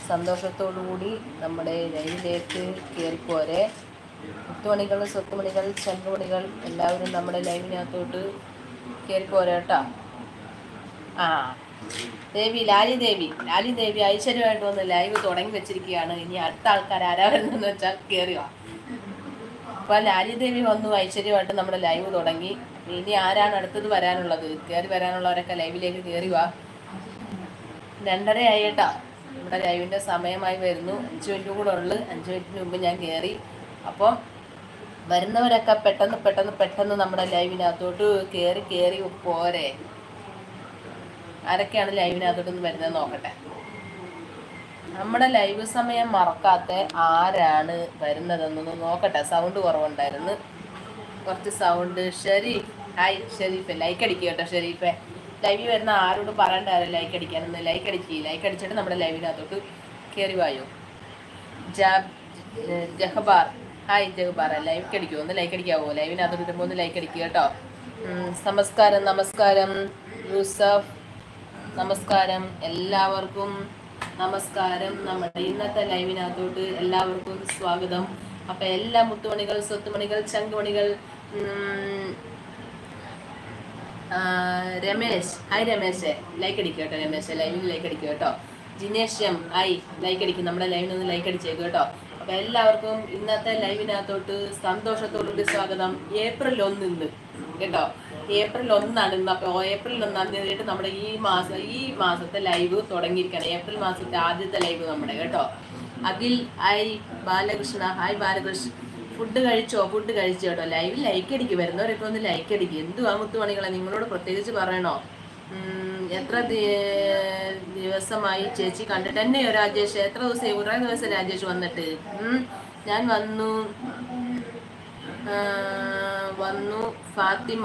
സന്തോഷത്തോടു കൂടി നമ്മുടെ ലൈവിലേക്ക് കയറിപ്പോരെ മുത്തുമണികൾ സ്വത്തുമണികൾ ചെങ്കുമണികൾ എല്ലാവരും നമ്മുടെ ലൈവിനകത്തോട്ട് കയറിപ്പോരെ കേട്ടോ ആ ദേവി ലാലി ദേവി ലാലി ദേവി ഐശ്വര്യമായിട്ട് വന്ന് ലൈവ് തുടങ്ങി വെച്ചിരിക്കുകയാണ് ഇനി അടുത്ത ആൾക്കാർ ആരാ വരുന്നതെന്ന് വെച്ചാൽ കയറിയോ അപ്പൊ ലാലി ദേവി വന്നു ഐശ്വര്യമായിട്ട് നമ്മുടെ ലൈവ് തുടങ്ങി ഇനി ആരാണ് അടുത്തത് വരാനുള്ളത് കയറി വരാനുള്ളവരൊക്കെ ലൈവിലേക്ക് കയറി വാ രണ്ടര ആയിട്ടാ നമ്മുടെ ലൈവിന്റെ സമയമായി വരുന്നു അഞ്ച് മിനിറ്റ് കൂടെ ഉള്ളു അഞ്ച് മിനിറ്റിന് മുമ്പ് ഞാൻ കയറി അപ്പം വരുന്നവരൊക്കെ പെട്ടെന്ന് പെട്ടെന്ന് പെട്ടെന്ന് നമ്മുടെ ലൈവിനകത്തോട്ട് കയറി കയറി പോരെ ആരൊക്കെയാണ് ലൈവിനകത്തോട്ട് വരുന്നത് നോക്കട്ടെ നമ്മുടെ ലൈവ് സമയം മറക്കാത്ത ആരാണ് വരുന്നതെന്നൊന്ന് നോക്കട്ടെ സൗണ്ട് കുറവുണ്ടായിരുന്നു കുറച്ച് സൗണ്ട് ഷെരീഫ് ഹായ് ഷെരീഫെ ലൈക്ക് അടിക്കുക കേട്ടോ ഷെരീഫെ ലൈവിൽ വരുന്ന ആരോട് പറയണ്ടായിരുന്നു ലൈക്ക് അടിക്കാനൊന്ന് ലൈക്ക് അടിക്കുക ലൈക്ക് അടിച്ചിട്ട് നമ്മുടെ ലൈവിനകത്തോട്ട് കയറി വായോ ജാബ് ജഹബാർ ഹായ് ജഹബാർ ലൈക്ക് അടിക്കുമോ ഒന്ന് ലൈക്ക് അടിക്കാവോ ലൈവിനകത്തോട്ട് ഇടുമ്പോൾ ഒന്ന് ലൈക്ക് അടിക്കുക കേട്ടോ ഉം, നമസ്കാരം നമസ്കാരം യൂസഫ് നമസ്കാരം എല്ലാവർക്കും നമസ്കാരം നമ്മുടെ ഇന്നത്തെ ലൈവിനകത്തോട്ട് എല്ലാവർക്കും സ്വാഗതം അപ്പൊ എല്ലാ മുത്തുമണികൾ സ്വത്തുമണികൾ ചങ്കുമണികൾ ഉം, ആ, രമേശ് ഹായ് രമേശ് ലൈക്ക് അടിക്കുക കേട്ടോ രമേശ് ലൈവിൽ ലൈക്ക് അടിക്കുക കേട്ടോ ജിനേഷ്യം ഹായ് ലൈക്ക് അടിക്കും നമ്മുടെ ലൈവിൽ ഒന്ന് ലൈക്ക് അടിച്ചേക്കും കേട്ടോ അപ്പൊ എല്ലാവർക്കും ഇന്നത്തെ ലൈവിനകത്തോട്ട് സന്തോഷത്തോടുകൂടി സ്വാഗതം ഏപ്രിൽ ഒന്നിന്ന് കേട്ടോ ഏപ്രിൽ ഒന്നാണ് ഇന്ന് അപ്പോൾ ഏപ്രിൽ ഒന്നാം തീയതി നമ്മുടെ ഈ മാസം ഈ മാസത്തെ ലൈവ് തുടങ്ങിയിരിക്കുകയാണ് ഏപ്രിൽ മാസത്തെ ആദ്യത്തെ ലൈവ് നമ്മുടെ കേട്ടോ Akhil hi Balakrishna hi Balakrishna food കഴിച്ചോ ഫുഡ് കഴിച്ചു കേട്ടോ ലൈവിൽ ലൈക്ക് അടിക്കും വരുന്നവരൊക്കെ ഒന്ന് ലൈക്ക് അടിക്കും എന്തുവാ മുത്തുമണികളെ നിങ്ങളോട് പ്രത്യേകിച്ച് പറയണോ ഉം, എത്ര ദി- ദിവസമായി ചേച്ചി കണ്ടിട്ട് എന്നെയോ രാജേഷ് എത്ര ദിവസമായി കുറേ ദിവസം രാജേഷ് വന്നിട്ട് ഉം, ഞാൻ വന്നു ആ, വന്നു ഫാത്തിമ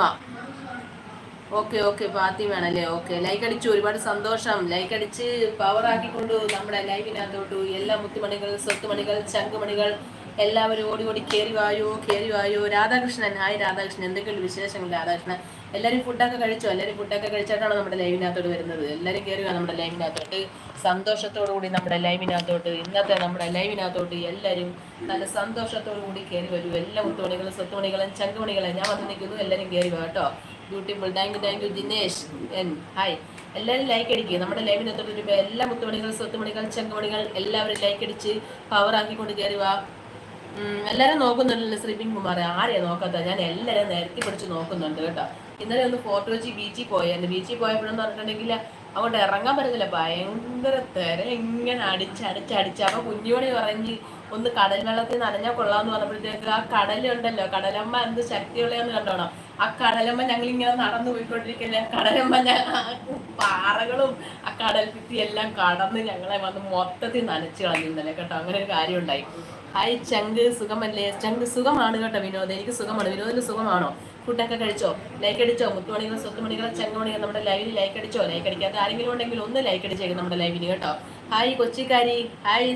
ഓക്കെ ഓക്കെ ഫാത്തിമയാണല്ലേ ഓക്കെ ലൈക്ക് അടിച്ചു ഒരുപാട് സന്തോഷം ലൈക്ക് അടിച്ച് പവർ ആക്കിക്കൊണ്ട് നമ്മുടെ ലൈവിനകത്തോട്ടു എല്ലാ മുത്തുമണികൾ സ്വത്തുമണികൾ ചങ്കുമണികൾ എല്ലാവരും ഓടി ഓടി കയറി വായോ കയറി വായോ രാധാകൃഷ്ണൻ ഹായ് രാധാകൃഷ്ണൻ എന്തൊക്കെയുണ്ട് വിശേഷങ്ങൾ രാധാകൃഷ്ണൻ എല്ലാവരും ഫുഡൊക്കെ കഴിച്ചോ എല്ലാവരും ഫുഡൊക്കെ കഴിച്ചിട്ടാണ് നമ്മുടെ ലൈവിനകത്തോട്ട് വരുന്നത് എല്ലാവരും കയറി വാ നമ്മുടെ ലൈവിനകത്തോട്ട് സന്തോഷത്തോടു കൂടി നമ്മുടെ ലൈവിനകത്തോട്ട് ഇന്നത്തെ നമ്മുടെ ലൈവിനകത്തോട്ട് എല്ലാവരും നല്ല സന്തോഷത്തോടു കൂടി കയറി വരൂ എല്ലാ മുത്തുമണികളും സ്വത്തുമണികളും ചങ്കുമണികളും ഞാൻ വന്ന് നിൽക്കുന്നു എല്ലാവരും കയറി വാ കേട്ടോ beautiful thank you thank you Dinesh N hi എല്ലാവരും ലൈക്ക് അടിക്കുക നമ്മുടെ ലൈവിനകത്തോട്ട് വരുമ്പോൾ എല്ലാ മുത്തുമണികൾ സ്വത്തുമണികൾ ചങ്കുമണികൾ എല്ലാവരും ലൈക്ക് അടിച്ച് പവർ ആക്കിക്കൊണ്ട് കയറി വാ ഉം, എല്ലാവരും നോക്കുന്നുണ്ടല്ലോ ശ്രീപിൻ കുമാർ ആരെയാ നോക്കാത്ത ഞാൻ എല്ലാവരും നേരത്തെ പിടിച്ച് നോക്കുന്നുണ്ട് കേട്ടോ ഇന്നലെ ഒന്ന് ഫോർട്ട് കൊച്ചി ബീച്ചിൽ പോയായിരുന്നു ബീച്ചിൽ പോയപ്പോഴെന്ന് പറഞ്ഞിട്ടുണ്ടെങ്കിൽ അങ്ങോട്ട് ഇറങ്ങാൻ പറ്റുന്നില്ല ഭയങ്കര തിര ഇങ്ങനെ അടിച്ച് അടിച്ച് അടിച്ച് അപ്പൊ കുഞ്ഞോടി പറഞ്ഞ് ഒന്ന് കടൽ വെള്ളത്തിൽ നനഞ്ഞാൽ കൊള്ളാന്ന് പറഞ്ഞപ്പോഴത്തേക്ക് ആ കടലുണ്ടല്ലോ കടലമ്മ എന്ത് ശക്തിയുള്ളതെന്ന് കണ്ടോണം ആ കടലമ്മ ഞങ്ങൾ ഇങ്ങനെ നടന്നു പോയിക്കൊണ്ടിരിക്കില്ല കടലമ്മ ഞ ആ പാറകളും ആ കടൽ ഭിത്തി എല്ലാം കടന്ന് ഞങ്ങളെ വന്ന് മൊത്തത്തിൽ നനച്ച് കളഞ്ഞു ഇന്നലെ കേട്ടോ അങ്ങനെ ഒരു കാര്യം ഉണ്ടായി ഹായ് ചങ്ക് സുഖമല്ലേ ചങ്ക് സുഖമാണ് കേട്ടോ വിനോദ് എനിക്ക് സുഖമാണ് വിനോദിന് സുഖമാണോ ഫുഡൊക്കെ കഴിച്ചോ ലൈക്ക് അടിച്ചോ മുത്തുമണികൾ സ്വത്തുമണികൾ ചങ്ങമണികൾ നമ്മുടെ ലൈവിൽ ലൈക്ക് അടിച്ചോ ലൈക്ക് അടിക്കാത്ത ആരെങ്കിലും ഉണ്ടെങ്കിൽ ഒന്ന് ലൈക്ക് അടിച്ചേക്കും നമ്മുടെ ലൈവിന് കേട്ടോ ഹായ് കൊച്ചിക്കാരി ഹായ്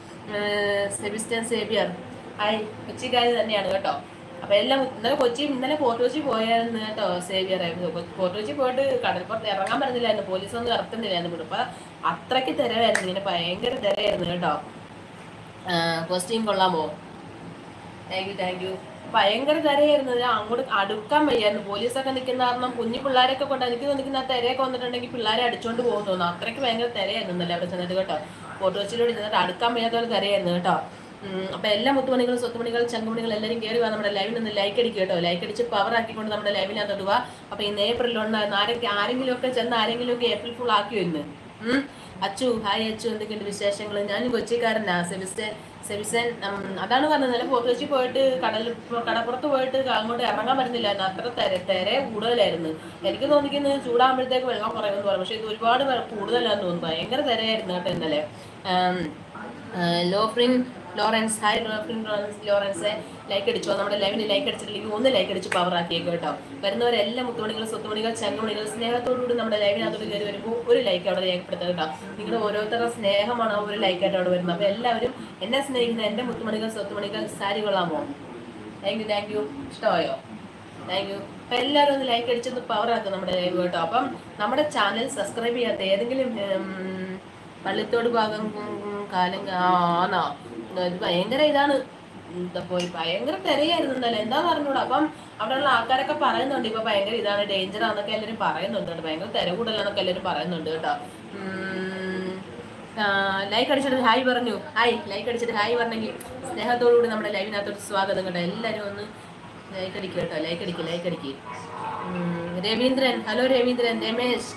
സെബിസ്റ്റൻ സേവിയർ ഹായ് കൊച്ചിക്കാരി തന്നെയാണ് കേട്ടോ അപ്പൊ എല്ലാം ഇന്നലെ കൊച്ചി ഇന്നലെ ഫോർട്ട് കൊച്ചി പോയായിരുന്നു കേട്ടോ സേവിയർ ഫോർട്ട് കൊച്ചി പോയിട്ട് കടൽപ്പുറത്ത് ഇറങ്ങാൻ പറ്റുന്നില്ലായിരുന്നു പോലീസ് ഒന്നും ഇറക്കുന്നില്ലായിരുന്നു ഇവിടെ അപ്പൊ അത്രയ്ക്ക് തിരയായിരുന്നു ഇങ്ങനെ ഭയങ്കര തിരയായിരുന്നു കേട്ടോ കോസ്റ്റ്യൂം കൊള്ളാമോ താങ്ക് യു താങ്ക് യു ഭയങ്കര തിരയായിരുന്നു ഞാൻ അങ്ങോട്ട് അടുക്കാൻ വയ്യായിരുന്നു പോലീസൊക്കെ നിൽക്കുന്ന കാരണം കുഞ്ഞു പിള്ളേരൊക്കെ കൊണ്ട് എനിക്ക് നിൽക്കുന്ന തിരയൊക്കെ വന്നിട്ടുണ്ടെങ്കിൽ പിള്ളേരെ അടിച്ചോണ്ട് പോകും തോന്നുന്നു അത്രയ്ക്ക് ഭയങ്കര തിരയായിരുന്നു ഇന്നലെ അവിടെ ചെന്നിട്ട് കേട്ടോ ഫോട്ടോ വെച്ചിലൂടെ ചെന്നിട്ട് അടുക്കാൻ വയ്യാത്ത പോലെ തിരയായിരുന്നു കേട്ടോ ഉം, അപ്പൊ എല്ലാ മുത്തുമണികളും സ്വത്തുമണികൾ ചങ്കുമണികൾ എല്ലാവരും കയറി വാ നമ്മുടെ ലൈവിൽ നിന്ന് ലൈക്ക് അടിക്കുക കേട്ടോ ലൈക്ക് അടിച്ച് പവർ ആക്കിക്കൊണ്ട് നമ്മുടെ ലൈവിനകത്തോട്ട് വാ അപ്പൊ ഇന്ന് ഏപ്രിൽ ഉണ്ടായിരുന്ന ആരൊക്കെ ആരെങ്കിലും ഒക്കെ ചെന്ന് ആരെങ്കിലും ഒക്കെ ഏപ്രിൽ ഫുൾ ആക്കിയോ ഇന്ന് ഉം. അച്ചു ഹായ് അച്ചു എന്തൊക്കെയുണ്ട് വിശേഷങ്ങൾ ഞാനും കൊച്ചിക്കാരനാ സെബിസ്റ്റൻ സെബിസ്റ്റൻ ഉം, അതാണ് പറഞ്ഞത് നല്ല ഫോർട്ട് കൊച്ചി പോയിട്ട് കടൽ കടപ്പുറത്ത് പോയിട്ട് അങ്ങോട്ട് ഇറങ്ങാൻ പറ്റുന്നില്ലായിരുന്നു അത്ര തെര തെര കൂടുതലായിരുന്നു എനിക്ക് തോന്നിക്കുന്നത് ചൂടാകുമ്പോഴത്തേക്ക് വെള്ളം കുറയുമെന്ന് പറഞ്ഞു പക്ഷേ ഇത് ഒരുപാട് വെ- കൂടുതലാന്ന് തോന്നുന്നു ഭയങ്കര തിരയായിരുന്നു കേട്ടോ ഇന്നലെ ഉം, ആ, ലോഫ്രിൻ ലോറൻസ് ഹായ് ലോഫ്രിൻ ലോറൻസ് ലോറൻസ് ലൈക്ക് അടിച്ചോ നമ്മുടെ ലൈവിന് ലൈക്ക് അടിച്ചിട്ടില്ലെങ്കിൽ ഒന്ന് ലൈക്ക് അടിച്ച് പവർ ആക്കിയേക്കും കേട്ടോ വരുന്നവരെല്ലാം മുത്തുമണികൾ സ്വത്തുമണികൾ ചങ്ങമണികൾ സ്നേഹത്തോടുകൂടി നമ്മുടെ ലൈവിനകത്തോട് കയറി വരുമ്പോൾ ഒരു ലൈക്ക് അവിടെ രേഖപ്പെടുത്തുക കേട്ടോ നിങ്ങളുടെ ഓരോരുത്തരുടെ സ്നേഹമാണ് ആ ഒരു ലൈക്കായിട്ട് അവിടെ വരുന്നത് അപ്പോൾ എല്ലാവരും എന്നെ സ്നേഹിക്കുന്ന എൻ്റെ മുത്തുമണികൾ സ്വത്തുമണികൾ സാരി കൊള്ളാമോ താങ്ക് യു താങ്ക് യു ഇഷ്ടമായോ താങ്ക് യു അപ്പം എല്ലാവരും ഒന്ന് ലൈക്ക് അടിച്ചൊന്ന് പവർ ആക്കും നമ്മുടെ ലൈവ് കേട്ടോ അപ്പം നമ്മുടെ ചാനൽ സബ്സ്ക്രൈബ് ചെയ്യാത്ത ഏതെങ്കിലും ഉം, പള്ളിത്തോട് ഭാഗം ഉം, കാലം ആണോ ഇത് ഭയങ്കര ഇതാണ് എന്താ പോയി ഭയങ്കര തിരയായിരുന്നു ഇന്നലെ എന്താ പറഞ്ഞൂടാ അപ്പം അവിടെയുള്ള ആൾക്കാരൊക്കെ പറയുന്നുണ്ട് ഇപ്പൊ ഭയങ്കര ഇതാണ് ഡേഞ്ചർ ആണെന്നൊക്കെ എല്ലാവരും പറയുന്നുണ്ട് കേട്ടോ. ഭയങ്കര തിര കൂടുതലാന്നൊക്കെ എല്ലാവരും പറയുന്നുണ്ട് കേട്ടോ ലൈക്ക് അടിച്ചിട്ട് ഹായ് പറഞ്ഞു ഹായ് ലൈക്ക് അടിച്ചിട്ട് ഹായ് പറഞ്ഞെങ്കിൽ സ്നേഹത്തോടുകൂടി നമ്മുടെ ലൈവിനകത്തോട്ട് സ്വാഗതം കേട്ടോ എല്ലാവരും ഒന്ന് ലൈക്ക് അടിക്കുക കേട്ടോ ലൈക്ക് അടിക്കുക ലൈക്ക് അടിക്കുക രവീന്ദ്രൻ ഹലോ രവീന്ദ്രൻ രമേശ്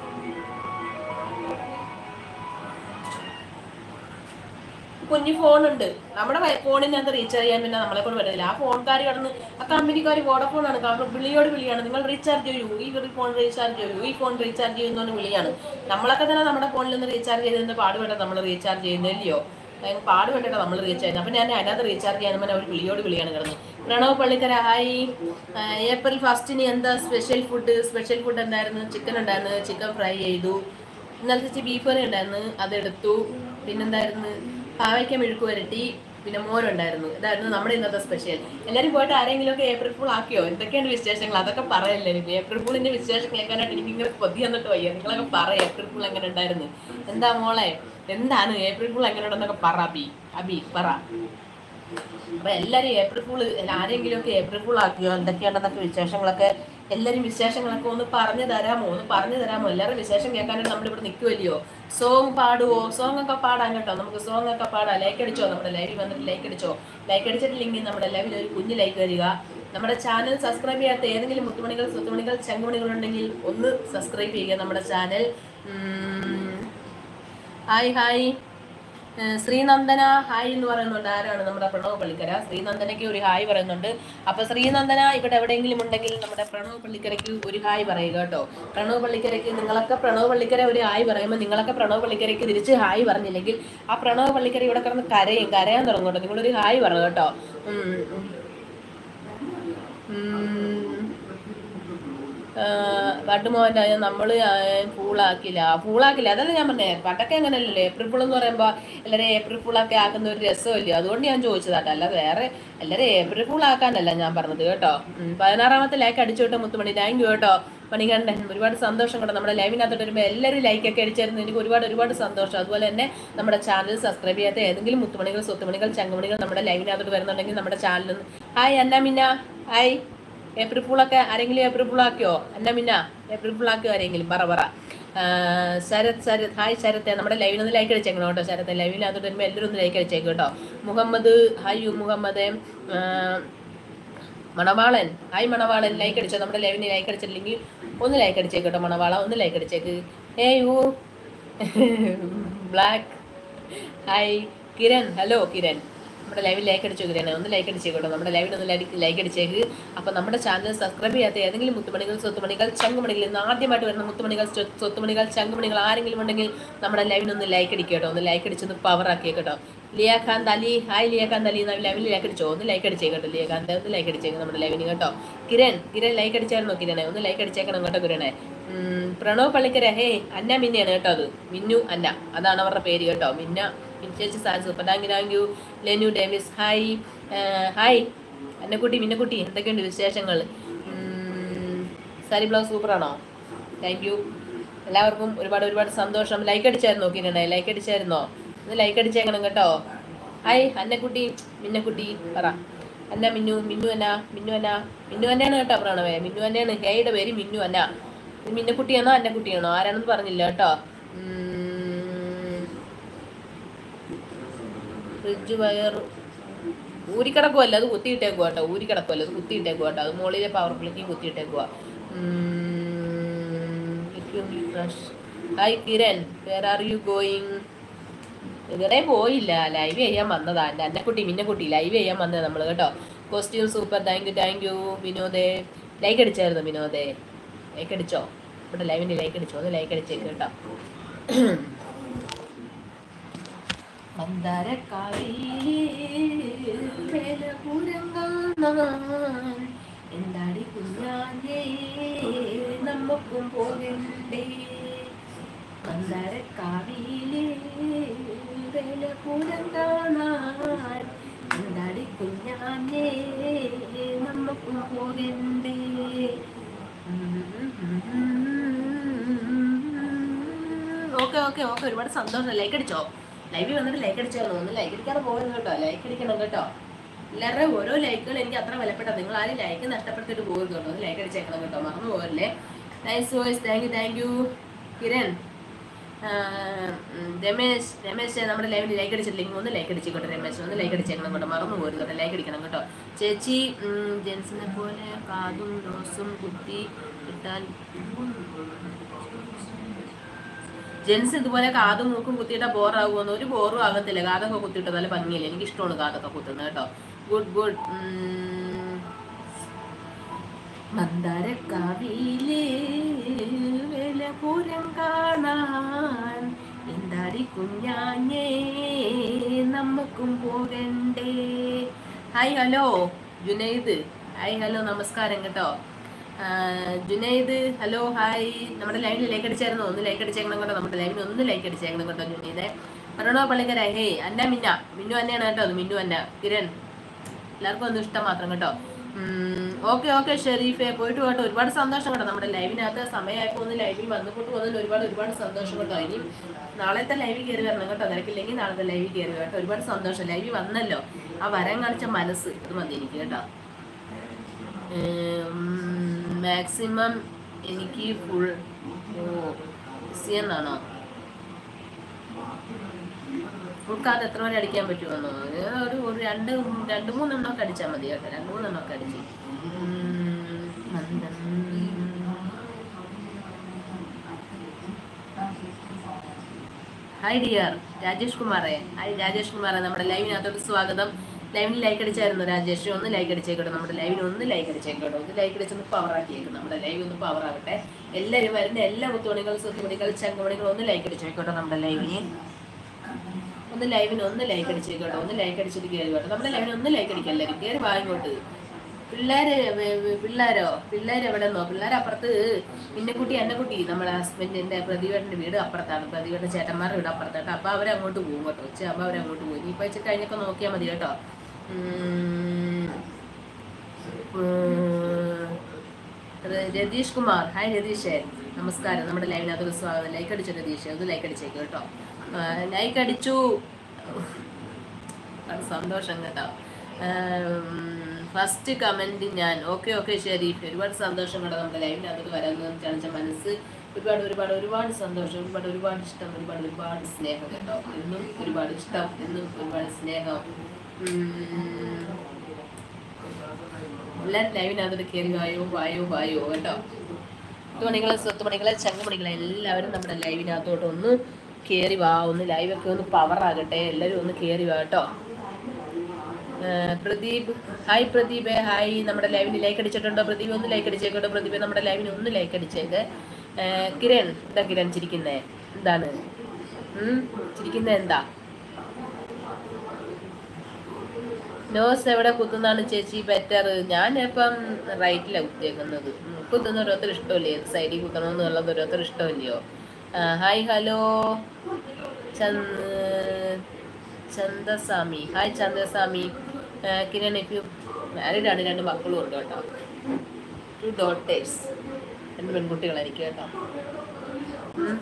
കുഞ്ഞു ഫോണുണ്ട് നമ്മുടെ വ- ഫോണിനകത്ത് റീചാർജ് ചെയ്യാൻ പിന്നെ നമ്മളെ കൊണ്ട് പറ്റില്ല ആ ഫോൺകാർ കടന്ന് ആ കമ്പനിക്കാർ വോഡഫോൺ ആണ് കാരണം വിളിയോട് വിളിയാണ് നിങ്ങൾ റീചാർജ് ചെയ്യൂ ഈ ഒരു ഫോൺ റീചാർജ് ചെയ്യൂ ഈ ഫോൺ റീചാർജ് ചെയ്യുന്നതിന് വിളിയാണ് നമ്മളൊക്കെ തന്നെ നമ്മുടെ ഫോണിൽ നിന്ന് റീചാർജ് ചെയ്തതിന്റെ പാടുപെട്ട നമ്മൾ റീചാർജ് ചെയ്യുന്നില്ലയോ ഭയങ്കര പാടുപെട്ടിട്ട് നമ്മൾ റീചാർജ് ചെയ്യുന്നത് അപ്പം ഞാൻ അതിനകത്ത് റീചാർജ് ചെയ്യാൻ പിന്നെ അവർ വിളിയോട് വിളിയാണ് കിടന്ന് പ്രണവ് പള്ളിക്കര ഹായ് ആ, ഏപ്രിൽ ഫസ്റ്റിന് എന്താ സ്പെഷ്യൽ ഫുഡ് സ്പെഷ്യൽ ഫുഡ് എന്തായിരുന്നു ചിക്കൻ ഉണ്ടായിരുന്നു ചിക്കൻ ഫ്രൈ ചെയ്തു ഇന്നലത്തെ ഇച്ചിരി ബീഫ് കറി ഉണ്ടായിരുന്നു അതെടുത്തു പിന്നെന്തായിരുന്നു പാവയ്ക്ക മെഴുക്ക് വരട്ടി പിന്നെ മോരുണ്ടായിരുന്നു ഇതായിരുന്നു നമ്മുടെ ഇന്നത്തെ സ്പെഷ്യൽ എല്ലാവരും പോയിട്ട് ആരെങ്കിലും ഒക്കെ ഏപ്രിൽ ഫുൾ ആക്കിയോ എന്തൊക്കെയാണ് വിശേഷങ്ങൾ അതൊക്കെ പറയല്ലേ എനിക്ക് ഏപ്രിൽ ഫുളിന്റെ വിശേഷം കേൾക്കാനായിട്ട് എനിക്ക് ഇങ്ങനെ കൊതി വന്നിട്ട് വയ്യ നിങ്ങളൊക്കെ പറ ഏപ്രിൽ ഫുൾ എങ്ങനെ ഉണ്ടായിരുന്നു എന്താ മോളെ എന്താണ് ഏപ്രിൽ ഫുൾ എങ്ങനെ ഉണ്ടെന്നൊക്കെ പറ അബി അബി പറ അപ്പൊ എല്ലാരും ഏപ്രിൽ ഫുൾ ആരെങ്കിലും ഒക്കെ ഏപ്രിൽ ഫുൾ ആക്കിയോ എന്തൊക്കെയാണെന്നൊക്കെ വിശേഷങ്ങളൊക്കെ എല്ലാരും വിശേഷങ്ങളൊക്കെ ഒന്ന് പറഞ്ഞു തരാമോ ഒന്ന് പറഞ്ഞു തരാമോ എല്ലാവരും വിശേഷം കേൾക്കാനായിട്ട് നമ്മളിവിടെ നിൽക്കുമല്ലയോ സോങ് പാടുവോ സോങ് ഒക്കെ പാടാൻ കേട്ടോ നമുക്ക് സോങ് ഒക്കെ പാടാം ലൈക്ക് അടിച്ചോ നമ്മുടെ ലൈവിൽ വന്നിട്ട് ലൈക്ക് അടിച്ചോ ലൈക്ക് അടിച്ചിട്ടില്ലെങ്കിൽ നമ്മുടെ ലൈവിൽ ഒരു കുഞ്ഞ് ലൈക്ക് തരിക നമ്മുടെ ചാനൽ സബ്സ്ക്രൈബ് ചെയ്യാത്ത ഏതെങ്കിലും മുത്തുമണികൾ സുത്തുമണികൾ ചങ്കുമണികൾ ഉണ്ടെങ്കിൽ ഒന്ന് സബ്സ്ക്രൈബ് ചെയ്യുക നമ്മുടെ ചാനൽ ഹായ് ഹായ് ഏഹ് ശ്രീനന്ദന ഹായ് എന്ന് പറയുന്നുണ്ട് ആരാണ് നമ്മുടെ പ്രണവ് പള്ളിക്കര ശ്രീനന്ദനയ്ക്ക് ഒരു ഹായ് പറയുന്നുണ്ട് അപ്പൊ ശ്രീനന്ദന ഇവിടെ എവിടെയെങ്കിലും ഉണ്ടെങ്കിൽ നമ്മുടെ പ്രണവ് പള്ളിക്കരയ്ക്ക് ഒരു ഹായ് പറയുക കേട്ടോ പ്രണവ് പള്ളിക്കരയ്ക്ക് നിങ്ങളൊക്കെ പ്രണവ് പള്ളിക്കര ഒരു ഹായ് പറയുമ്പോൾ നിങ്ങളൊക്കെ പ്രണവ് പള്ളിക്കരയ്ക്ക് തിരിച്ച് ഹായ് പറഞ്ഞില്ലെങ്കിൽ ആ പ്രണവ് പള്ളിക്കര ഇവിടെ കിടന്ന് കരയും കരയാൻ തുടങ്ങും കേട്ടോ നിങ്ങളൊരു ഹായ് പറഞ്ഞു കേട്ടോ ഉം, ഉം. ഉം. പട്ടുമോൻ്റെ നമ്മൾ ഫൂളാക്കില്ല ഫൂളാക്കില്ല അതല്ല ഞാൻ പറഞ്ഞേ പണ്ടൊക്കെ അങ്ങനെയല്ലല്ലോ ഏപ്രിൽ ഫുൾ എന്ന് പറയുമ്പോൾ എല്ലാവരും ഏപ്രിൽ ഫുൾ ഒക്കെ ആക്കുന്ന ഒരു രസമല്ലേ അതുകൊണ്ട് ഞാൻ ചോദിച്ചതാട്ടോ അല്ല വേറെ എല്ലാവരും ഏപ്രിൽ ഫുൾ ആക്കാനല്ല ഞാൻ പറഞ്ഞത് കേട്ടോ ഉം, പതിനാറാമത്തെ ലൈക്ക് അടിച്ചു വിട്ടോ മുത്തുമണി താങ്ക് യു കേട്ടോ മണികണ്ഠൻ ഒരുപാട് സന്തോഷം കേട്ടോ നമ്മുടെ ലൈവിനകത്തോട്ട് വരുമ്പോൾ എല്ലാവരും ലൈക്കൊക്കെ അടിച്ചായിരുന്നു എനിക്ക് ഒരുപാട് ഒരുപാട് സന്തോഷം അതുപോലെ തന്നെ നമ്മുടെ ചാനൽ സബ്സ്ക്രൈബ് ചെയ്യാത്ത ഏതെങ്കിലും മുത്തുമണികൾ സ്വത്തുമണികൾ ചങ്ങമണികൾ നമ്മുടെ ലൈവിനകത്തോട്ട് വരുന്നുണ്ടെങ്കിൽ നമ്മുടെ ചാനലിൽ ഹായ് അന്ന മിന്ന ഹായ് ഏപ്രിൽ ഫുള്ളൊക്കെ ആരെങ്കിലും ഏപ്രിൽ ഫുൾ ആക്കിയോ അന്ന മിന്ന ഏപ്രിൽ ഫുൾ ആക്കിയോ ആരെങ്കിലും പറ പറ ആ, ശരത് ശരത് ഹായ് ശരത്തെ നമ്മുടെ ലൈവിൽ ഒന്ന് ലൈക്ക് അടിച്ചേക്കണം കേട്ടോ ശരത്തെ ലൈവിനകത്തോട്ട് വരുമ്പോൾ എല്ലാവരും ഒന്ന് ലൈക്ക് അടിച്ചേക്കും കേട്ടോ മുഹമ്മദ് ഹായ് മുഹമ്മദ് ആ, മണവാളൻ ഹായ് മണവാളൻ ലൈക്ക് അടിച്ചോ നമ്മുടെ ലൈവിന് ലൈക്ക് അടിച്ചില്ലെങ്കിൽ ഒന്ന് ലൈക്ക് അടിച്ചേക്ക് കേട്ടോ മണവാള ഒന്ന് ലൈക്ക് അടിച്ചേക്ക് ഏയ് ഊ black hi Kiran hello Kiran നമ്മുടെ ലൈവിൽ ലൈക്ക് അടിച്ചു കിരണേ ഒന്ന് ലൈക്ക് അടിച്ചേക്ക് കേട്ടോ നമ്മുടെ ലൈവിൽ ഒന്ന് ലൈക്ക് ലൈക്ക് അടിച്ചേക്ക് അപ്പോൾ നമ്മുടെ ചാനൽ സബ്സ്ക്രൈബ് ചെയ്യാത്ത ഏതെങ്കിലും മുത്തുമണികൾ സ്വത്തുമണികൾ ചങ്കുമണികൾ ഇന്ന് ആദ്യമായിട്ട് വരുന്ന മുത്തുമണികൾ സ്വ- സ്വത്തുമണികൾ ചങ്കുമണികൾ ആരെങ്കിലും ഉണ്ടെങ്കിൽ നമ്മുടെ ലൈവിനൊന്ന് ലൈക്ക് അടിക്കുക കേട്ടോ ഒന്ന് ലൈക്ക് അടിച്ചൊന്ന് പവർ ആക്കിയ കേട്ടോ ലിയാഖാന്ത് അലി ഹായ് ലിയാഖാന്ത് അലി എന്നാ ലൈവിൽ ലൈക്ക് അടിച്ചോ ഒന്ന് ലൈക്ക് അടിച്ചേക്ക് കേട്ടോ ലിയാഖാന്ത് ഒന്ന് ലൈക്ക് അടിച്ചേക്ക് നമ്മുടെ ലൈവിന് കേട്ടോ കിരൺ കിരൺ ലൈക്ക് അടിച്ചായിരുന്നോ കിരണേ ഒന്ന് ലൈക്ക് അടിച്ചേക്കണം കേട്ടോ കിരണേ ഉം, പ്രണവ് പള്ളിക്കര ഹേ അന്ന മിന്നയാണ് കേട്ടോ അത് മിന്നു അന്ന അതാണ് അവരുടെ പേര് കേട്ടോ മിന്ന മിന്നു ചേച്ചി sir super thank you thank you Lenu Davis hi ഏഹ്, ഹായ് അന്നക്കുട്ടി മിന്നക്കുട്ടി എന്തൊക്കെയുണ്ട് വിശേഷങ്ങൾ ഉം, സാരി ബ്ലൗസ് സൂപ്പറാണോ താങ്ക് യു എല്ലാവർക്കും ഒരുപാട് ഒരുപാട് സന്തോഷം ലൈക്ക് അടിച്ചായിരുന്നോ കിരണേ ലൈക്ക് അടിച്ചായിരുന്നോ ഒന്ന് ലൈക്ക് അടിച്ചേക്കണം കേട്ടോ ഹായ് അന്നക്കുട്ടി മിന്നക്കുട്ടി പറ അന്ന മിന്നു മിന്നു അന്ന മിന്നു അന്ന മിന്നു അന്നയാണ് കേട്ടോ പ്രണവേ മിന്നു അന്നയാണ് ഹേയുടെ പേര് മിന്നു അന്ന ഇത് മിന്നക്കുട്ടിയാണോ അന്നക്കുട്ടിയാണോ ആരാണെന്ന് പറഞ്ഞില്ല കേട്ടോ ഫ്രിഡ്ജ് വയർ ഊരിക്കിടക്കുമല്ല അത് കുത്തിയിട്ടേക്കുവാ കേട്ടോ ഊരിക്കിടക്കുമല്ല അത് കുത്തിയിട്ടേക്കുവാ കേട്ടോ അത് മുകളിലെ പവർ പ്ലേക്ക് കുത്തിയിട്ടേക്കുവാ hi Kiran where are you going ഇവിടെ പോയില്ല ലൈവ് ചെയ്യാൻ വന്നതാ എൻ്റെ അന്നക്കുട്ടി മിന്നക്കുട്ടി ലൈവ് ചെയ്യാൻ വന്നത് നമ്മൾ കേട്ടോ costume super thank you thank you വിനോദേ ലൈക്ക് അടിച്ചായിരുന്നു വിനോദേ ലൈക്ക് അടിച്ചോ ഇവിടെ ലൈവിൻ്റെ ലൈക്ക് അടിച്ചോ ഒന്ന് ലൈക്ക് അടിച്ചേക്ക് കേട്ടോ എന്താടി കുഞ്ഞാഞ്ഞേ നമുക്കും പോകണ്ടേ മന്ദരക്കാവിലെ വേലപൂരം കാണാൻ എന്താടി കുഞ്ഞാഞ്ഞേ നമുക്കും പോകണ്ടേ ഓക്കെ ഓക്കെ ഓക്കെ ഒരുപാട് സന്തോഷം ലൈക്ക് അടിച്ചോ ലൈവിൽ വന്നിട്ട് ലൈക്ക് അടിച്ചോ ഒന്ന് ലൈക്ക് അടിക്കാതെ പോകരുത് കേട്ടോ ലൈക്ക് അടിക്കണം കേട്ടോ എല്ലാവരുടെയും ഓരോ ലൈക്കുകൾ എനിക്ക് അത്ര വിലപ്പെട്ട നിങ്ങൾ ആരും ലൈക്ക് നഷ്ടപ്പെടുത്തിട്ട് പോകരുത് കേട്ടോ ഒന്ന് ലൈക്ക് അടിച്ചേക്കണം കേട്ടോ മറന്നു പോകല്ലേ nice voice thank you thank you Kiran ആ, ഉം, രമേശ് രമേശ് നമ്മുടെ ലൈവിൽ ലൈക്ക് അടിച്ചിട്ടില്ലെങ്കിൽ ഒന്ന് ലൈക്ക് അടിച്ചേക്കോട്ടെ രമേശ് ഒന്ന് ലൈക്ക് അടിച്ചേക്കണം കേട്ടോ മറന്നു പോകരുത് കേട്ടോ ലൈക്ക് അടിക്കണം കേട്ടോ ചേച്ചി ഉം, ജെൻസിനെ പോലെ കാതും റോസും കുത്തി ഇട്ടാൽ ജെൻസ് ഇതുപോലെ കാതും മൂക്കും കുത്തിയിട്ടാ ബോറാകുമെന്ന് ഒരു ബോറും ആകത്തില്ല കാതൊക്കെ കുത്തിയിട്ട് നല്ല ഭംഗിയില്ല എനിക്ക് ഇഷ്ടമാണ് കാതൊക്കെ കുത്തുന്നത് കേട്ടോ ഗുഡ് ഗുഡ് മന്ദാരക്കാവിലെ വേലപുരം കാണാൻ എന്താടി കുഞ്ഞാഞ്ഞേ നമുക്കും പോകണ്ടേ hi hello Junaid hi hello നമസ്കാരം കേട്ടോ ആ, ജുനൈദ് ഹലോ ഹായ് നമ്മുടെ ലൈവിൽ ലൈക്ക് അടിച്ചായിരുന്നു ഒന്ന് ലൈക്ക് അടിച്ചേക്കണം കേട്ടോ നമ്മുടെ ലൈവിൽ ഒന്ന് ലൈക്ക് അടിച്ചേക്കണം കേട്ടോ ജുനൈദേ പറഞ്ഞോ പള്ളിക്കര ഹേ അന്ന മിന്ന മിന്നു അന്നയാണ് കേട്ടോ അത് മിന്നു അന്ന കിരൺ എല്ലാവർക്കും ഒന്നും ഇഷ്ടം മാത്രം കേട്ടോ ഓക്കെ ഓക്കെ ഷെരീഫെ പോയിട്ട് പോട്ടെ ഒരുപാട് സന്തോഷം കേട്ടോ നമ്മുടെ ലൈവിനകത്ത് സമയമായപ്പോൾ ഒന്ന് ലൈവിൽ വന്നുകൊണ്ട് പോകുന്നതിൽ ഒരുപാട് ഒരുപാട് സന്തോഷം കേട്ടോ ഇനി നാളത്തെ ലൈവിൽ കയറി വരണം കേട്ടോ നിനക്കില്ലെങ്കിൽ നാളത്തെ ലൈവിൽ കയറി കേട്ടോ ഒരുപാട് സന്തോഷം ലൈവിൽ വന്നല്ലോ ആ വരം കാണിച്ച മനസ്സ് ഇത് മതി എനിക്ക് കേട്ടോ മാക്സിമം എനിക്ക് ഫുൾ ഓ സി എന്നാണോ ഫുൾ കാർഡ് എത്ര വരെ അടിക്കാൻ പറ്റുമെന്നോ ഏഹ് ഒരു ഒരു രണ്ട് രണ്ട് മൂന്നെണ്ണമൊക്കെ അടിച്ചാൽ മതി കേട്ടോ രണ്ട് മൂന്നെണ്ണമൊക്കെ അടിച്ച് ഉം, മന്ദം. ഹായ് ഡിയർ രാജേഷ് കുമാറേ ഹായ് രാജേഷ് കുമാറേ നമ്മുടെ ലൈവിനകത്തോട്ട് സ്വാഗതം ലൈവിന് ലൈക്ക് അടിച്ചായിരുന്നു രാജേഷ് ഒന്ന് ലൈക്ക് അടിച്ചേക്കട്ടെ നമ്മുടെ ലൈവിന് ഒന്ന് ലൈക്ക് അടിച്ചേക്കട്ടെ ഒന്ന് ലൈക്ക് അടിച്ചൊന്ന് പവർ ആക്കിയേക്കും നമ്മുടെ ലൈവ് ഒന്ന് പവർ ആവട്ടെ എല്ലാവരും വരുന്ന എല്ലാ മുത്തുമണികൾ സ്വത്തുമണികൾ ചങ്കമണികൾ ഒന്ന് ലൈക്ക് അടിച്ചേക്കോട്ടെ നമ്മുടെ ലൈവിന് ഒന്ന് ലൈവിന് ഒന്ന് ലൈക്ക് അടിച്ചേക്കോട്ടെ ഒന്ന് ലൈക്ക് അടിച്ചിട്ട് കയറി കേട്ടോ നമ്മുടെ ലൈവിന് ഒന്ന് ലൈക്ക് അടിക്കാം എല്ലാവരും കയറി വാങ്ങിക്കോട്ട് പിള്ളേര് വെ- വെ- പിള്ളേരോ പിള്ളേര് എവിടെ നിന്നോ പിള്ളേർ അപ്പുറത്ത് മിന്നക്കുട്ടി എന്നെക്കുട്ടി നമ്മുടെ ഹസ്ബൻഡിന്റെ പ്രതിവേട്ടന്റെ വീട് അപ്പുറത്താണ് പ്രതിവേട്ട ചേട്ടന്മാരുടെ വീട് അപ്പുറത്താണ് അപ്പൊ അവരങ്ങോട്ട് പോകും കേട്ടോ ഉച്ചയാകുമ്പോൾ അവരങ്ങോട്ട് പോകും ഇനിയിപ്പോ വെച്ച് കഴിഞ്ഞൊക്കെ നോക്കിയാൽ മതി കേട്ടോ ഉം. ഉം. ര- രതീഷ് കുമാർ ഹായ് രതീഷേ നമസ്കാരം നമ്മുടെ ലൈവിനകത്തൊരു സ്വാഗതം ലൈക്ക് അടിച്ചു രതീഷ് ഒന്ന് ലൈക്ക് അടിച്ചേക്ക് കേട്ടോ ലൈക്ക് അടിച്ചു അത് സന്തോഷം കേട്ടോ ഫസ്റ്റ് കമന്റ് ഞാൻ ഓക്കെ ഓക്കെ ശരി ഒരുപാട് സന്തോഷം കേട്ടോ നമ്മുടെ ലൈവിനകത്തോട്ട് വരാമെന്ന് ചാണിച്ച മനസ്സ് ഒരുപാട് ഒരുപാട് ഒരുപാട് സന്തോഷം ഒരുപാട് ഒരുപാട് ഇഷ്ടം ഒരുപാട് ഒരുപാട് സ്നേഹം കേട്ടോ എന്നും ഒരുപാട് ഇഷ്ടം എന്നും ഒരുപാട് സ്നേഹം ഉം. എല്ലാവരും ലൈവിനകത്തോട്ട് കയറി വായോ വായോ വായോ കേട്ടോ തുണികളെ സ്വത്തുമണികളെ ചങ്ങമണികളെ എല്ലാവരും നമ്മുടെ ലൈവിനകത്തോട്ട് ഒന്ന് കയറി വാ ഒന്ന് ലൈവൊക്കെ ഒന്ന് പവർ ആകട്ടെ എല്ലാവരും ഒന്ന് കയറി വാ കേട്ടോ ആ, പ്രദീപ് ഹായ് പ്രദീപ് ഹായ് നമ്മുടെ ലൈവിന് ലൈക്ക് അടിച്ചിട്ടുണ്ടോ പ്രദീപ് ഒന്ന് ലൈക്ക് അടിച്ചേക്കോട്ടോ പ്രദീപ് നമ്മുടെ ലൈവിന് ഒന്ന് ലൈക്ക് അടിച്ചേക്ക് ആ, കിരൺ എന്താ കിരൺ ചിരിക്കുന്നേ എന്താണ് ഉം, ചിരിക്കുന്നത് എന്താ നോസ് എവിടെ കുത്തുന്നതാണ് ചേച്ചി ബെറ്റർ ഞാൻ ഇപ്പം റൈറ്റിലാണ് കുത്തിയേക്കുന്നത് ഉം, കുത്തുന്ന ഓരോരുത്തർ ഇഷ്ടമല്ലേ ഏത് സൈഡിൽ കുത്തണമെന്നുള്ളത് ഓരോരുത്തർ ഇഷ്ടമല്ലയോ ആ, ഹായ് ഹലോ ചന്ദ് ചന്ദസ്വാമി ഹായ് ചന്ദ്രസ്വാമി ആ, കിരൺ ഇഫ് യു മാരീഡ് ആണ് രണ്ട് മക്കളും ഉണ്ട് കേട്ടോ ടു ഡോട്ടേഴ്സ് രണ്ട് പെൺകുട്ടികളായിരിക്കും കേട്ടോ ഉം.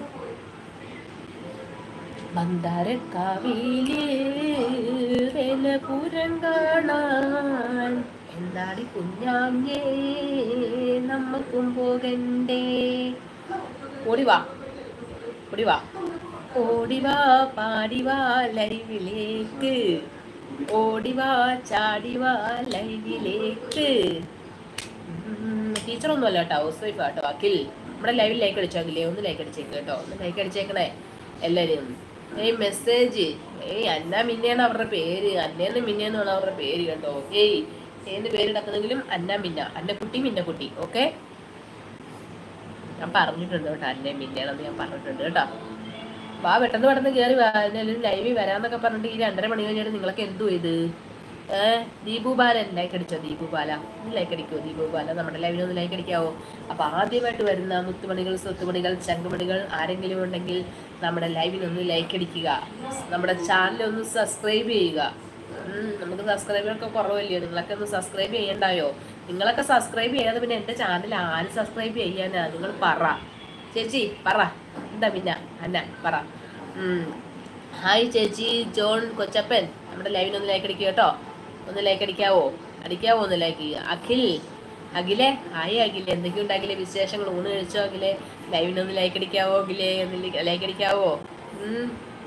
മന്ദാരക്കാവിലെ വേലപുരം കാണാൻ എന്താടി കുഞ്ഞാങ്ങേ നമ്മക്കും പോകണ്ടേ ഓടിവാ ഓടിവാ ഓടിവാ പാടിവാ ലൈവിലേക്ക് ഓടിവാ ചാടിവാ ലൈവിലേക്ക് ടീച്ചറൊന്നും അല്ല കേട്ടോ ഹൗസ് വൈഫ് കേട്ടോ അഖിൽ നമ്മുടെ ലൈവിൽ ലൈക്ക് അടിച്ചാക്കില്ലേ ഒന്ന് ലൈക്ക് അടിച്ചേക്ക് കേട്ടോ ഒന്ന് ലൈക്ക് അടിച്ചേക്കണേ എല്ലാവരും ഏയ് മെസ്സേജ് ഏയ് അന്ന മിന്നയാണ് അവരുടെ പേര് അന്നേന്ന് മിന്നയെന്നാണ് അവരുടെ പേര് കേട്ടോ ഏയ് ഏത് പേര് കിടക്കുന്നെങ്കിലും അന്ന മിന്ന അന്നക്കുട്ടി മിന്നക്കുട്ടി ഓക്കെ ഞാൻ പറഞ്ഞിട്ടുണ്ട് കേട്ടോ അന്നേ മിന്നയാണെന്ന് ഞാൻ പറഞ്ഞിട്ടുണ്ട് കേട്ടോ വാ പെട്ടെന്ന് പെട്ടെന്ന് കയറി വാ എല്ലാവരും ലൈവിൽ വരാന്നൊക്കെ പറഞ്ഞിട്ട് ഈ രണ്ടര മണി കഴിഞ്ഞിട്ട് നിങ്ങളൊക്കെ എന്തു ഇത് ഏഹ് ദീപു ബാലൻ ലൈക്ക് അടിച്ചോ ദീപു ബാല ലൈക്ക് അടിക്കുമോ ദീപു ബാല നമ്മുടെ ലൈവിൽ ഒന്ന് ലൈക്ക് അടിക്കാവോ അപ്പോൾ ആദ്യമായിട്ട് വരുന്ന മുത്തുമണികൾ സ്വത്തുമണികൾ ചങ്കുമണികൾ ആരെങ്കിലും ഉണ്ടെങ്കിൽ നമ്മുടെ ലൈവിനൊന്ന് ലൈക്ക് അടിക്കുക നമ്മുടെ ചാനൽ ഒന്ന് സബ്സ്ക്രൈബ് ചെയ്യുക ഉം, നമുക്ക് സബ്സ്ക്രൈബറൊക്കെ കുറവല്ലയോ നിങ്ങളൊക്കെ ഒന്ന് സബ്സ്ക്രൈബ് ചെയ്യണ്ടായോ നിങ്ങളൊക്കെ സബ്സ്ക്രൈബ് ചെയ്യാതെ പിന്നെ എൻ്റെ ചാനൽ ആര് സബ്സ്ക്രൈബ് ചെയ്യാനാ നിങ്ങൾ പറ ചേച്ചി പറ എന്താ പിന്നെ അന്ന പറ ഉം. ഹായ് ചേച്ചി ജോൺ കൊച്ചപ്പൻ നമ്മുടെ ലൈവിന് ഒന്ന് ലൈക്ക് അടിക്കുക കേട്ടോ ഒന്ന് ലൈക്ക് അടിക്കാവോ അടിക്കാവോ ഒന്ന് ലൈക്ക് അഖിൽ അഖിലെ ഹായ് അഖിലെ എന്തൊക്കെയുണ്ട് അഖിലെ വിശേഷങ്ങൾ ഊണ് കഴിച്ചോ അഖിലെ ലൈവിനൊന്ന് ലൈക്ക് അടിക്കാവോ അഖിലെ ഒന്ന് ലൈക്ക് അടിക്കാവോ ഉം.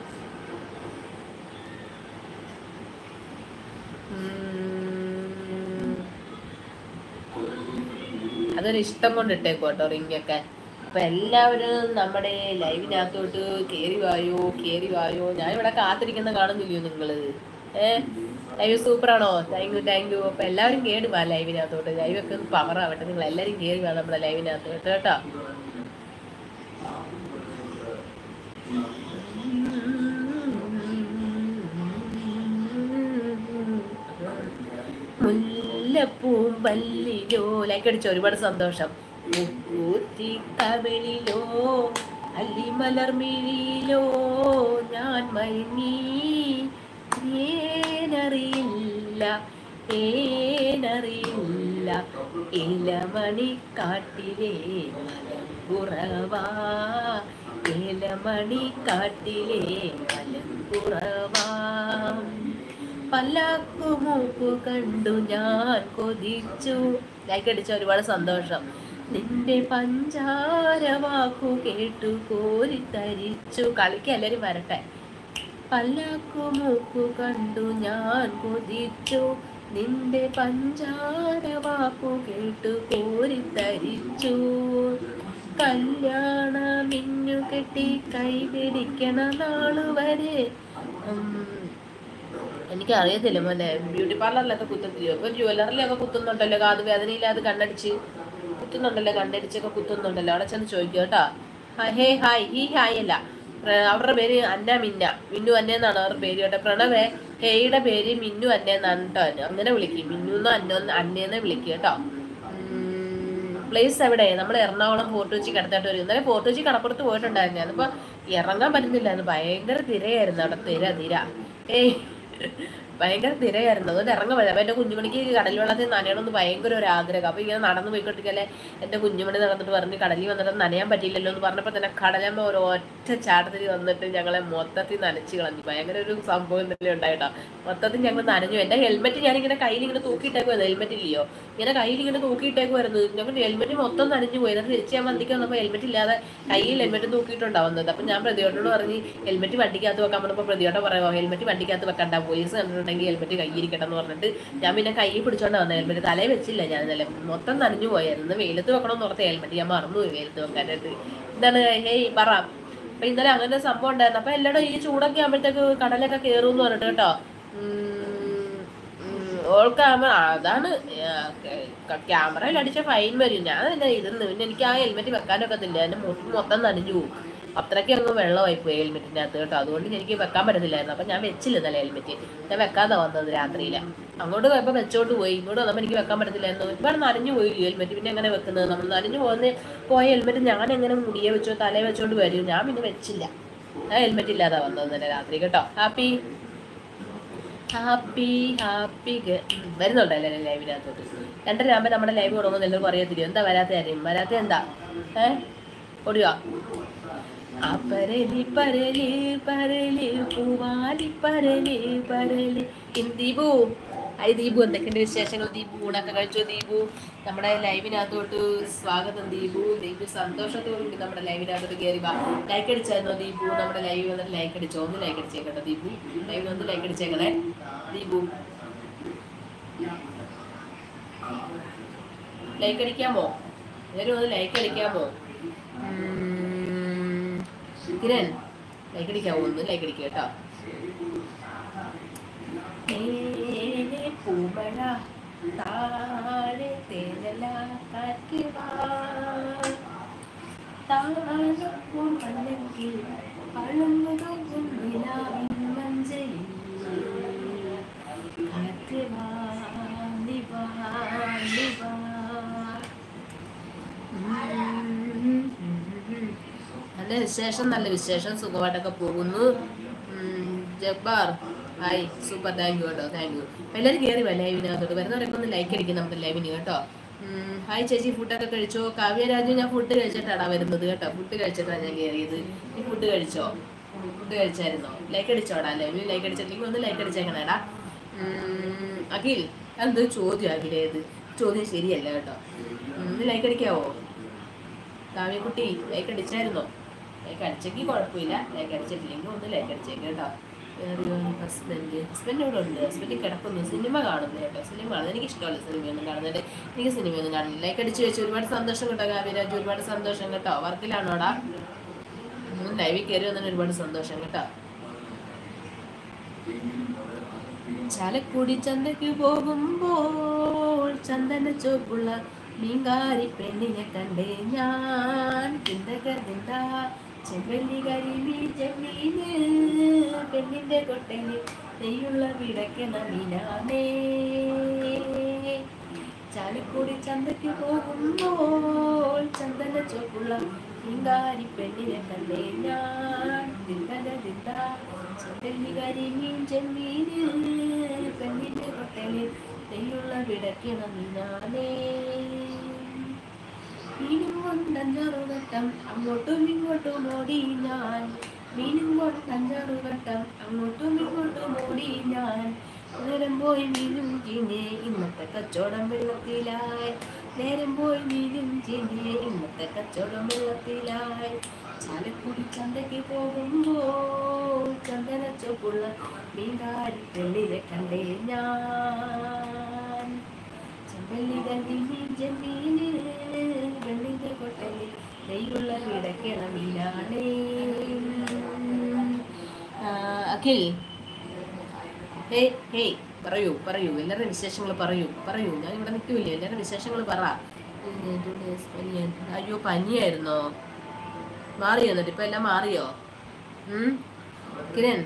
ഉം. അതൊരു ഇഷ്ടം കൊണ്ട് ഇട്ടേക്കോ കേട്ടോ റിങ്ങൊക്കെ അപ്പൊ എല്ലാവരും നമ്മുടെ ലൈവിനകത്തോട്ട് കേറി വായോ കേറി വായോ ഞാൻ ഇവിടെ കാത്തിരിക്കുന്ന കാണുന്നില്ലയോ നിങ്ങള് ഏ ലൈവ് സൂപ്പറാണോ താങ്ക് യു താങ്ക് യു അപ്പൊ എല്ലാവരും കേറി വാ ലൈവിനകത്തോട്ട് ലൈവ് ഒക്കെ ഒന്ന് പവർ ആവട്ടെ നിങ്ങൾ എല്ലാവരും കേറി വാ നമ്മുടെ ലൈവിനകത്തോട്ട് കേട്ടോ മുല്ലപ്പൂമ്പല്ലിലോ ലൈക്ക് അടിച്ചു ഒരുപാട് സന്തോഷം മുക്കൂത്തി കവിളിലോ അല്ലിമലർമിഴിയിലോ ഞാൻ മയങ്ങി ഏനറിയില്ല ഏനറിയില്ല ഇലമണി കാട്ടിലെ മലമ്പുറവാ ഇലമണി കാട്ടിലെ മലമ്പുറവാ പല്ലാക്കുമൂക്കു കണ്ടു ഞാൻ കൊതിച്ചു ലൈക്ക് അടിച്ച ഒരുപാട് സന്തോഷം നിന്റെ പഞ്ചാര വാക്കു കേട്ടു കോരിത്തരിച്ചു കളിക്ക് എല്ലാരും വരട്ടെ പല്ലാക്കുമൂക്കു കണ്ടു ഞാൻ കൊതിച്ചു നിന്റെ പഞ്ചാര വാക്കു കേട്ടു കോരിത്തരിച്ചു കല്യാണ മിന്നു കെട്ടി കൈപിടിക്കണ നാളുവരെ ഉം, എനിക്ക് അറിയത്തില്ല മോനെ ബ്യൂട്ടി പാർലറിലൊക്കെ കുത്തത്തില്ലയോ ഇപ്പൊ ജ്വല്ലറിലൊക്കെ കുത്തുന്നുണ്ടല്ലോ കാത് വേദനയില്ലാതെ കണ്ണടിച്ച് കുത്തുന്നുണ്ടല്ലോ കണ്ണടിച്ചൊക്കെ കുത്തുന്നുണ്ടല്ലോ അവിടെ ചെന്ന് ചോദിക്കുക കേട്ടോ ഹേ ഹായ് ഈ ഹായ് അല്ല പ്ര- അവരുടെ പേര് അന്ന മിന്ന മിന്നു അന്ന എന്നാണ് അവരുടെ പേര് കേട്ടോ പ്രണവേ ഹേയുടെ പേര് മിന്നു അന്ന എന്നാണ് കേട്ടോ അങ്ങനെ വിളിക്കും മിന്നു അന്ന അന്നേന്ന് വിളിക്കുക കേട്ടോ പ്ലേസ് എവിടെ നമ്മൾ എറണാകുളം ഫോർട്ട് കൊച്ചി കിടത്തായിട്ട് വരും ഇന്നലെ ഫോർട്ട് കൊച്ചി കടപ്പുറത്ത് പോയിട്ടുണ്ടായിരുന്നു ഞാനിപ്പോ ഇറങ്ങാൻ പറ്റുന്നില്ലായിരുന്നു ഭയങ്കര തിരയായിരുന്നു അവിടെ തിര തിര ഏയ് ഭയങ്കര തിരയായിരുന്നു അതുകൊണ്ട് ഇറങ്ങാൻ പറ്റില്ല അപ്പൊ എന്റെ കുഞ്ഞുമണിക്ക് കടൽ വെള്ളത്തിൽ നനയണമെന്ന് ഭയങ്കര ഒരു ആഗ്രഹം അപ്പൊ ഇങ്ങനെ നടന്നു പോയിക്കൊണ്ടിരിക്കല്ലേ എന്റെ കുഞ്ഞുമണി നടന്നിട്ട് പറഞ്ഞ് കടലിൽ വന്നിട്ട് നനയാൻ പറ്റിയില്ലല്ലോ എന്ന് പറഞ്ഞപ്പോ തന്നെ കടലമ്മ ഒരു ഒറ്റ ചാട്ടത്തിൽ വന്നിട്ട് ഞങ്ങളെ മൊത്തത്തിൽ നനച്ച് കളഞ്ഞു ഭയങ്കര ഒരു സംഭവം തന്നെ ഉണ്ടായിട്ടോ മൊത്തത്തിൽ ഞങ്ങൾ നനഞ്ഞു എന്റെ ഹെൽമെറ്റ് ഞാനിങ്ങനെ കയ്യിൽ ഇങ്ങനെ തൂക്കിയിട്ടേക്കുമായിരുന്നു ഹെൽമെറ്റ് ഇല്ലയോ ഇങ്ങനെ കയ്യിൽ ഇങ്ങനെ തൂക്കിയിട്ടേക്കുമായിരുന്നു ഞങ്ങൾ ഹെൽമെറ്റ് മൊത്തം നനഞ്ഞു പോയി എന്നിട്ട് തിരിച്ച് ഞാൻ വണ്ടിക്ക് വന്നപ്പോൾ ഹെൽമെറ്റ് ഇല്ലാതെ കയ്യിൽ ഹെൽമെറ്റ് തൂക്കിയിട്ടുണ്ടാവുന്നത് അപ്പം ഞാൻ പ്രതിയോട്ടോട് പറഞ്ഞ് ഹെൽമെറ്റ് വണ്ടിക്കകത്ത് വെക്കാൻ പറഞ്ഞപ്പോൾ പ്രതിയോട്ട പറയുമോ ഹെൽമെറ്റ് വണ്ടിക്കകത്ത് വെക്കണ്ട പോലീസ് കണ്ടിട്ടുണ്ടെങ്കിൽ ഹെൽമെറ്റ് കയ്യിരിക്കട്ടെ എന്ന് പറഞ്ഞിട്ട് ഞാൻ പിന്നെ കൈ പിടിച്ചോണ്ട് വന്നത് ഹെൽമെറ്റ് തലയിൽ വെച്ചില്ല ഞാൻ ഇന്നലെ മൊത്തം നനഞ്ഞു പോയായിരുന്നു വെയിലത്ത് വെക്കണമെന്ന് ഓർത്ത് ഹെൽമെറ്റ് ഞാൻ മറന്നുപോയി വെയിലത്ത് വെക്കാനായിട്ട് എന്താണ് ഹേയ് പറ അപ്പൊ ഇന്നലെ അങ്ങനെ ഒരു സംഭവം ഉണ്ടായിരുന്നു അപ്പൊ എല്ലായിടും ഈ ചൂടൊക്കെ ആകുമ്പോഴത്തേക്ക് കടലൊക്കെ കയറും എന്ന് പറഞ്ഞിട്ട് കേട്ടോ ഓൾക്കാമ അതാണ് ക്യാമറയിൽ അടിച്ച ഫൈൻ വരും ഞാൻ തന്നെ ഇരുന്ന് പിന്നെ എനിക്ക് ആ ഹെൽമെറ്റ് വെക്കാനൊക്കത്തില്ല എന്റെ മുഖം മൊത്തം നനഞ്ഞു പോകും അത്രയ്ക്ക് അങ്ങ് വെള്ളമായി പോയി ഹെൽമെറ്റിന്റെ അകത്ത് കേട്ടോ അതുകൊണ്ട് എനിക്ക് വെക്കാൻ പറ്റത്തില്ലായിരുന്നു അപ്പൊ ഞാൻ വെച്ചില്ല ഇന്നലെ ഹെൽമെറ്റ് ഞാൻ വെക്കാതെ വന്നത് രാത്രിയില അങ്ങോട്ട് പോയപ്പോൾ വെച്ചോണ്ട് പോയി ഇങ്ങോട്ട് വന്നപ്പോൾ എനിക്ക് വെക്കാൻ പറ്റത്തില്ലായിരുന്നു ഒരുപാട് നനഞ്ഞു പോയി ഹെൽമെറ്റ് പിന്നെ എങ്ങനെ വെക്കുന്നത് നമ്മൾ നനഞ്ഞു പോകുന്ന പോയ ഹെൽമെറ്റ് ഞാൻ എങ്ങനെ മുടിയെ വെച്ചോ തലയെ വെച്ചോണ്ട് വരും ഞാൻ പിന്നെ വെച്ചില്ല ഞാൻ ഹെൽമെറ്റ് ഇല്ലാതെ വന്നത് ഇന്നലെ രാത്രി കേട്ടോ ഹാപ്പി ഹാപ്പി ഹാപ്പി വരുന്നുണ്ടല്ലേ ലൈവിനകത്തോട്ട് രണ്ടര ആകുമ്പോൾ നമ്മുടെ ലൈവ് തുടങ്ങുന്ന എല്ലാവർക്കും അറിയത്തില്ല എന്താ വരാത്ത കാര്യം വരാത്ത എന്താ ഏ ഓടുക അപ്പരലി പരലി പരലി പൂവാലി പരലി പരലി ഇൻ ദീപു ഐ ദീപു എന്തൊക്കെയുണ്ട് വിശേഷങ്ങൾ ദീപു ഊണൊക്കെ കഴിച്ചോ ദീപു നമ്മുടെ ലൈവിനകത്തോട്ട് സ്വാഗതം ദീപു ദീപു സന്തോഷത്തോടുകൂടി നമ്മുടെ ലൈവിനകത്തോട്ട് കയറി വാ ലൈക്ക് അടിച്ചായിരുന്നോ ദീപു നമ്മുടെ ലൈവ് വന്നിട്ട് ലൈക്ക് അടിച്ചോ ഒന്ന് ലൈക്ക് അടിച്ചേക്കട്ടോ ദീപു ലൈവ് വന്ന് ലൈക്ക് അടിച്ചേക്കണേ ദീപു ലൈക്ക് അടിക്കാമോ എല്ലാവരും ഒന്ന് ലൈക്ക് അടിക്കാമോ ഉം, കിരൺ ലൈക്ക് അടിക്കാമോ ഒന്ന് ലൈക്ക് അടിക്കുക കേട്ടോ മേലെ പൂമഴ താഴെ തേനല കാറ്റുവാ താഴപ്പോൾ പല്ലക്കിൽ പഴങ്ങുകൾ നിലാവിൻ മഞ്ചലിൽ കാറ്റ് വാ നീ വാ നീ വാ നല്ല വിശേഷം നല്ല വിശേഷം സുഖമായിട്ടൊക്കെ പോകുന്നു ഉം, Jabbar hi super thank you കേട്ടോ താങ്ക് യു എല്ലാവരും കയറി വാ ലൈവിനകത്തോട്ട് വരുന്നവരൊക്കെ ഒന്ന് ലൈക്ക് അടിക്കും നമ്മുടെ ലൈവിന് കേട്ടോ ഉം, ഹായ് ചേച്ചി ഫുഡൊക്കെ കഴിച്ചോ കാവ്യരാജു ഞാൻ ഫുഡ് കഴിച്ചിട്ടാടാ വരുന്നത് കേട്ടോ ഫുഡ് കഴിച്ചിട്ടാണ് ഞാൻ കയറിയത് നീ ഫുഡ് കഴിച്ചോ ഫുഡ് കഴിച്ചായിരുന്നോ ലൈക്ക് അടിച്ചോടാ ലൈവ് ലൈക്ക് അടിച്ചിട്ടില്ലെങ്കിൽ ഒന്ന് ലൈക്ക് അടിച്ചേക്കണേടാ ഉം, അഖിൽ എന്ത് ചോദ്യം അഖിലേത് ചോദ്യം ശരിയല്ല കേട്ടോ ഉം, നീ ലൈക്ക് അടിക്കാവോ കാവ്യക്കുട്ടി ലൈക്ക് അടിച്ചായിരുന്നോ ലൈക്ക് അടിച്ചെങ്കിൽ കുഴപ്പമില്ല ലൈക്ക് അടിച്ചിട്ടില്ലെങ്കിൽ ഒന്ന് ലൈക്ക് അടിച്ചേക്ക് കേട്ടോ ഹസ്ബൻഡ് ഹസ്ബൻഡ് ഇവിടെ ഉണ്ട് ഹസ്ബൻഡ് കിടക്കുന്നു സിനിമ കാണുന്നു കേട്ടോ സിനിമ കാണുന്നത് എനിക്ക് ഇഷ്ടമല്ല സിനിമയൊന്നും കാണുന്നത് എനിക്ക് സിനിമയൊന്നും കാണില്ല ലൈക്ക് അടിച്ച് വെച്ച് ഒരുപാട് സന്തോഷം കേട്ടോ കാവ്യരാജ് ഒരുപാട് സന്തോഷം കേട്ടോ വർക്കിലാണോടാ ലൈവിൽ കയറി വന്നതിന് ഒരുപാട് സന്തോഷം കേട്ടോ ചാലക്കുടി ചന്തയ്ക്ക് പോകുമ്പോൾ ചന്ദന ചോപ്പുള്ള മീങ്കാരി പെണ്ണിനെ കണ്ടേ ഞാൻ തിന്തക തിന്ത ചെമ്പല്ലി കരിമീ ചെമ്മീന് പെണ്ണിന്റെ കൊട്ടയിൽ നെയ്യുള്ള വിടക്കണ മീനാണേ ചാലക്കുടി ചന്തയ്ക്ക് പോകുമ്പോൾ ചന്ദന ചോപ്പുള്ള മീങ്കാരി പെണ്ണിനെ കണ്ടേ ഞാൻ തിന്തക തിന്ത ചെമ്പല്ലി കരിമീൻ ചെമ്മീന് പെണ്ണിന്റെ കൊട്ടയിൽ നെയ്യുള്ള വിടക്കണ മീനാണേ മീനും കൊണ്ടഞ്ചാറു വട്ടം അങ്ങോട്ടും ഇങ്ങോട്ടും ഓടി ഞാൻ മീനും കൊണ്ടഞ്ചാറു വട്ടം അങ്ങോട്ടും ഇങ്ങോട്ടും ഓടി ഞാൻ നേരം പോയി മീനും ചീഞ്ഞ് ഇന്നത്തെ കച്ചവടം വെള്ളത്തിലായി നേരം പോയി മീനും ചീഞ്ഞ് ഇന്നത്തെ കച്ചവടം വെള്ളത്തിലായി ചാലക്കുടി ചന്തയ്ക്ക് പോകുമ്പോൾ ചന്ദന ചോപ്പുള്ള മീൻകാരി പെണ്ണിനെ കണ്ടേ ഞാൻ ചെമ്പല്ലി കണ്ടിനി ചെമ്മീന് വെള്ളിന്റെ കൊട്ടയിൽ നെയ്യുള്ള വിടക്കണ മീനാണേ ആ, അഖിൽ ഹേയ് ഹേയ് പറയൂ പറയൂ എല്ലാവരുടെ വിശേഷങ്ങൾ പറയൂ പറയൂ ഞാൻ ഇവിടെ നിൽക്കില്ലേ എല്ലാവരുടെ വിശേഷങ്ങൾ പറ ഉം, two days പനിയായിരുന്നു. അയ്യോ പനിയായിരുന്നോ മാറിയോ എന്നിട്ട് ഇപ്പൊ എല്ലാം മാറിയോ ഉം കിരൺ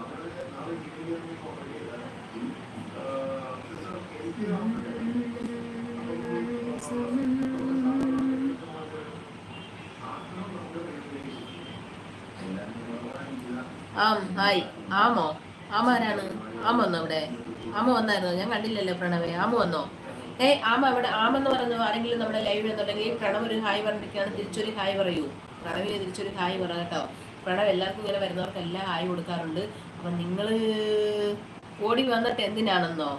ആം ഹായ് ആമോ ആമ ആരാണ് ആമ വന്നോ ഇവിടെ ആമ വന്നായിരുന്നോ ഞാൻ കണ്ടില്ലല്ലോ പ്രണവേ ആമ വന്നോ ഏയ് ആമ ഇവിടെ ആമെന്ന് പറഞ്ഞു ആരെങ്കിലും നമ്മുടെ ലൈവിൽ എന്നുണ്ടെങ്കിൽ പ്രണവ് ഒരു ഹായ് പറഞ്ഞിരിക്കുകയാണ് തിരിച്ചൊരു ഹായ് പറയൂ പ്രണവിന് തിരിച്ചൊരു ഹായ് പറ കേട്ടോ പ്രണവ് എല്ലാവർക്കും ഇങ്ങനെ വരുന്നവർക്കെല്ലാം ഹായ് കൊടുക്കാറുണ്ട് അപ്പം നിങ്ങൾ ഓടി വന്നിട്ട് എന്തിനാണെന്നോ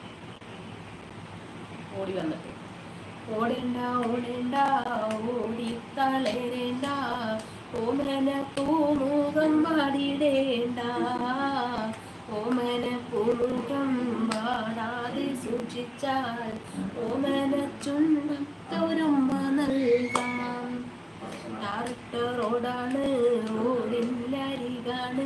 ഓടി വന്നിട്ട് ഓടേണ്ട ഓടേണ്ട ഓടി തളരേണ്ട ഓമന പൂമുഖം പാടിടേണ്ട ഓമന പൂമുഖം പാടാതെ സൂക്ഷിച്ചാൽ ഓമന ചുണ്ടത്തൊരുമ നൽകാം ടാറിട്ട റോഡാണ് റോഡിനരികാണ്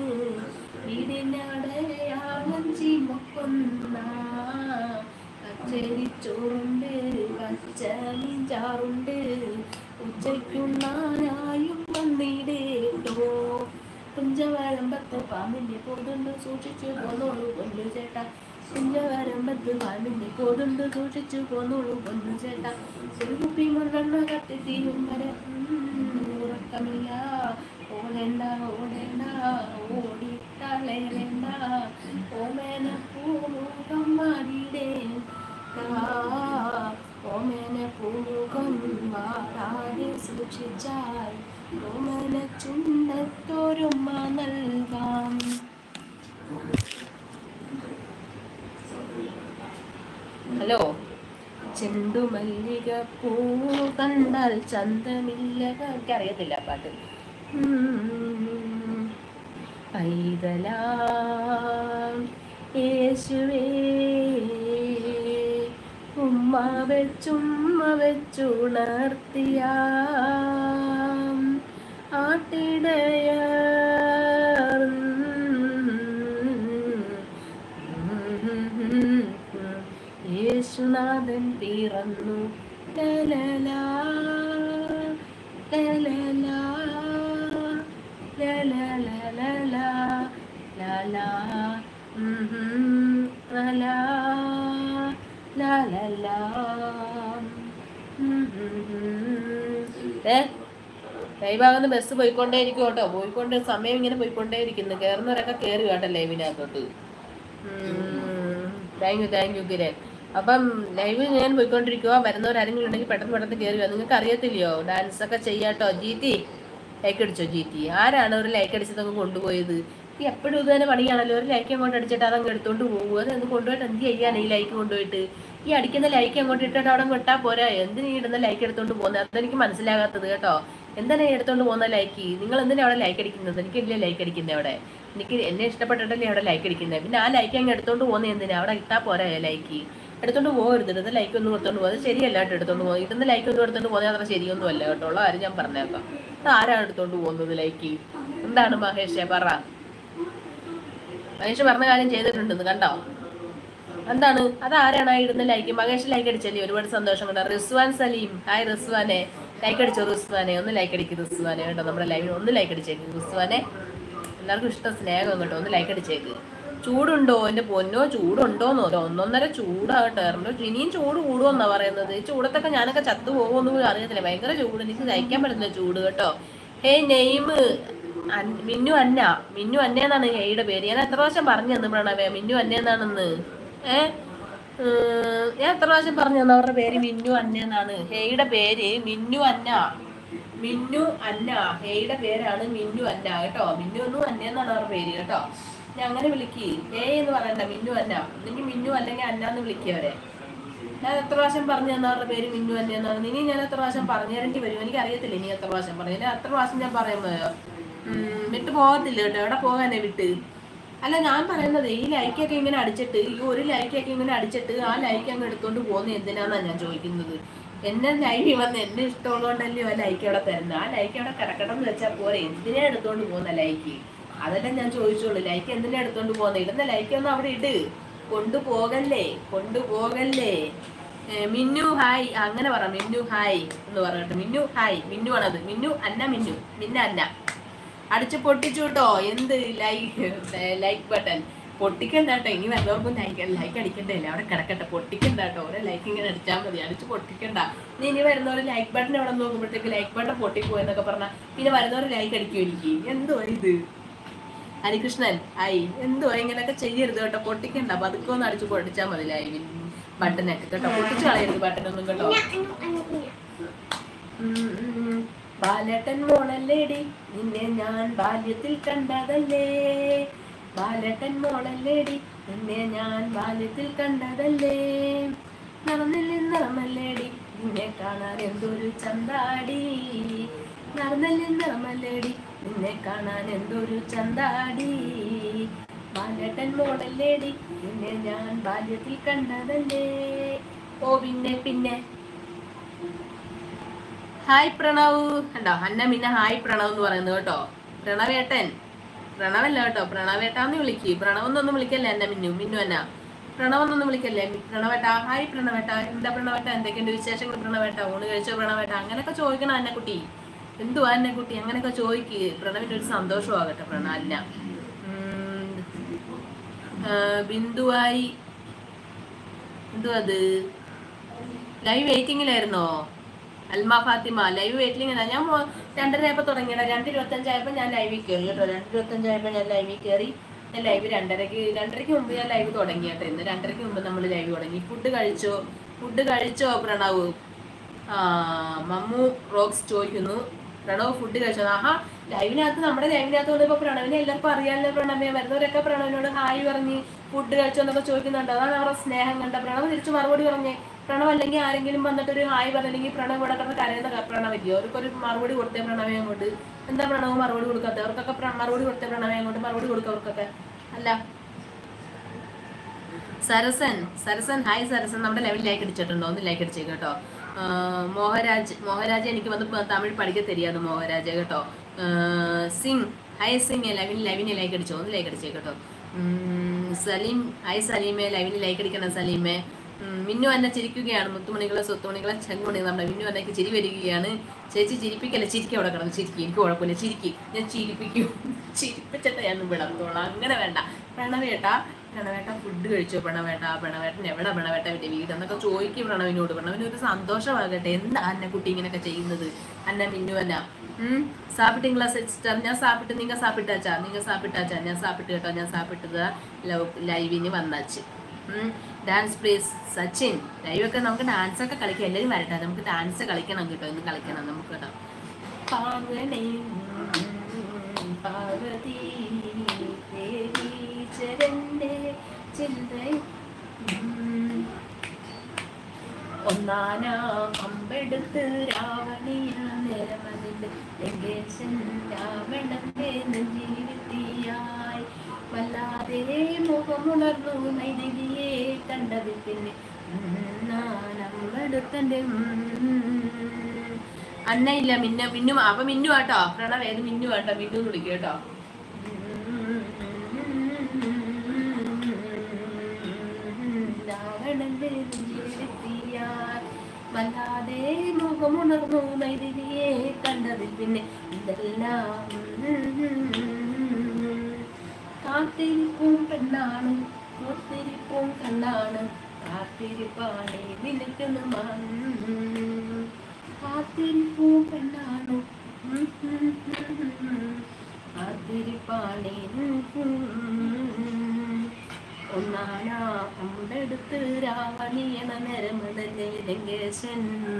വീടിനടയാളം ചീമക്കൊന്ന പച്ചരിച്ചോറുണ്ട് പച്ചമീൻ ചാറുണ്ട് ഉച്ചയ്ക്കുണ്ണാനായും വന്നിടേട്ടോ കുഞ്ചവരമ്പത്ത് പാമ്പിന്റെ പോതുണ്ട് സൂക്ഷിച്ചു പോന്നോളൂ പൊന്നു ചേട്ടാ കുഞ്ചവരമ്പത്ത് പാമ്പിന്റെ പോതുണ്ട് സൂക്ഷിച്ചു പോന്നോളൂ പൊന്നു ചേട്ടാ ഒരു കുപ്പി മണ്ണെണ്ണ കത്തിത്തീരും വരെ ഉം, ഉറക്കമില്ല ഓടേണ്ട ഓടേണ്ട ഓടി തളരേണ്ട ഓമേന പൂമുഖം മാറിടേണ്ട ഓമേന പൂമുഖം മാറാതെ സൂക്ഷിച്ചാൽ ഓമന ചുണ്ടത്തോരുമ്മ നൽകാം ഹലോ ചെണ്ടുമല്ലിക പൂ കണ്ടാൽ ചന്തമില്ല എനിക്കറിയത്തില്ല ആ പാട്ട് ഉം. പൈതലാം യേശുവേ ഉമ്മ വെച്ചുമ്മ വെച്ചുണർത്തിയ ആട്ടിടയർ യേശുനാഥൻ പിറന്നു ലലലാ, ലലലാ, ലലലലലാ, ലലാ, ഉം, ലലാ, ലലലാ, ഉം, ഏ ലൈവാകുന്ന ബസ് പോയിക്കൊണ്ടേയിരിക്കും കേട്ടോ പോയിക്കൊണ്ട് സമയം ഇങ്ങനെ പോയിക്കൊണ്ടേയിരിക്കുന്നു കയറുന്നവരൊക്കെ കയറി കേട്ടോ ലൈവിനകത്തോട്ട് thank you thank you Kiran അപ്പം ലൈവ് ഞാൻ പോയിക്കൊണ്ടിരിക്കുക വരുന്നവരാരെങ്കിലും ഉണ്ടെങ്കിൽ പെട്ടെന്ന് പെട്ടെന്ന് കയറി വരും നിങ്ങൾക്ക് അറിയത്തില്ലയോ ഡാൻസ് ഒക്കെ ചെയ്യാട്ടോ ജീറ്റി ലൈക്ക് അടിച്ചോ ജീറ്റി ആരാണ് ഒരു ലൈക്ക് അടിച്ചതൊക്കെ കൊണ്ടുപോയത് ഈ എപ്പോഴും ഇത് തന്നെ പണിയാണല്ലോ ഒരു ലൈക്ക് അങ്ങോട്ട് അടിച്ചിട്ട് അതങ്ങ് എടുത്തോണ്ട് പോകും അത് ഒന്ന് കൊണ്ടുപോയിട്ട് എന്ത് ചെയ്യാൻ ഈ ലൈക്ക് കൊണ്ടുപോയിട്ട് ഈ അടിക്കുന്ന ലൈക്ക് അങ്ങോട്ട് ഇട്ടിട്ട് അവിടെ വിട്ടാൽ പോരാ എന്തിനീ ഇടുന്ന ലൈക്ക് എടുത്തോണ്ട് പോകുന്നത് അതെനിക്ക് മനസ്സിലാകാത്തത് കേട്ടോ എന്തിനാ ഈ എടുത്തോണ്ട് പോകുന്ന ലൈക്ക് നിങ്ങൾ എന്തിനാ അവിടെ ലൈക്ക് അടിക്കുന്നത് എനിക്കില്ലേ ലൈക്ക് അടിക്കുന്നത് അവിടെ എനിക്ക് എന്നെ ഇഷ്ടപ്പെട്ടിട്ടല്ലേ അവിടെ ലൈക്ക് അടിക്കുന്നത് പിന്നെ ആ ലൈക്ക് അങ്ങ് എടുത്തോണ്ട് പോകുന്നത് എന്തിനാ അവിടെ ഇട്ടാൽ പോരാ ലൈക്ക് എടുത്തോണ്ട് പോകരുത് ഇടുന്ന ലൈക്ക് ഒന്നും എടുത്തോണ്ട് പോകുന്നത് ശരിയല്ല കേട്ടോ എടുത്തോണ്ട് പോകുന്നത് ഇടുന്ന ലൈക്ക് ഒന്നും എടുത്തോണ്ട് പോകുന്നത് അത്ര ശരിയൊന്നും അല്ല കേട്ടോ ഉള്ള കാര്യം ഞാൻ പറഞ്ഞേക്കാം അത് ആരാണ് എടുത്തോണ്ട് പോകുന്നത് ലൈക്ക് എന്താണ് മഹേഷേ പറ മഹേഷ് പറഞ്ഞ കാര്യം ചെയ്തിട്ടുണ്ടെന്ന് കണ്ടോ എന്താണ് അതാരാണ് ആ ഇടുന്ന ലൈക്ക് മഹേഷ് ലൈക്ക് അടിച്ചല്ലേ ഒരുപാട് സന്തോഷം കണ്ടോ റിസ്വാൻ സലീം ഹായ് റിസ്വാനെ ലൈക്ക് അടിച്ചോ റിസ്വാനെ ഒന്ന് ലൈക്ക് അടിക്കും റിസ്വാനെ കേട്ടോ നമ്മുടെ ലൈവിൽ ഒന്ന് ലൈക്ക് അടിച്ചേക്ക് റിസ്വാനെ എല്ലാവർക്കും ഇഷ്ടം സ്നേഹം കേട്ടോ ഒന്ന് ലൈക്ക് അടിച്ചേക്ക് ചൂടുണ്ടോ എൻ്റെ പൊന്നോ ചൂടുണ്ടോന്നോ ഒരു ഒന്നൊന്നര ചൂടാകട്ടെ എറണ്ടോ ഇനിയും ചൂട് കൂടുമെന്നാ പറയുന്നത് ഈ ചൂടത്തൊക്കെ ഞാനൊക്കെ ചത്തു പോകുമെന്ന് പോലും അറിയത്തില്ല ഭയങ്കര ചൂട് എനിക്ക് സഹിക്കാൻ പറ്റുന്ന ചൂട് കേട്ടോ ഹേ നെയ്മ് അൻ- മിന്നു അന്ന മിന്നു അന്ന എന്നാണ് ഹേയുടെ പേര് ഞാൻ എത്ര പ്രാവശ്യം പറഞ്ഞു തന്നു പ്രണവേ മിന്നു അന്ന എന്നാണെന്ന് ഏ ഉം, ഞാൻ എത്ര പ്രാവശ്യം പറഞ്ഞു തന്നു അവരുടെ പേര് മിന്നു അന്ന എന്നാണ് ഹേയുടെ പേര് മിന്നു അന്ന മിന്നു അന്ന ഹേയുടെ പേരാണ് മിന്നു അന്ന കേട്ടോ മിന്നു എന്നും അന്ന എന്നാണ് അവരുടെ പേര് കേട്ടോ ഞാൻ അങ്ങനെ വിളിക്ക് ഹേ എന്ന് പറയണ്ട മിന്നു അന്ന അല്ലെങ്കിൽ മിന്നു അല്ലെങ്കിൽ അന്ന എന്ന് വിളിക്കവരെ ഞാൻ എത്ര പ്രാവശ്യം പറഞ്ഞു തന്ന അവരുടെ പേര് മിന്നു അന്ന എന്നാണ് ഇനി ഞാൻ എത്ര പ്രാവശ്യം പറഞ്ഞു തരേണ്ടി വരും എനിക്ക് അറിയത്തില്ല ഇനി എത്ര പ്രാവശ്യം പറഞ്ഞു ഞാൻ എത്ര പ്രാവശ്യം ഞാൻ പറയുമ്പോഴോ വിട്ട് പോകത്തില്ല കേട്ടോ എവിടെ പോകാനേ വിട്ട് അല്ല ഞാൻ പറയുന്നത് ഈ ലൈക്കൊക്കെ ഇങ്ങനെ അടിച്ചിട്ട് ഈ ഒരു ലൈക്കൊക്കെ ഇങ്ങനെ അടിച്ചിട്ട് ആ ലൈക്ക് അങ്ങ് എടുത്തോണ്ട് പോകുന്നത് എന്തിനാന്നാണ് ഞാൻ ചോദിക്കുന്നത് എന്നെ ലൈവിൽ വന്ന് എന്നെ ഇഷ്ടമുള്ളതുകൊണ്ടല്ലേ ആ ലൈക്ക് അവിടെ തരുന്നത് ആ ലൈക്ക് അവിടെ കിടക്കണം എന്ന് വെച്ചാൽ പോരെ എന്തിനാ എടുത്തോണ്ട് പോകുന്ന ലൈക്ക് അതെല്ലാം ഞാൻ ചോദിച്ചോളൂ ലൈക്ക് എന്തിനാ എടുത്തോണ്ട് പോകുന്നത് ഇടുന്ന ലൈക്ക് ഒന്ന് അവിടെ ഇട് കൊണ്ടുപോകല്ലേ കൊണ്ടുപോകല്ലേ ഏ, മിന്നു ഹായ് ആ, അങ്ങനെ പറ മിന്നു ഹായ് എന്ന് പറയട്ടെ മിന്നു ഹായ് മിന്നു ആണത് മിന്നു അന്ന മിന്നു മിന്ന അന്ന അടിച്ച് പൊട്ടിച്ചു കേട്ടോ എന്ത് ലൈക്ക് ലൈക്ക് ബട്ടൺ പൊട്ടിക്കണ്ട കേട്ടോ ഇനി വല്ലവർക്കും ലൈക്ക് ലൈക്ക് അടിക്കണ്ടല്ലേ അവിടെ കിടക്കട്ടെ പൊട്ടിക്കണ്ട കേട്ടോ ഓരോ ലൈക്ക് ഇങ്ങനെ അടിച്ചാൽ മതി അടിച്ച് പൊട്ടിക്കണ്ട നീ ഇനി വരുന്നവർ ലൈക്ക് ബട്ടൺ എവിടെ നോക്കുമ്പോഴത്തേക്ക് ലൈക്ക് ബട്ടൺ പൊട്ടിപ്പോയെന്നൊക്കെ പറഞ്ഞാൽ പിന്നെ വരുന്നവർ ലൈക്ക് അടിക്കും എനിക്ക് എന്തോ ഇത് ഹരികൃഷ്ണൻ ഐ എന്തോ ഇങ്ങനെയൊക്കെ ചെയ്യരുത് കേട്ടോ പൊട്ടിക്കണ്ട പതുക്കെ ഒന്ന് അടിച്ച് പൊട്ടിച്ചാൽ മതി ലൈവിൽ ബട്ടനൊക്കെ കേട്ടോ പൊട്ടിച്ച് കളയരുത് ബട്ടനൊന്നും കേട്ടോ ഉം. ബാലേട്ടൻ മോളല്ലേടി നിന്നെ ഞാൻ ബാല്യത്തിൽ കണ്ടതല്ലേ ബാലേട്ടൻ മോളല്ലേടി നിന്നെ ഞാൻ ബാല്യത്തിൽ കണ്ടതല്ലേ നടന്നില്ലേ നടന്നല്ലേടി നിന്നെ കാണാൻ എന്തൊരു ചന്താടി നടന്നല്ലേ നടന്നല്ലേടി നിന്നെ കാണാൻ എന്തൊരു ചന്താടി ബാലേട്ടൻ മോളല്ലേടി നിന്നെ ഞാൻ ബാല്യത്തിൽ കണ്ടതല്ലേ ഓ പിന്നെ പിന്നെ ഹായ് പ്രണവ് കണ്ടോ അന്ന പിന്നെ ഹായ് പ്രണവ് എന്ന് പറയുന്നത് കേട്ടോ പ്രണവേട്ടൻ പ്രണവല്ല കേട്ടോ പ്രണവേട്ടാന്ന് വിളിക്ക് പ്രണവ് എന്നൊന്നും വിളിക്കല്ലേ എന്നെ മിന്നു മിന്നു എന്നാ പ്രണവെന്നൊന്നും വിളിക്കല്ലേ മി- പ്രണവേട്ട ഹായ് പ്രണവേട്ട എന്താ പ്രണവേട്ട എന്തൊക്കെയുണ്ട് വിശേഷങ്ങൾ പ്രണവേട്ട ഊണ് കഴിച്ചോ പ്രണവേട്ട അങ്ങനെയൊക്കെ ചോദിക്കണം അന്നെ കുട്ടി എന്തുവാ എന്നെ കുട്ടി അങ്ങനെയൊക്കെ ചോദിക്ക് പ്രണവിന്റെ ഒരു സന്തോഷമാകട്ടെ പ്രണ അല്ല ഉം, ആ, ബിന്ദുവായി എന്തുവാ അത് ലൈവ് വെയിറ്റിംഗിലായിരുന്നോ അൽമ ഫാത്തിമ ലൈവ് വെയിറ്റിംഗ് ഞാൻ മോ- രണ്ടരയപ്പോൾ തുടങ്ങിയടാ രണ്ട് ഇരുപത്തഞ്ചായപ്പോൾ ഞാൻ ലൈവിൽ കയറി കേട്ടോ രണ്ട് ഇരുപത്തഞ്ചായപ്പോൾ ഞാൻ ലൈവിൽ കയറി ഞാൻ ലൈവ് രണ്ടരയ്ക്ക് രണ്ടരയ്ക്ക് മുമ്പ് ഞാൻ ലൈവ് തുടങ്ങി കേട്ടോ ഇന്ന് രണ്ടരയ്ക്ക് മുമ്പ് നമ്മൾ ലൈവ് തുടങ്ങി ഫുഡ് കഴിച്ചോ ഫുഡ് കഴിച്ചോ പ്രണവ് ആ മമ്മു റോക്സ് ചോദിക്കുന്നു പ്രണവ് ഫുഡ് കഴിച്ചോ ആഹാ ലൈവിനകത്ത് നമ്മുടെ ലൈവിനകത്ത് വന്നപ്പോൾ പ്രണവിനെ എല്ലാവർക്കും അറിയാമല്ലോ പ്രണവെ വരുന്നവരൊക്കെ പ്രണവിനോട് ഹായ് പറഞ്ഞ് ഫുഡ് കഴിച്ചോ എന്നൊക്കെ ചോദിക്കുന്നുണ്ട് അതാണ് അവരുടെ സ്നേഹം കണ്ട പ്രണവ് തിരിച്ചു മറുപടി പറഞ്ഞേ പ്രണവ് അല്ലെങ്കിൽ ആരെങ്കിലും വന്നിട്ട് ഒരു ഹായ് പറഞ്ഞില്ലെങ്കിൽ പ്രണവ് ഇവിടെ കിടന്ന് കരയുന്ന ക- പ്രണവില്ലയോ അവർക്കൊരു മറുപടി കൊടുത്തേ പ്രണവെ അങ്ങോട്ട് എന്താ പ്രണവ് മറുപടി കൊടുക്കാത്ത അവർക്കൊക്കെ പ്ര- മറുപടി കൊടുത്തേ പ്രണവെ അങ്ങോട്ട് മറുപടി കൊടുക്കുക അവർക്കൊക്കെ അല്ല സരസൻ സരസൻ ഹായ് സരസൻ നമ്മുടെ ലെവൽ ലൈക്ക് അടിച്ചിട്ടുണ്ടോ ഒന്ന് ലൈക്ക് അടിച്ചേക്ക് കേട്ടോ ആ, മോഹരാജ് മോഹരാജ് എനിക്ക് വന്ന് പ- തമിഴ് പഠിക്ക தெரியாது മോഹരാജ് കേട്ടോ ആ, സിംഗ് ഹായ് സിംഗ് ലൈവിന് ലൈവിന് ലൈക്ക് അടിച്ചോ ഒന്ന് ലൈക്ക് അടിച്ചേക്ക് കേട്ടോ ഉം, സലീം ഹായ് സലീമേ ലൈവിന് ലൈക്ക് അടിക്കണം സലീമേ ഉം, മിന്നു എന്നെ ചിരിക്കുകയാണ് മുത്തുമണികളെ സ്വത്തുമണികളെ ചെങ്ങുമണി നമ്മുടെ മിന്നു എന്നൊക്കെ ചിരി വരികയാണ് ചേച്ചി ചിരിപ്പിക്കല്ല ചിരിക്കും അവിടെ കിടന്ന് ചിരിക്കും എനിക്ക് കുഴപ്പമില്ല ചിരിക്കി ഞാൻ ചിരിപ്പിക്കും ചിരിപ്പിച്ചിട്ട് ഞാൻ വിടത്തോളാം അങ്ങനെ വേണ്ട പ്രണവേട്ടാ പ്രണവേട്ട ഫുഡ് കഴിച്ചോ പ്രണവേട്ട പ്രണവേട്ടൻ എവിടെ പ്രണവേട്ട വീട്ടിൽ വീട് എന്നൊക്കെ ചോദിക്കും പ്രണവിനോട് പ്രണവിന് ഒരു സന്തോഷമാകട്ടെ എന്താ അന്ന കുട്ടി ഇങ്ങനെയൊക്കെ ചെയ്യുന്നത് അന്ന മിന്നു അന്ന ഉം സാപ്പിട്ടിங்களா സിസ്റ്റർ ഞാൻ സാപ്പിട്ട് നിങ്ങൾ സാപ്പിട്ടാച്ചാ നിങ്ങൾ സാപ്പിട്ടാച്ചാ ഞാൻ സാപ്പിട്ട് കേട്ടോ ഞാൻ സാപ്പിട്ടത് ലൈവിന് വന്നാച്ച് ഡാൻസ് പ്ലീസ് സച്ചിൻ ലൈവൊക്കെ നമുക്ക് ഡാൻസ് ഒക്കെ കളിക്കാം എല്ലാവരും വരട്ടെ നമുക്ക് ഡാൻസ് കളിക്കണം കേട്ടോ ഇന്ന് കളിക്കണം നമുക്ക് കേട്ടോ പാവനേ പാർവതി ദേവി ചരന്റെ ചിന്തൈ ഒന്നാനാം അമ്പെടുത്ത് രാവണിയ നിരമതിന്റെ ലങ്കേശൻ രാവണന്റെ നെഞ്ചിരുത്തിയായി വല്ലാതെ മുഖമുണർന്നു മൈതിരിയെ കണ്ടതിൽ പിന്നെ നാനമ്പെടുത്തന്റെ അന്ന ഇല്ല മിന്ന മിന്നു അപ്പൊ മിന്നു ആട്ടോ പ്രണവ് ഏത് മിന്നു ആട്ടോ മിന്നു എന്ന് വിളിക്കും കേട്ടോ രാവണന്റെ നെഞ്ചിലെത്തിയാൽ വല്ലാതെ മുഖമുണർന്നു മൈതിരിയെ കണ്ടതിൽ പിന്നെ ഇതെല്ലാം കാത്തിരിപ്പും പെണ്ണാണ് കാത്തിരിപ്പും കണ്ണാണ് കാത്തിരിപ്പാണ് നിനക്കെന്ന് കാത്തിരിപ്പും പെണ്ണാണ് കാത്തിരിപ്പാണ് ഒന്നാനാ അമ്പെടുത്ത് രാവണിയണ നിരമതല്ലേ ലങ്കേശൻ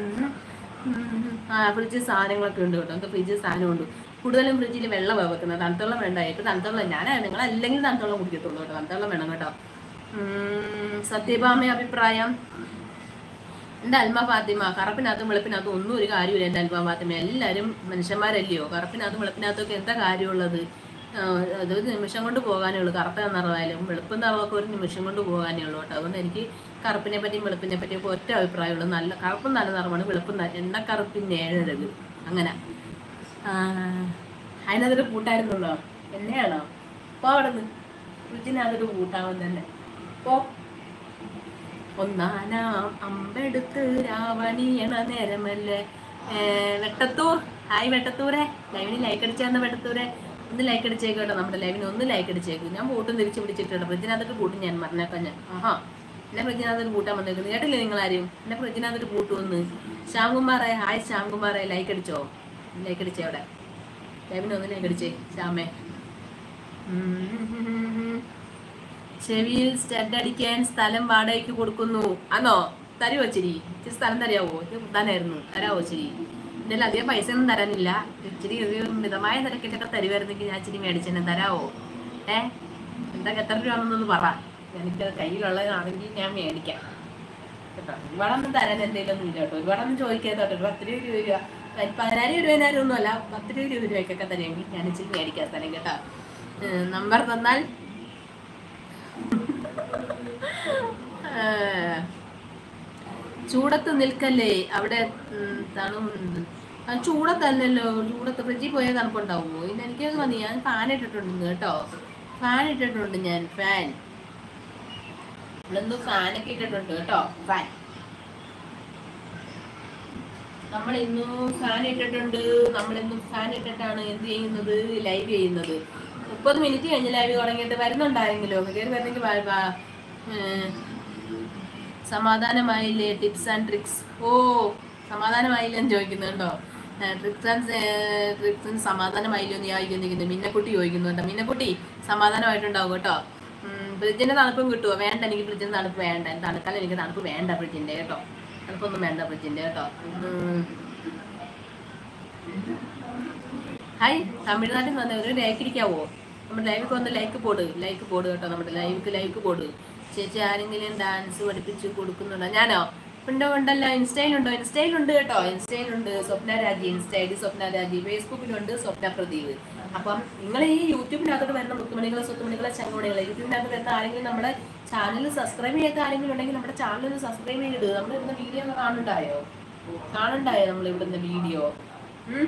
ആ ഫ്രിഡ്ജിൽ സാധനങ്ങളൊക്കെ ഉണ്ട് കേട്ടോ എന്താ ഫ്രിഡ്ജിൽ സാധനമുണ്ട് കൂടുതലും ഫ്രിഡ്ജിൽ വെള്ളമാണ് വെക്കുന്നത് തണുത്തുള്ളം വേണ്ട ഏറ്റവും തണുത്തുള്ളം ഞാൻ നിങ്ങൾ അല്ലെങ്കിൽ തണുത്തുള്ളം കുടിക്കത്തുള്ളൂ കേട്ടോ തണുത്തുള്ളം വേണം കേട്ടോ ഉം, സത്യഭാമ അഭിപ്രായം എൻ്റെ അൽമ ഫാത്തിമ കറുപ്പിനകത്തും വെളുപ്പിനകത്തും ഒന്നും ഒരു കാര്യമില്ല എൻ്റെ അൽമ ഫാത്തിമ എല്ലാവരും മനുഷ്യന്മാരല്ലയോ കറുപ്പിനകത്തും വെളുപ്പിനകത്തും എന്താ കാര്യമുള്ളത് ആ, അത് ഒരു നിമിഷം കൊണ്ട് പോകാനേ ഉള്ളൂ കറുത്ത നിറമായാലും വെളുപ്പ് നിറമൊക്കെ ഒരു നിമിഷം കൊണ്ട് പോകാനേ ഉള്ളൂ കേട്ടോ അതുകൊണ്ട് എനിക്ക് കറുപ്പിനെ പറ്റിയും വെളുപ്പിനെ പറ്റിയും ഒക്കെ ഒറ്റ അഭിപ്രായമുള്ളൂ നല്ല കറുപ്പും നല്ല നിറമാണ് വെളുപ്പും നല്ല എണ്ണ കറുപ്പിൻ്റെ ഏഴരത് അങ്ങനെ ആ, അതിനകത്തൊരു കൂട്ടായിരുന്നുള്ളോ എന്നെയാണോ പോ അവിടെ നിന്ന് ഫ്രിഡ്ജിനകത്തൊരു കൂട്ടാവൻ തന്നെ പോ ഒന്നാനാം അമ്പെടുത്ത് രാവണിയണ നേരമല്ലേ ഏ, വെട്ടത്തൂർ ഹായ് വെട്ടത്തൂരെ ലൈവിന് ലൈക്ക് അടിച്ചാന്ന് വെട്ടത്തൂരെ ഒന്ന് ലൈക്ക് അടിച്ചേക്ക് കേട്ടോ നമ്മുടെ ലൈവിന് ഒന്ന് ലൈക്ക് അടിച്ചേക്ക് ഞാൻ ബൂട്ടും തിരിച്ച് പിടിച്ചിട്ടുണ്ട് ഫ്രിഡ്ജിനകത്തൊരു ബൂട്ടും ഞാൻ പറഞ്ഞേക്കാം ഞാൻ ആഹാ എന്നെ ഫ്രിഡ്ജിനകത്തൊരു ബൂട്ടാൻ വന്നേക്കുന്നത് കേട്ടില്ലേ നിങ്ങളാരും എന്നെ ഫ്രിഡ്ജിനകത്തൊരു ബൂട്ട് വന്ന് ശ്യാംകുമാറെ ഹായ് ശ്യാംകുമാറെ ലൈക്ക് അടിച്ചോ ലൈക്ക് അടിച്ചേ അവിടെ ലൈവിന് ഒന്ന് ലൈക്ക് അടിച്ചേ ശ്യാമേ ഉം. ചെവിയിൽ സ്റ്റഡ് അടിക്കാൻ സ്ഥലം വാടകയ്ക്ക് കൊടുക്കുന്നു ആണോ തരുമോ ചിരി ഇച്ചിരി സ്ഥലം തരാവോ ഇത് കുത്താനായിരുന്നു തരാവോ ചിരി എൻ്റെ അധികം പൈസ ഒന്നും തരാനില്ല ഇച്ചിരി ഒരു മിതമായ നിരക്കിലൊക്കെ തരുമായിരുന്നെങ്കിൽ ഞാൻ ഇച്ചിരി മേടിച്ചെന്നെ തരാവോ ഏ എന്താ എത്ര രൂപ ആണെന്നൊന്ന് പറ എനിക്ക് കയ്യിലുള്ളതാണെങ്കിൽ ഞാൻ മേടിക്കാം കേട്ടോ ഒരുപാടൊന്നും തരാൻ എന്തെങ്കിലും ഇല്ല കേട്ടോ ഒരുപാടൊന്നും ചോദിക്കാതെ കേട്ടോ ഒരു പത്ത് രൂപ രൂപ പതിനായിരം ഇരുപതിനായിരം ഒന്നും അല്ല പത്ത് രൂപ ഇരുപത് രൂപയ്ക്കൊക്കെ തരുമെങ്കിൽ ഞാൻ ഇച്ചിരി മേടിക്കാൻ സ്ഥലം കേട്ടോ നമ്പർ തന്നാൽ ഏഹ്, ചൂടത്ത് നിൽക്കല്ലേ അവിടെ ഉം, തണു ആ ചൂടത്തല്ലല്ലോ ചൂടത്ത് ഫ്രിഡ്ജിൽ പോയാൽ തണുപ്പുണ്ടാവുമോ ഇല്ല എനിക്കത് മതി ഞാൻ ഫാൻ ഇട്ടിട്ടുണ്ട് ഇന്ന് കേട്ടോ ഫാൻ ഇട്ടിട്ടുണ്ട് ഞാൻ ഫാൻ നമ്മളെന്തോ ഫാനൊക്കെ ഇട്ടിട്ടുണ്ട് കേട്ടോ ഫാൻ നമ്മൾ ഇന്നും ഫാൻ ഇട്ടിട്ടുണ്ട് നമ്മൾ ഇന്നും ഫാൻ ഇട്ടിട്ടാണ് എന്ത് ചെയ്യുന്നത് ലൈവ് ചെയ്യുന്നത് മുപ്പത് മിനിറ്റ് കഴിഞ്ഞ് ലൈവ് തുടങ്ങിയിട്ട് വരുന്നുണ്ടായെങ്കിലോ കയറി വരുന്നെങ്കിൽ വാ- വാ. ഏഹ്, സമാധാനമായില്ലേ ടിപ്സ് ആൻഡ് ട്രിക്സ് ഓ സമാധാനമായില്ലേ എന്ന് ചോദിക്കുന്നുണ്ടോ ട്രിക്സ് ആൻഡ് ട്രിക്സിന് സമാധാനമായില്ലോ എന്ന് ചോദിക്കുന്നിരിക്കുന്നു മിന്നക്കുട്ടി ചോദിക്കുന്നുണ്ടോ മിന്നക്കുട്ടി സമാധാനമായിട്ടുണ്ടാവും കേട്ടോ ഫ്രിഡ്ജിന്റെ തണുപ്പും കിട്ടുമോ വേണ്ട എനിക്ക് ഫ്രിഡ്ജിന്റെ തണുപ്പ് വേണ്ട തണുക്കാലം എനിക്ക് തണുപ്പ് വേണ്ട ഫ്രിഡ്ജിന്റെ കേട്ടോ തണുപ്പൊന്നും വേണ്ട ഫ്രിഡ്ജിന്റെ കേട്ടോ ഉം. ഹായ് തമിഴ്നാട്ടിൽ നിന്ന് വന്ന ഒരു ലൈക്ക് ഇരിക്കാവോ നമ്മുടെ ലൈവിക്ക് വന്ന് ലൈക്ക് പോട് ലൈക്ക് പോട് കേട്ടോ നമ്മുടെ ലൈവിക്ക് ലൈക്ക് പോട് ചേച്ചി ആരെങ്കിലും ഡാൻസ് പഠിപ്പിച്ച് കൊടുക്കുന്നുണ്ടോ ഞാനോ ഉണ്ടോ ഉണ്ടല്ലോ ഇൻസ്റ്റയിലുണ്ടോ ഇൻസ്റ്റയിലുണ്ട് കേട്ടോ ഇൻസ്റ്റയിലുണ്ട് സ്വപ്ന രാജി ഇൻസ്റ്റ ഐ ഡി സ്വപ്ന രാജി ഫേസ്ബുക്കിലുണ്ട് സ്വപ്ന പ്രദീപ് അപ്പം നിങ്ങൾ ഈ യൂട്യൂബിനകത്തോട്ട് വരുന്ന മുത്തുമണികളെ സ്വത്തുമണികളെ ചങ്ങമണികളെ യൂട്യൂബിനകത്ത് വരുന്ന ആരെങ്കിലും നമ്മുടെ ചാനൽ സബ്സ്ക്രൈബ് ചെയ്യാത്ത ആരെങ്കിലും ഉണ്ടെങ്കിൽ നമ്മുടെ ചാനൽ ഒന്ന് സബ്സ്ക്രൈബ് ചെയ്തിട്ട് നമ്മൾ ഇവിടുന്ന് വീഡിയോ ഒന്ന് കാണുന്നുണ്ടായോ കാണുന്നുണ്ടായോ നമ്മൾ ഇവിടുന്ന് വീഡിയോ ഉം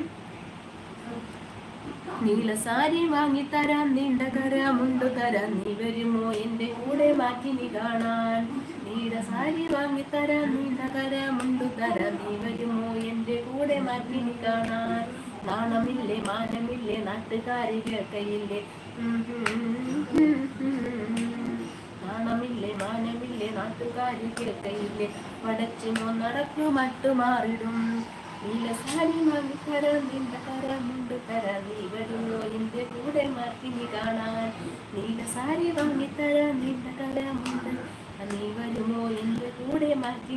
നീല സാരി വാങ്ങിത്തരാൻ നീണ്ട കരമുണ്ട് തരാൻ നീ വരുമോ എന്റെ കൂടെ മാറ്റി നീ കാണാൻ നീല സാരി വാങ്ങിത്തരാൻ നീണ്ട കരമുണ്ട് തരാൻ നീ വരുമോ എന്റെ കൂടെ മാറ്റി നീ കാണാൻ നാണമില്ലേ മാനമില്ലേ നാട്ടുകാരി കേൾക്കയില്ലേ ഉം ഉം ഉം ഉം. നാണമില്ലേ മാനമില്ലേ നാട്ടുകാരി കേൾക്കയില്ലേ പടച്ചിനോ നടക്കു മട്ടു മാറിടും നീല സാരി വാങ്ങിത്തരാം നിന്റെ കരമുണ്ട് തരാം നീ വരുമോ എന്റെ കൂടെ മാറ്റി നീ കാണാൻ നീല സാരി വാങ്ങിത്തരാം നിന്റെ കരമുണ്ട്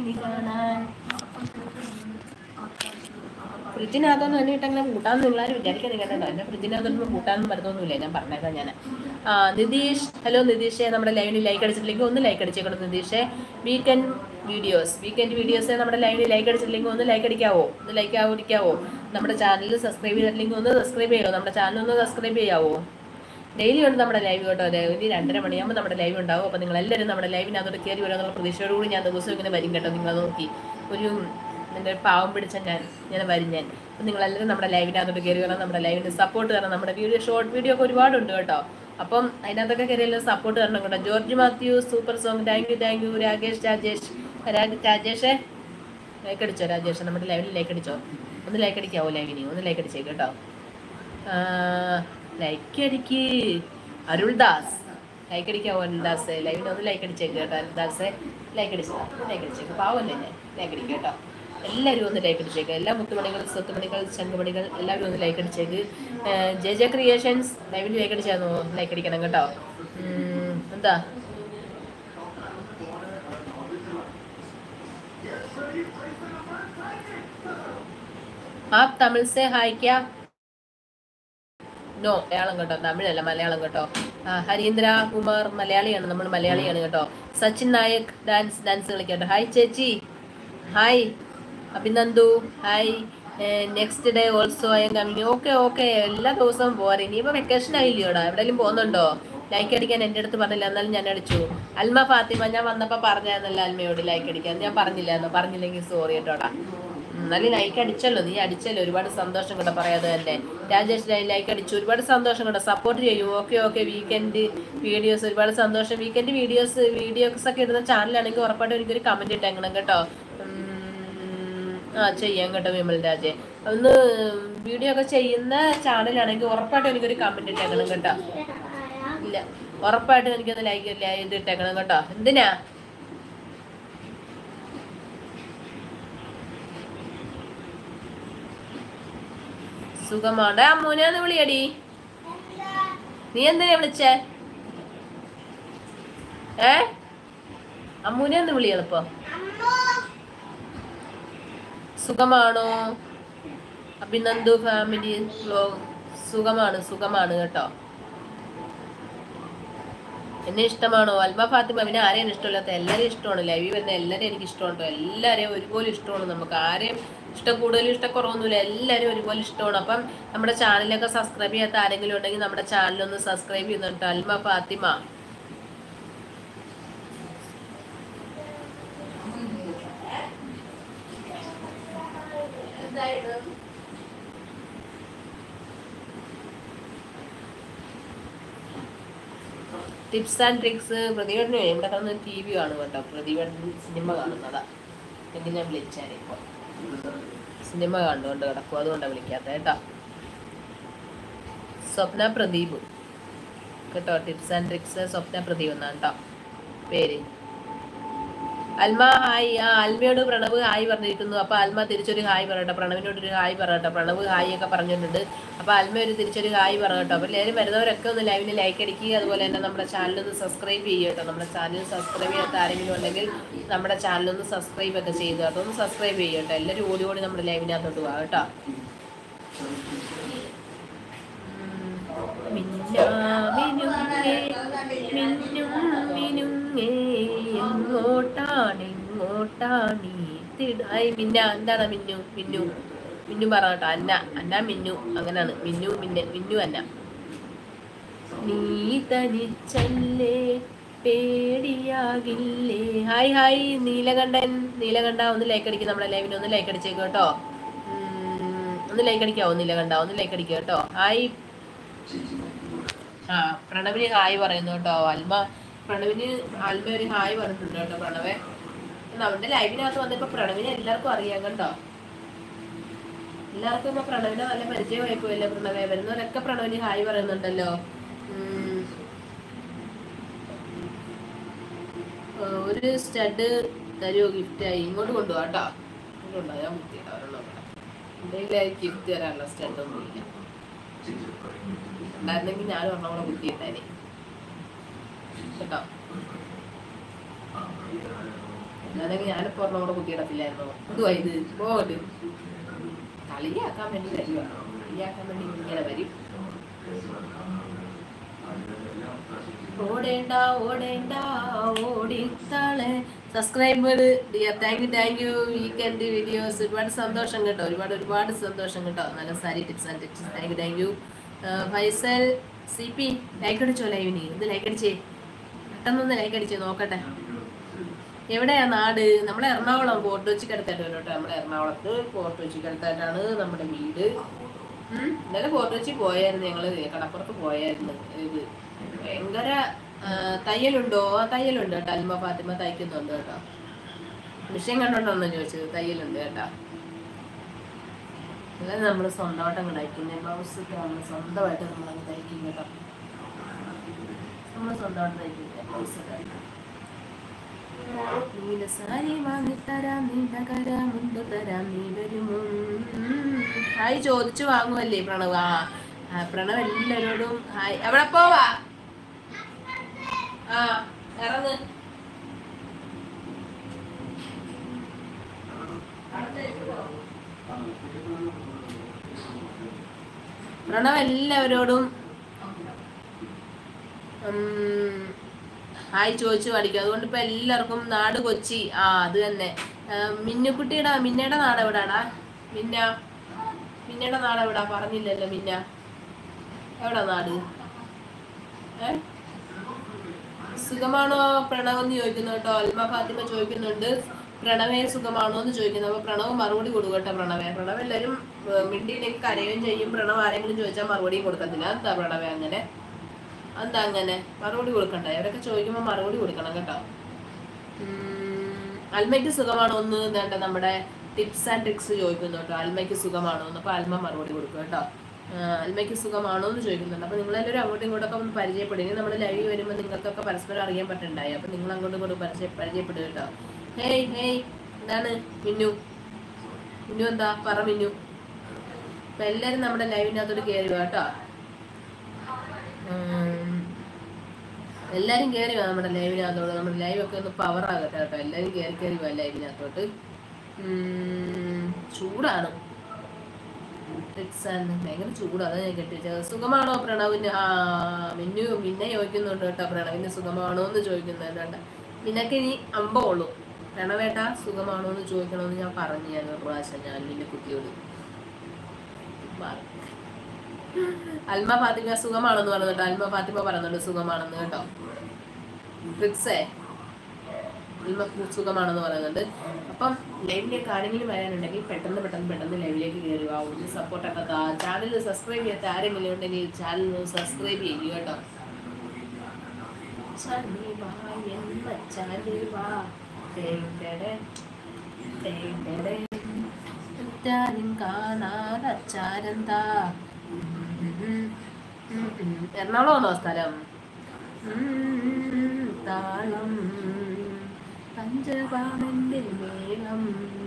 ഇനി കാണാൻ ഫ്രിഡ്ജിനകത്തൊന്നും എന്നെ ഇട്ടങ്ങനെ കൂട്ടാന്ന് നിങ്ങളാരും വിചാരിക്കാൻ നിൽക്കണ്ടോ എന്നെ ഫ്രിഡ്ജിനകത്തൊന്നും കൂട്ടാനൊന്നും വരുന്നൊന്നുമില്ല ഞാൻ പറഞ്ഞേക്കാം ഞാൻ ആ നിതീഷ് ഹലോ നിതീഷേ നമ്മുടെ ലൈവിന് ലൈക്ക് അടിച്ചിട്ടില്ലെങ്കിൽ ഒന്ന് ലൈക്ക് അടിച്ചേക്കണം നിതീഷേ വീക്കെൻഡ് വീഡിയോസ് വീക്കെൻഡ് വീഡിയോസ് നമ്മുടെ ലൈവിന് ലൈക്ക് അടിച്ചിട്ടില്ലെങ്കിൽ ഒന്ന് ലൈക്ക് അടിക്കാവോ ഒന്ന് ലൈക്ക് ആവോ നമ്മുടെ ചാനൽ സബ്സ്ക്രൈബ് ചെയ്തിട്ടില്ലെങ്കിൽ ഒന്ന് സബ്സ്ക്രൈബ് ചെയ്യോ നമ്മുടെ ചാനൽ ഒന്ന് സബ്സ്ക്രൈബ് ചെയ്യാവോ ഡെയിലി ഉണ്ട് നമ്മുടെ ലൈവ് കേട്ടോ ഡെയിലി രണ്ടര മണിയാകുമ്പോൾ നമ്മുടെ ലൈവ് ഉണ്ടാവും അപ്പോൾ നിങ്ങൾ എല്ലാവരും നമ്മുടെ ലൈവിനകത്തോട്ട് കയറി വരുമെന്നുള്ള പ്രതീക്ഷയോടുകൂടി ഞാൻ ദിവസം ഇങ്ങനെ വരും കേട്ടോ നിങ്ങൾ നോക്കി ഒരു നിന്റെ പാവം പിടിച്ച ഞാൻ ഞാൻ വരും ഞാൻ അപ്പം നിങ്ങളെല്ലാവരും നമ്മുടെ ലൈവിനകത്തോട്ട് കയറി വരണം നമ്മുടെ ലൈവിന് സപ്പോർട്ട് തരണം നമ്മുടെ വീഡിയോ ഷോർട്ട് വീഡിയോ ഒക്കെ ഒരുപാടുണ്ട് കേട്ടോ അപ്പം അതിനകത്തൊക്കെ കയറി എല്ലാം സപ്പോർട്ട് തരണം കേട്ടോ George Mathew super song thank you thank you Rakesh Rajesh രാ- രാജേഷേ ലൈക്ക് അടിച്ചോ രാജേഷ് നമ്മുടെ ലൈവിൽ ലൈക്ക് അടിച്ചോ ഒന്ന് ലൈക്ക് അടിക്കാവോ ലൈവിന് ഒന്ന് ലൈക്ക് അടിച്ചേക്ക് കേട്ടോ ലൈക്ക് അടിക്ക് അരുൾദാസ് ലൈക്ക് അടിക്കാവോ അരുൾദാസ് ലൈവിന് ഒന്ന് ലൈക്ക് അടിച്ചേക്ക് കേട്ടോ അരുൾദാസ് ലൈക്ക് അടിച്ചതാ ലൈക്ക് അടിച്ചേക്ക് പാവല്ലേ ഞാൻ ലൈക്ക് അടിക്കുക കേട്ടോ എല്ലാവരും ഒന്ന് ലൈക്ക് അടിച്ചേക്ക് എല്ലാ മുത്തുമണികൾ സ്വത്തുമണികൾ ശംഖുമണികൾ എല്ലാവരും ഒന്ന് ലൈക്ക് അടിച്ചേക്ക് ജെ ജെ ക്രിയേഷൻസ് ലൈവിന് ലൈക്ക് അടിച്ചാന്നോ ലൈക്ക് അടിക്കണം കേട്ടോ ഉം, എന്താ आप तमिल से हाय क्या നോ മലയാളം കേട്ടോ തമിഴല്ല മലയാളം കേട്ടോ ആ, ഹരീന്ദ്ര കുമാർ മലയാളിയാണ് നമ്മൾ മലയാളിയാണ് കേട്ടോ സച്ചിൻ നായക് ഡാൻസ് ഡാൻസ് കളിക്കട്ടോ ഹായ് ചേച്ചി hi Abhinandu hi next day also I'm coming okay okay എല്ലാ ദിവസവും പോരെ ഇനിയിപ്പോൾ വെക്കേഷൻ ആയില്ലയോടാ എവിടെയെങ്കിലും പോകുന്നുണ്ടോ ലൈക്ക് അടിക്കാൻ എൻ്റെ അടുത്ത് പറഞ്ഞില്ല എന്നാലും ഞാൻ അടിച്ചു അൽമ ഫാത്തിമ ഞാൻ വന്നപ്പോൾ പറഞ്ഞായിരുന്നല്ലോ അൽമയോട് ലൈക്ക് അടിക്കാൻ ഞാൻ പറഞ്ഞില്ലായിരുന്നു പറഞ്ഞില്ലെങ്കിൽ സോറി കേട്ടോടാ എന്നാലും ലൈക്ക് അടിച്ചല്ലോ നീ അടിച്ചല്ലോ ഒരുപാട് സന്തോഷം കേട്ടോ പറയാതെ തന്നെ രാജേഷ് ലൈക്ക് അടിച്ചു ഒരുപാട് സന്തോഷം കേട്ടോ സപ്പോർട്ട് ചെയ്യും ഓക്കെ ഓക്കെ വീക്കെൻഡ് വീഡിയോസ് ഒരുപാട് സന്തോഷം വീക്കെൻഡ് വീഡിയോസ് വീഡിയോസ് ഒക്കെ ഇടുന്ന ചാനലാണെങ്കിൽ ഉറപ്പായിട്ടും എനിക്കൊരു കമൻറ്റ് ഇട്ടേക്കണം കേട്ടോ ഉം, ആ ചെയ്യാം കേട്ടോ വിമൽ രാജെ ഒന്ന് വീഡിയോ ഒക്കെ ചെയ്യുന്ന ചാനലാണെങ്കിൽ ഉറപ്പായിട്ടും എനിക്കൊരു കമൻറ്റ് ഇട്ടേക്കണം കേട്ടോ ഇല്ല ഉറപ്പായിട്ടും എനിക്കൊന്ന് ലൈക്ക് ഇത് ഇട്ടേക്കണം കേട്ടോ എന്തിനാ സുഖമാണ് അമ്മൂനെന്ന് വിളിയടി നീ എന്തിനാ വിളിച്ചേ ഏ അമ്മൂനെ ഒന്ന് വിളി എളുപ്പം സുഖമാണോ അഭിനന്ദു ഫാമിലി വ്ലോഗ് സുഖമാണ് സുഖമാണ് കേട്ടോ എന്നെ ഇഷ്ടമാണോ അൽമ ഫാത്തിമ പിന്നെ ആരെയും ഇഷ്ടമില്ലാത്ത എല്ലാവരെയും ഇഷ്ടമാണ് ലൈവിൽ വരുന്ന എല്ലാവരെയും എനിക്ക് ഇഷ്ടമുണ്ടോ എല്ലാവരെയും ഒരുപോലെ ഇഷ്ടമാണ് നമുക്ക് ആരെയും ഇഷ്ടം കൂടുതലും ഇഷ്ടക്കുറവൊന്നുമില്ല എല്ലാവരും ഒരുപോലെ ഇഷ്ടമാണ് അപ്പം നമ്മുടെ ചാനലൊക്കെ സബ്സ്ക്രൈബ് ചെയ്യാത്ത ആരെങ്കിലും ഉണ്ടെങ്കിൽ നമ്മുടെ ചാനലൊന്ന് സബ്സ്ക്രൈബ് ചെയ്യുന്നുണ്ട് Alma Fathima tips and tricks പ്രതിവേട്ടന് ഇവിടെ കിടന്ന് ടി വി കാണും കേട്ടോ പ്രതിവേട്ടൻ സിനിമ കാണുന്നതാ എങ്കിൽ ഞാൻ വിളിച്ചാൽ ഇപ്പോൾ സിനിമ കണ്ടുകൊണ്ട് കിടക്കും അതുകൊണ്ടാണ് വിളിക്കാത്തത് കേട്ടോ സ്വപ്ന പ്രദീപ് കേട്ടോ tips and tricks Swapna Pradeep എന്നാണ് കേട്ടോ പേര് അൽമ ഹായ് ആ അൽമയോട് പ്രണവ് ഹായ് പറഞ്ഞിരിക്കുന്നു അപ്പൊ അൽമ തിരിച്ചൊരു ഹായ് പറയട്ടെ പ്രണവിനോട് ഒരു ഹായ് പറയട്ടെ പ്രണവ് ഹായ് ഒക്കെ പറഞ്ഞിട്ടുണ്ട് അപ്പൊ അൽമ ഒരു തിരിച്ചൊരു ഹായ് പറയട്ടോ അപ്പൊ എല്ലാവരും വരുന്നവരൊക്കെ ഒന്ന് ലൈവിന് ലൈക്ക് അടിക്കുക അതുപോലെ തന്നെ നമ്മുടെ ചാനൽ ഒന്ന് സബ്സ്ക്രൈബ് ചെയ്യുക കേട്ടോ നമ്മുടെ ചാനൽ സബ്സ്ക്രൈബ് ചെയ്യാത്ത ആരെങ്കിലും ഉണ്ടെങ്കിൽ നമ്മുടെ ചാനൽ ഒന്ന് സബ്സ്ക്രൈബ് ഒക്കെ ചെയ്തു കേട്ടോ ഒന്ന് സബ്സ്ക്രൈബ് ചെയ്യുക കേട്ടോ എല്ലാവരും ഓടി ഓടി നമ്മുടെ ലൈവിനകത്തോട്ട് പോകാം കേട്ടോ മിന്നാമിനുങ്ങേ, മിന്നും മിനുങ്ങേ, എങ്ങോട്ടാണ് എങ്ങോട്ടാണ് തിടായി മിന്ന എന്താണ് മിന്നു മിന്നു മിന്നു പറ കേട്ടോ അന്ന അന്ന മിന്നു അങ്ങനെയാണ് മിന്നു മിന്ന മിന്നു അന്ന നീ തനിച്ചല്ലേ പേടിയാകില്ലേ ഹായ് ഹായ് നീലകണ്ഠൻ നീലകണ്ഠ ഒന്ന് ലൈക്ക് അടിക്കും നമ്മുടെ ലൈവിന് ഒന്ന് ലൈക്ക് അടിച്ചേക്ക് കേട്ടോ ഉം, ഒന്ന് ലൈക്ക് അടിക്കാവോ നീലകണ്ഠ ഒന്ന് ലൈക്ക് അടിക്കുക കേട്ടോ ഹായ് ആ പ്രണവിന് ഹായ് പറയുന്നു കേട്ടോ അൽമ പ്രണവിന് അൽമ ഒരു ഹായ് പറഞ്ഞിട്ടുണ്ട് കേട്ടോ പ്രണവേ എന്നാ അവന്റെ ലൈവിനകത്ത് വന്നപ്പോ പ്രണവിനെ എല്ലാവർക്കും അറിയാം കേട്ടോ എല്ലാവർക്കും ഇപ്പൊ പ്രണവിനെ നല്ല പരിചയമായി പോയല്ലോ പ്രണവേ വരുന്നവരൊക്കെ പ്രണവിന് ഹായ് പറയുന്നുണ്ടല്ലോ ഉം. ആ, ഒരു സ്റ്റഡ് തരുമോ ഗിഫ്റ്റായി ഇങ്ങോട്ട് കൊണ്ടുപോകാം കേട്ടോ ഇങ്ങോട്ട് കൊണ്ടുപോകാം ഞാൻ ബുദ്ധിയില്ല ഒരെണ്ണം എന്തെങ്കിലും ഗിഫ്റ്റ് തരാനുള്ള സ്റ്റഡൊന്നും ഇല്ല ഉണ്ടായിരുന്നെങ്കിൽ ഞാൻ ഒരെണ്ണം കൂടെ കുത്തിയിട്ടേനെ കേട്ടോ അതെങ്കിൽ ഞാനിപ്പോ ഒരെണ്ണം കൂടെ കുത്തിയിടത്തില്ലായിരുന്നോ എന്തുവാ ഇത് പോകട്ട് കളിയാക്കാൻ വേണ്ടി വരുവാ കളിയാക്കാൻ വേണ്ടി ഇങ്ങനെ വരും ഓടേണ്ട ഓടേണ്ട ഓടിത്താളെ subscriber dear thank you thank you weekend videos ഒരുപാട് സന്തോഷം കേട്ടോ ഒരുപാട് ഒരുപാട് സന്തോഷം കേട്ടോ നല്ല sari tips and tips thank you thank you Faisal C P like അടിച്ചോ ലൈവിന് ഇത് ലൈക്ക് അടിച്ചേ പെട്ടെന്നൊന്ന് ലൈക്ക് അടിച്ചേ നോക്കട്ടെ എവിടെയാ നാട് നമ്മുടെ എറണാകുളം ഫോർട്ട് കൊച്ചിക്ക് അടുത്തായിട്ട് കേട്ടോ നമ്മുടെ എറണാകുളത്ത് ഫോർട്ട് കൊച്ചിക്ക് അടുത്തായിട്ടാണ് നമ്മുടെ വീട് ഉം. ഇന്നലെ ഫോർട്ട് കൊച്ചി പോയായിരുന്നു ഞങ്ങള് കടപ്പുറത്ത് പോയായിരുന്നു ഇത് ഭയങ്കര ആ, തയ്യലുണ്ടോ ആ തയ്യലുണ്ട് കേട്ടോ അൽമ ഫാത്തിമ തയ്ക്കുന്നുണ്ട് കേട്ടോ വിഷയം കണ്ടോണ്ടാണോ ചോദിച്ചത് തയ്യലുണ്ട് കേട്ടോ അല്ലാതെ നമ്മൾ സ്വന്തമായിട്ട് അങ്ങ് തയ്ക്കുന്നത് ബ്ലൗസ് ഒക്കെ നമ്മൾ സ്വന്തമായിട്ട് നമ്മൾ അങ്ങ് തയ്ക്കും കേട്ടോ നമ്മൾ സ്വന്തമായിട്ട് തയ്ക്കുന്നത് ബ്ലൗസ് ഒക്കെ നീല സാരി വാങ്ങിത്തരാം നീണ്ടകര മുണ്ട് തരാം നീ വരുമോ ഹായ് ചോദിച്ചു വാങ്ങുമല്ലേ പ്രണവ് ആ ആ, പ്രണവ് എല്ലാവരോടും ഹായ് എവിടെ പോവാ ആ ഇറങ്ങ് പ്രണവ് എല്ലാവരോടും ഉം, ഹായ് ചോദിച്ചു പഠിക്കും അതുകൊണ്ട് ഇപ്പൊ എല്ലാവർക്കും നാട് കൊച്ചി ആ അത് തന്നെ ആ, മിന്നുക്കുട്ടിയുടെ മിന്നയുടെ നാട് എവിടാടാ മിന്ന മിന്നയുടെ നാട് എവിടാ പറഞ്ഞില്ലല്ലോ മിന്ന എവിടാ നാട് ഏ സുഖമാണോ പ്രണവ് എന്ന് ചോദിക്കുന്നു കേട്ടോ അൽമ ഫാത്തിമ ചോദിക്കുന്നുണ്ട് പ്രണവേ സുഖമാണോ എന്ന് ചോദിക്കുന്നു അപ്പൊ പ്രണവ് മറുപടി കൊടുക്കട്ടെ പ്രണവേ പ്രണവ് എല്ലാവരും ഏർ, മിണ്ടിയില്ലെങ്കിൽ കരയുകയും ചെയ്യും പ്രണവ് ആരെങ്കിലും ചോദിച്ചാൽ മറുപടിയും കൊടുക്കത്തില്ല എന്താ പ്രണവേ അങ്ങനെ എന്താ അങ്ങനെ മറുപടി കൊടുക്കണ്ടേ അവരൊക്കെ ചോദിക്കുമ്പോൾ മറുപടി കൊടുക്കണം കേട്ടോ ഉം, അൽമയ്ക്ക് സുഖമാണോ എന്ന് വേണ്ട നമ്മുടെ ടിപ്സ് ആൻഡ് ട്രിക്സ് ചോദിക്കുന്നു കേട്ടോ അൽമയ്ക്ക് സുഖമാണോ എന്ന് അപ്പൊ അൽമ മറുപടി കൊടുക്കും കേട്ടോ ആ, അൽമയ്ക്ക് സുഖമാണോ എന്ന് ചോദിക്കുന്നുണ്ട് അപ്പൊ നിങ്ങളെല്ലാവരും അങ്ങോട്ടും ഇങ്ങോട്ടൊക്കെ ഒന്ന് പരിചയപ്പെടും ഇനി നമ്മുടെ ലൈവ് വരുമ്പോൾ നിങ്ങൾക്കൊക്കെ പരസ്പരം അറിയാൻ പറ്റണ്ടായി അപ്പൊ നിങ്ങൾ അങ്ങോട്ടും ഇങ്ങോട്ടും പരിചയ പരിചയപ്പെടുക കേട്ടോ ഹേയ് ഹേയ് എന്താണ് മിന്നു മിന്നു എന്താ പറ മിന്നു അപ്പൊ എല്ലാരും നമ്മുടെ ലൈവിനകത്തോട്ട് കയറി വാ കേട്ടോ ഉം. എല്ലാരും കയറി വാ നമ്മുടെ ലൈവിനകത്തോട്ട് നമ്മുടെ ലൈവ് ഒക്കെ ഒന്ന് പവർ ആകട്ടെ കേട്ടോ എല്ലാരും കയറി കയറി വാ ലൈവിനകത്തോട്ട് ഉം, ചൂടാണ് Tricks and ഭയങ്കര ചൂടാണ് ഞാൻ കെട്ടിച്ചത് സുഖമാണോ പ്രണവിന് ആ മിന്നു മിന്നെ ചോദിക്കുന്നുണ്ട് കേട്ടോ പ്രണവിന് സുഖമാണോ എന്ന് ചോദിക്കുന്നുണ്ട് കേട്ടോ നിനക്ക് ഇനി അമ്പമുള്ളൂ പ്രണവേട്ടാ സുഖമാണോ എന്ന് ചോദിക്കണമെന്ന് ഞാൻ പറഞ്ഞു ഞാൻ ഒരു പ്രാവശ്യം ഞാൻ നിന്റെ കുട്ടിയോട് മാറി. അൽമ ഫാത്തിമ സുഖമാണെന്ന് പറഞ്ഞിട്ട് അൽമ ഫാത്തിമ പറയുന്നുണ്ട് സുഖമാണെന്ന് കേട്ടോ ട്രിക്സേ അൽമ സുഖമാണെന്ന് പറയുന്നുണ്ട് അപ്പം ലൈവിലേക്ക് ആരെങ്കിലും വരാനുണ്ടെങ്കിൽ പെട്ടെന്ന് പെട്ടെന്ന് പെട്ടെന്ന് ലൈവിലേക്ക് കയറി വാ ഒന്ന് സപ്പോർട്ടൊക്കെ താ ചാനൽ സബ്സ്ക്രൈബ് ചെയ്യാത്ത ആരെങ്കിലും ഉണ്ടെങ്കിൽ ചാനൽ സബ്സ്ക്രൈബ് ചെയ്യുക കേട്ടോ ചാനൽ വാ എന്ന ചാനൽ വാ തേടേ തേടേ അച്ചാരും കാണാതെ അച്ചാരെന്താ എറണാകുളമാണോ സ്ഥലം ഉം, താളം പഞ്ചപാണന്റെ മേളം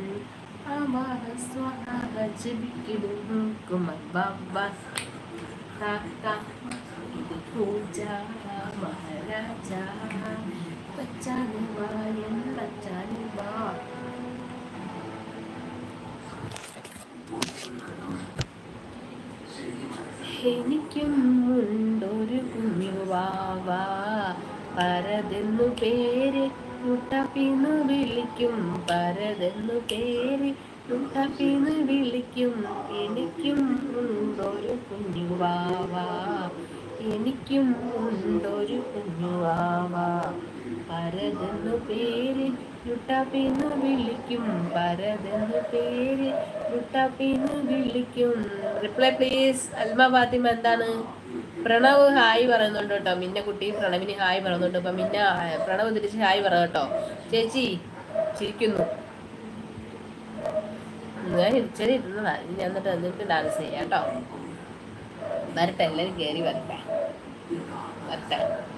ഇത് പൂജ മഹാരാജ പച്ചാനും വായൻ പച്ചാനും വാ എനിക്കും ഉണ്ടൊരു കുഞ്ഞുവാവ പരതെന്നു പേര് മുട്ടപ്പിന്ന് വിളിക്കും പരതെന്നു പേര് മുട്ടപ്പിന്ന് വിളിക്കും എനിക്കും ഉണ്ടൊരു കുഞ്ഞുവാവ എനിക്കും ഉണ്ടൊരു കുഞ്ഞുവാവ പരതെന്നു പേര് യുട്ടപ്പിന്ന് വിളിക്കും പരതെന്നു പേര് യുട്ടപ്പിന്ന് വിളിക്കും റിപ്ലൈ പ്ലീസ് അൽമ ഫാത്തിമ എന്താണ് പ്രണവ് ഹായ് പറയുന്നുണ്ട് കേട്ടോ മിന്ന കുട്ടി പ്രണവിന് ഹായ് പറയുന്നുണ്ട് അപ്പൊ മിന്ന ആ, പ്രണവ് തിരിച്ച് ഹായ് പറ കേട്ടോ ചേച്ചി ചിരിക്കുന്നു ഞാൻ ഇച്ചിരി ഇരുന്നതാ ഇനി എന്നിട്ട് എന്നിട്ട് ഡാൻസ് ചെയ്യാം കേട്ടോ വരട്ടെ എല്ലാവരും കയറി വരട്ടെ വരട്ടെ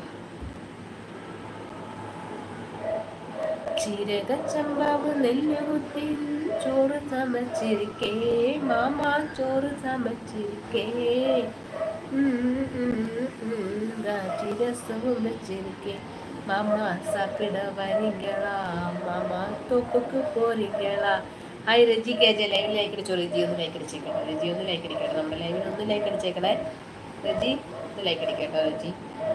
ചീരക ചമ്പാവ് നെല്ലുകുത്തി ചോറ് ചമച്ചിരിക്കേ മാമ ചോറ് ചമച്ചിരിക്കേ ഉം, ഉം, ഉം, ദാ ചിരസവും വെച്ചിരിക്കേ மாமா சாப்பிட வரீங்களா மாமா தோப்புக்கு போறீங்களா ഹായ് രജി കെ ജെ ലൈവിൽ ലൈക്ക് അടിച്ചോ രജി ഒന്ന് ലൈക്ക് അടിച്ചേക്കട്ടെ രജി ഒന്ന് ലൈക്ക് അടിക്കട്ടെ നമ്മുടെ ലൈവിൽ ഒന്ന് ലൈക്ക് അടിച്ചേക്കണേ രജി ഒന്ന് ലൈക്ക് അടിക്കട്ടോ രജി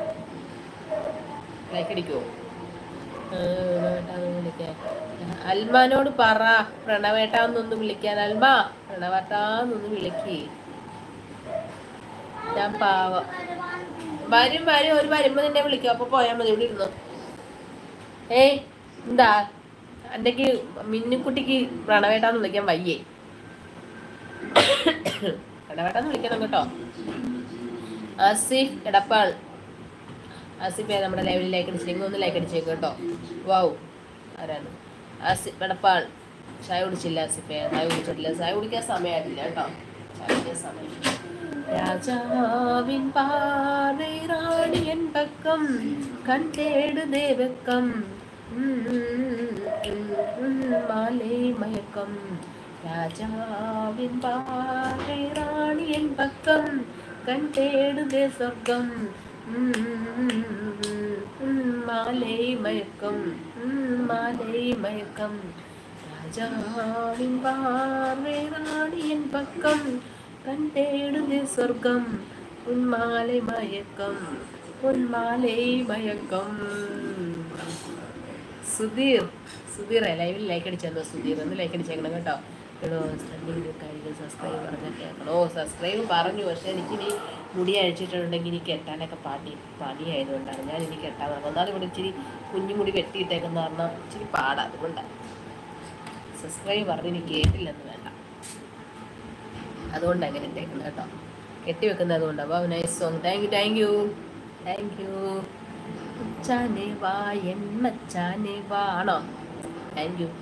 ലൈക്ക് അടിക്കുമോ വിളിക്കാൻ അൽമാനോട് പറ പ്രണവേട്ടാന്നൊന്ന് വിളിക്കാൻ അൽമ പ്രണവേട്ടാന്നൊന്ന് വിളിക്ക് ഞാൻ പാവം വരും വരും ഒരു വരുമ്പോ നിന്നെ വിളിക്കും അപ്പൊ പോയാൽ മതി ഇവിടെ ഇരുന്നു ഏയ് എന്താ എന്റെക്ക് മിന്നുക്കുട്ടിക്ക് പ്രണവേട്ടാന്ന് വിളിക്കാൻ വയ്യേ പ്രണവേട്ടാന്ന് വിളിക്കണം കേട്ടോ ആസിഫ് എടപ്പാൾ ആസിഫ് നമ്മുടെ ലൈവിൽ ലൈക്ക് അടിച്ചില്ലെങ്കിൽ ഒന്ന് ലൈക്ക് അടിച്ചേക്കും കേട്ടോ വാവ് ആരാണ് ആസിഫ് എടപ്പാൾ ചായ കുടിച്ചില്ല ആസിഫെ ചായ കുടിച്ചിട്ടില്ല ചായ കുടിക്കാൻ സമയമായിട്ടില്ല കേട്ടോ ചായ കുടിക്കാൻ സമയം രാജാവിൻ പാറை ராணியன் பக்கம் கண் தேடுதே வெக்கம் உம், உம், உம், மாலை மயக்கம் ராஜாவின் பாறை ராணியன் பக்கம் கண் தேடுதே சொர்க்கம் உம், உம், மாலை மயக்கம் உம், மாலை மயக்கம் ராஜாவின் பார்வை ராணியின் பக்கம் கண் தேடுதே சொர்க்கம் உன் மாலை மயக்கம் உன் மாலை മയക്കം സുധീർ സുധീർ ലൈവിൽ ലൈക്ക് അടിച്ചെന്തോ സുധീർ ഒന്ന് ലൈക്ക് അടിച്ചേക്കണം കേട്ടോ എടോ എന്തെങ്കിലും കാര്യങ്ങൾ സബ്സ്ക്രൈബ് പറഞ്ഞാൽ കേൾക്കണം ഓ സബ്സ്ക്രൈബ് പറഞ്ഞു പക്ഷേ എനിക്കിനി മുടി അഴിച്ചിട്ടുണ്ടെങ്കിൽ ഇനി കെട്ടാനൊക്കെ പാടി പണിയായതുകൊണ്ടാണ് ഞാൻ ഇനി കെട്ടാൻ നടക്കുന്നത് ഒന്നാമത് ഇവിടെ ഇച്ചിരി കുഞ്ഞു മുടി വെട്ടിയിട്ടേക്കുന്ന കാരണം ഇച്ചിരി പാടാ അതുകൊണ്ടാണ് സബ്സ്ക്രൈബ് പറഞ്ഞ് ഇനി കേട്ടില്ലെന്ന് വേണ്ട അതുകൊണ്ട് അങ്ങനെ ഇട്ടേക്കുന്നത് കേട്ടോ കെട്ടി വെക്കുന്നത് അതുകൊണ്ട് അപ്പോൾ nice song thank you thank you thank you മച്ചാനെ വാ എൻ മച്ചാനെ വാ ആണോ താങ്ക് യു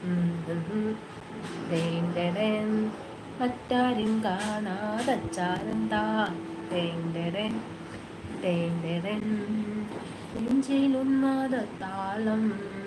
മറ്റാരും കാണാതച്ചാരെന്താ തേണ്ടരൻ തേണ്ടരൻ നെഞ്ചിലുന്നാത താളം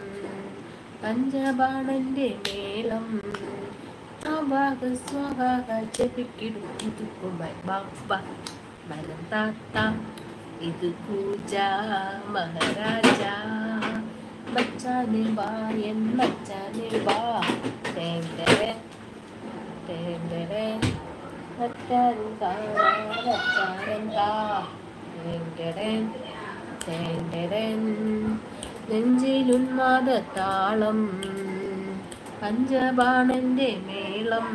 പഞ്ചബാണന്റെ മേളം അവാഹ സ്വാഹ ജപിക്കിടുക്കുമായി ബാബ മരം താത്ത ഇത് പൂജ മഹാരാജ മച്ചാനെ വാ എൻ മച്ചാനെ വാ തേണ്ടരൻ തേണ്ടരൻ മറ്റാരും കാണാതച്ചാരെന്താ തേണ്ടരൻ തേണ്ടരൻ നെഞ്ചിലുന്മാദ താളം പഞ്ചബാണന്റെ മേളം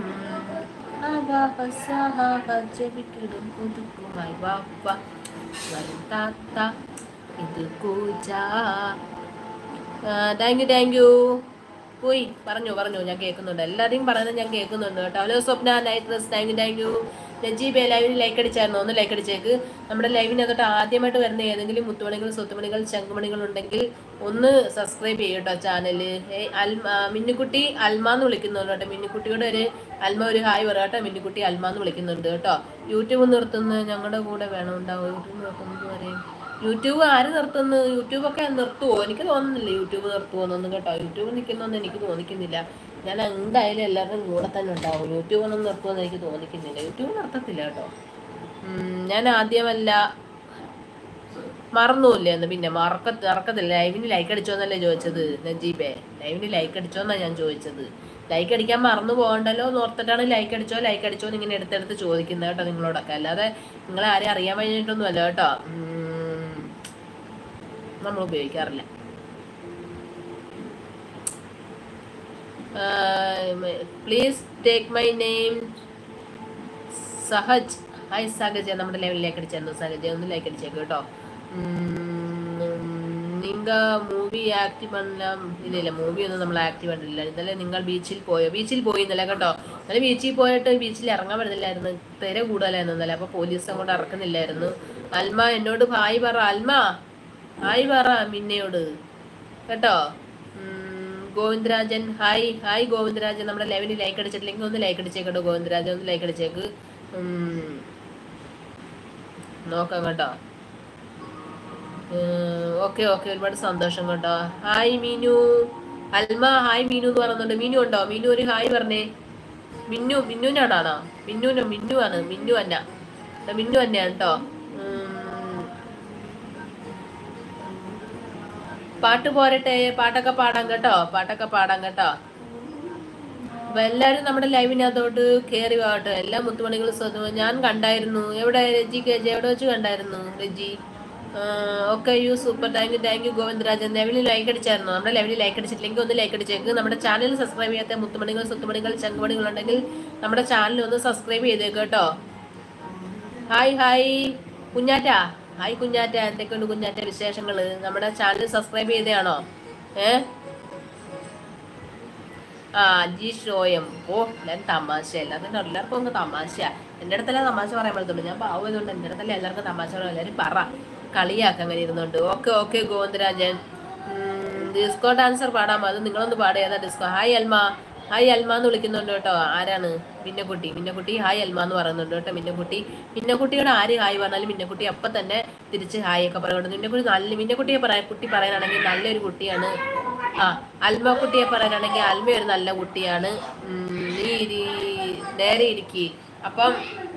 ജപിക്കിടും പുതുക്കുമായി വാപ്പ വരും താത്ത ഇത് കൂജ താങ്ക് യു താങ്ക് യു പോയി പറഞ്ഞു പറഞ്ഞു ഞാൻ കേൾക്കുന്നുണ്ട് എല്ലാവരെയും പറയുന്നത് ഞാൻ കേൾക്കുന്നുണ്ട് കേട്ടോ hello Swapna night dress thank you thank you Najeeb ലൈവിന് ലൈക്ക് അടിച്ചായിരുന്നു ഒന്ന് ലൈക്ക് അടിച്ചേക്ക് നമ്മുടെ ലൈവിനകത്തോട്ട് ആദ്യമായിട്ട് വരുന്ന ഏതെങ്കിലും മുത്തുമണികൾ സ്വത്തുമണികൾ ശംഖുമണികൾ ഉണ്ടെങ്കിൽ ഒന്ന് സബ്സ്ക്രൈബ് ചെയ്യും കേട്ടോ ചാനൽ അൽമ മിന്നുക്കുട്ടി അൽമ എന്ന് വിളിക്കുന്നുണ്ട് കേട്ടോ മിന്നുക്കുട്ടിയുടെ ഒരു അൽമ ഒരു ഹായ് പറ കേട്ടോ മിന്നുക്കുട്ടി അൽമ എന്ന് വിളിക്കുന്നുണ്ട് കേട്ടോ യൂട്യൂബ് നിർത്തുന്നത് ഞങ്ങളുടെ കൂടെ വേണം ഉണ്ടാവും യൂട്യൂബ് നോക്കുന്നത് പറയും യൂട്യൂബ് ആര് നിർത്തുന്നു യൂട്യൂബൊക്കെ നിർത്തുവോ എനിക്ക് തോന്നുന്നില്ല യൂട്യൂബ് നിർത്തുമോന്നൊന്നും കേട്ടോ യൂട്യൂബ് നിൽക്കുന്നൊന്നും എനിക്ക് തോന്നിക്കുന്നില്ല ഞാൻ എന്തായാലും എല്ലാവരുടെയും കൂടെ തന്നെ ഉണ്ടാവും യൂട്യൂബ് ഒന്നും നിർത്തുമെന്ന് എനിക്ക് തോന്നിക്കുന്നില്ല യൂട്യൂബ് നിർത്തത്തില്ല കേട്ടോ ഉം, ഞാൻ ആദ്യമല്ല മറന്നുമില്ലേ എന്ന് പിന്നെ മറക്ക മറക്കത്തില്ല ലൈവിന് ലൈക്ക് അടിച്ചോന്നല്ലേ ചോദിച്ചത് നജീബേ ലൈവിന് ലൈക്ക് അടിച്ചോന്നാ ഞാൻ ചോദിച്ചത് ലൈക്ക് അടിക്കാൻ മറന്നു പോകണ്ടല്ലോ എന്ന് ഓർത്തിട്ടാണ് ലൈക്ക് അടിച്ചോ ലൈക്ക് അടിച്ചോ എന്ന് ഇങ്ങനെ എടുത്തെടുത്ത് ചോദിക്കുന്നത് കേട്ടോ നിങ്ങളോടൊക്കെ അല്ലാതെ നിങ്ങളെ ആരെയും അറിയാൻ കഴിഞ്ഞിട്ടൊന്നും അല്ല കേട്ടോ ഉം, നമ്മൾ ഉപയോഗിക്കാറില്ല please take my name Sahaj hi Sahaj നമ്മുടെ ലെവലിലേക്ക് അടിച്ചു സഹജ് ഒന്ന് ലൈക്ക് അടിച്ചേക്ക് കേട്ടോ നിങ്ങൾ മൂവി ആക്റ്റീവ് പണലാം ഇല്ല മൂവി ഒന്നും നമ്മൾ ആക്റ്റീവ് പണില്ല ഇന്നലെ നിങ്ങൾ ബീച്ചിൽ പോയോ ബീച്ചിൽ പോയി ഇന്നലെ കേട്ടോ ഇന്നലെ ബീച്ചിൽ പോയിട്ട് ബീച്ചിൽ ഇറങ്ങാൻ പറ്റുന്നില്ലായിരുന്നു തിര കൂടുതലായിരുന്നു ഇന്നലെ അപ്പോൾ പോലീസ് അങ്ങോട്ട് ഇറക്കുന്നില്ലായിരുന്നു അൽമ എന്നോട് ഹായ് പറ അൽമ ഹായ് പറ മിന്നയോട് കേട്ടോ ഉം, ഗോവിന്ദരാജൻ ഹായ് ഹായ് ഗോവിന്ദരാജൻ നമ്മുടെ ലെവലിൽ ലൈക്ക് അടിച്ചിട്ടില്ലെങ്കിൽ ഒന്ന് ലൈക്ക് അടിച്ചേക്കട്ടോ ഗോവിന്ദരാജൻ ഒന്ന് ലൈക്ക് അടിച്ചേക്ക് ഉം, നോക്കാം കേട്ടോ ഓക്കെ ഓക്കെ ഒരുപാട് സന്തോഷം കേട്ടോ ഹായ് മീനു അൽമ ഹായ് മീനു എന്ന് പറയുന്നുണ്ട് മീനു ഉണ്ടോ മീനു ഒരു ഹായ് പറഞ്ഞേ മിന്നു മിന്നുനാണോ മിന്നുനോ മിന്നു ആണ് മിന്നു അന്ന ദാ മിന്നു തന്നെയാണ് കേട്ടോ ഉം. പാട്ട് പോരട്ടെ പാട്ടൊക്കെ പാടാം കേട്ടോ പാട്ടൊക്കെ പാടാം കേട്ടോ അപ്പൊ എല്ലാരും നമ്മുടെ ലൈവിനകത്തോട്ട് കയറി വാട്ടോ എല്ലാ മുത്തുമണികളും സ്വന്തം ഞാൻ കണ്ടായിരുന്നു എവിടെ രജി കെ ജി എവിടെ വെച്ച് കണ്ടായിരുന്നു Raji okay you super thank you thank you Govindarajan ലെവലിൽ ലൈക്ക് അടിച്ചായിരുന്നു നമ്മുടെ ലെവലിൽ ലൈക്ക് അടിച്ചിട്ടില്ലെങ്കിൽ ഒന്ന് ലൈക്ക് അടിച്ചേക്ക് നമ്മുടെ ചാനൽ സബ്സ്ക്രൈബ് ചെയ്യാത്ത മുത്തുമണികൾ സ്വത്തുമണികൾ ചങ്കുമണികൾ ഉണ്ടെങ്കിൽ നമ്മുടെ ചാനൽ ഒന്ന് സബ്സ്ക്രൈബ് ചെയ്തേക്ക് കേട്ടോ hi hi Kunjatta hi Kunjatta എന്തൊക്കെയുണ്ട് കുഞ്ഞാറ്റ വിശേഷങ്ങൾ നമ്മുടെ ചാനൽ സബ്സ്ക്രൈബ് ചെയ്തതാണോ ഏ ആ ജി ഷോയം ഓ ഞാൻ തമാശയല്ല അതിൻ്റെ എല്ലാവർക്കും അങ്ങ് തമാശ എൻ്റെ അടുത്തല്ലേ തമാശ പറയാൻ പറ്റത്തുള്ളൂ ഞാൻ പാവതുകൊണ്ട് എൻ്റെ അടുത്തല്ലേ എല്ലാവർക്കും തമാശ പറയാം എല്ലാവരും പറ കളിയാക്ക അങ്ങനെ ഇരുന്നുണ്ട് okay okay Govindarajan disco dancer പാടാമോ അത് നിങ്ങളൊന്ന് പാടുക ഏതാ disco hi Alma hi Alma എന്ന് വിളിക്കുന്നുണ്ട് കേട്ടോ ആരാണ് മിന്നക്കുട്ടി മിന്നക്കുട്ടി ഹായ് അൽമ എന്ന് പറയുന്നുണ്ട് കേട്ടോ മിന്നക്കുട്ടി മിന്നക്കുട്ടിയുടെ ആര് ഹായ് പറഞ്ഞാലും മിന്നക്കുട്ടി അപ്പം തന്നെ തിരിച്ച് ഹായ് ഒക്കെ പറയുന്നുണ്ട് മിന്നക്കുട്ടി നല്ല മിന്നക്കുട്ടിയെ പറയാൻ കുട്ടി പറയാനാണെങ്കിൽ നല്ലൊരു കുട്ടിയാണ് ആ അൽമ കുട്ടിയെ പറയാനാണെങ്കിൽ അൽമ ഒരു നല്ല കുട്ടിയാണ് ഉം, നീ ഇരി- നേരെ ഇരിക്കി അപ്പം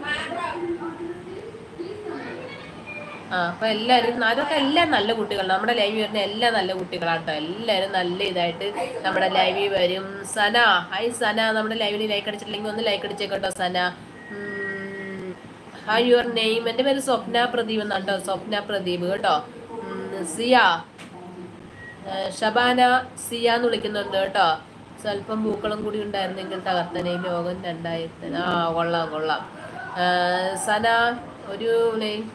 ആ അപ്പൊ എല്ലാവരും അതൊക്കെ എല്ലാം നല്ല കുട്ടികളാണ് നമ്മുടെ ലൈവ് വരുന്ന എല്ലാം നല്ല കുട്ടികളാണ് കേട്ടോ എല്ലാവരും നല്ല ഇതായിട്ട് നമ്മുടെ ലൈവിൽ വരും സന ഹായ് സന നമ്മുടെ ലൈവിൽ ലൈക്ക് അടിച്ചിട്ടില്ലെങ്കിൽ ഒന്ന് ലൈക്ക് അടിച്ചേക്കട്ടോ സന ഹായ് യുവർ നെയിം എൻ്റെ പേര് സ്വപ്ന പ്രദീപ് എന്നാണ് കേട്ടോ സ്വപ്ന പ്രദീപ് കേട്ടോ ഉം, സിയ ഏഹ് ഷബാന സിയ എന്ന് വിളിക്കുന്നുണ്ട് കേട്ടോ സ്വല്പം പൂക്കളും കൂടി ഉണ്ടായിരുന്നെങ്കിൽ തകർത്തനെ ലോകം രണ്ടായിരത്തി ആ കൊള്ളാം കൊള്ളാം ഏഹ് സന ഒരു നെയ്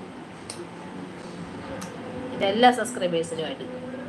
ഇതെല്ലാ സബ്സ്ക്രൈബേഴ്സിനുമായിട്ട്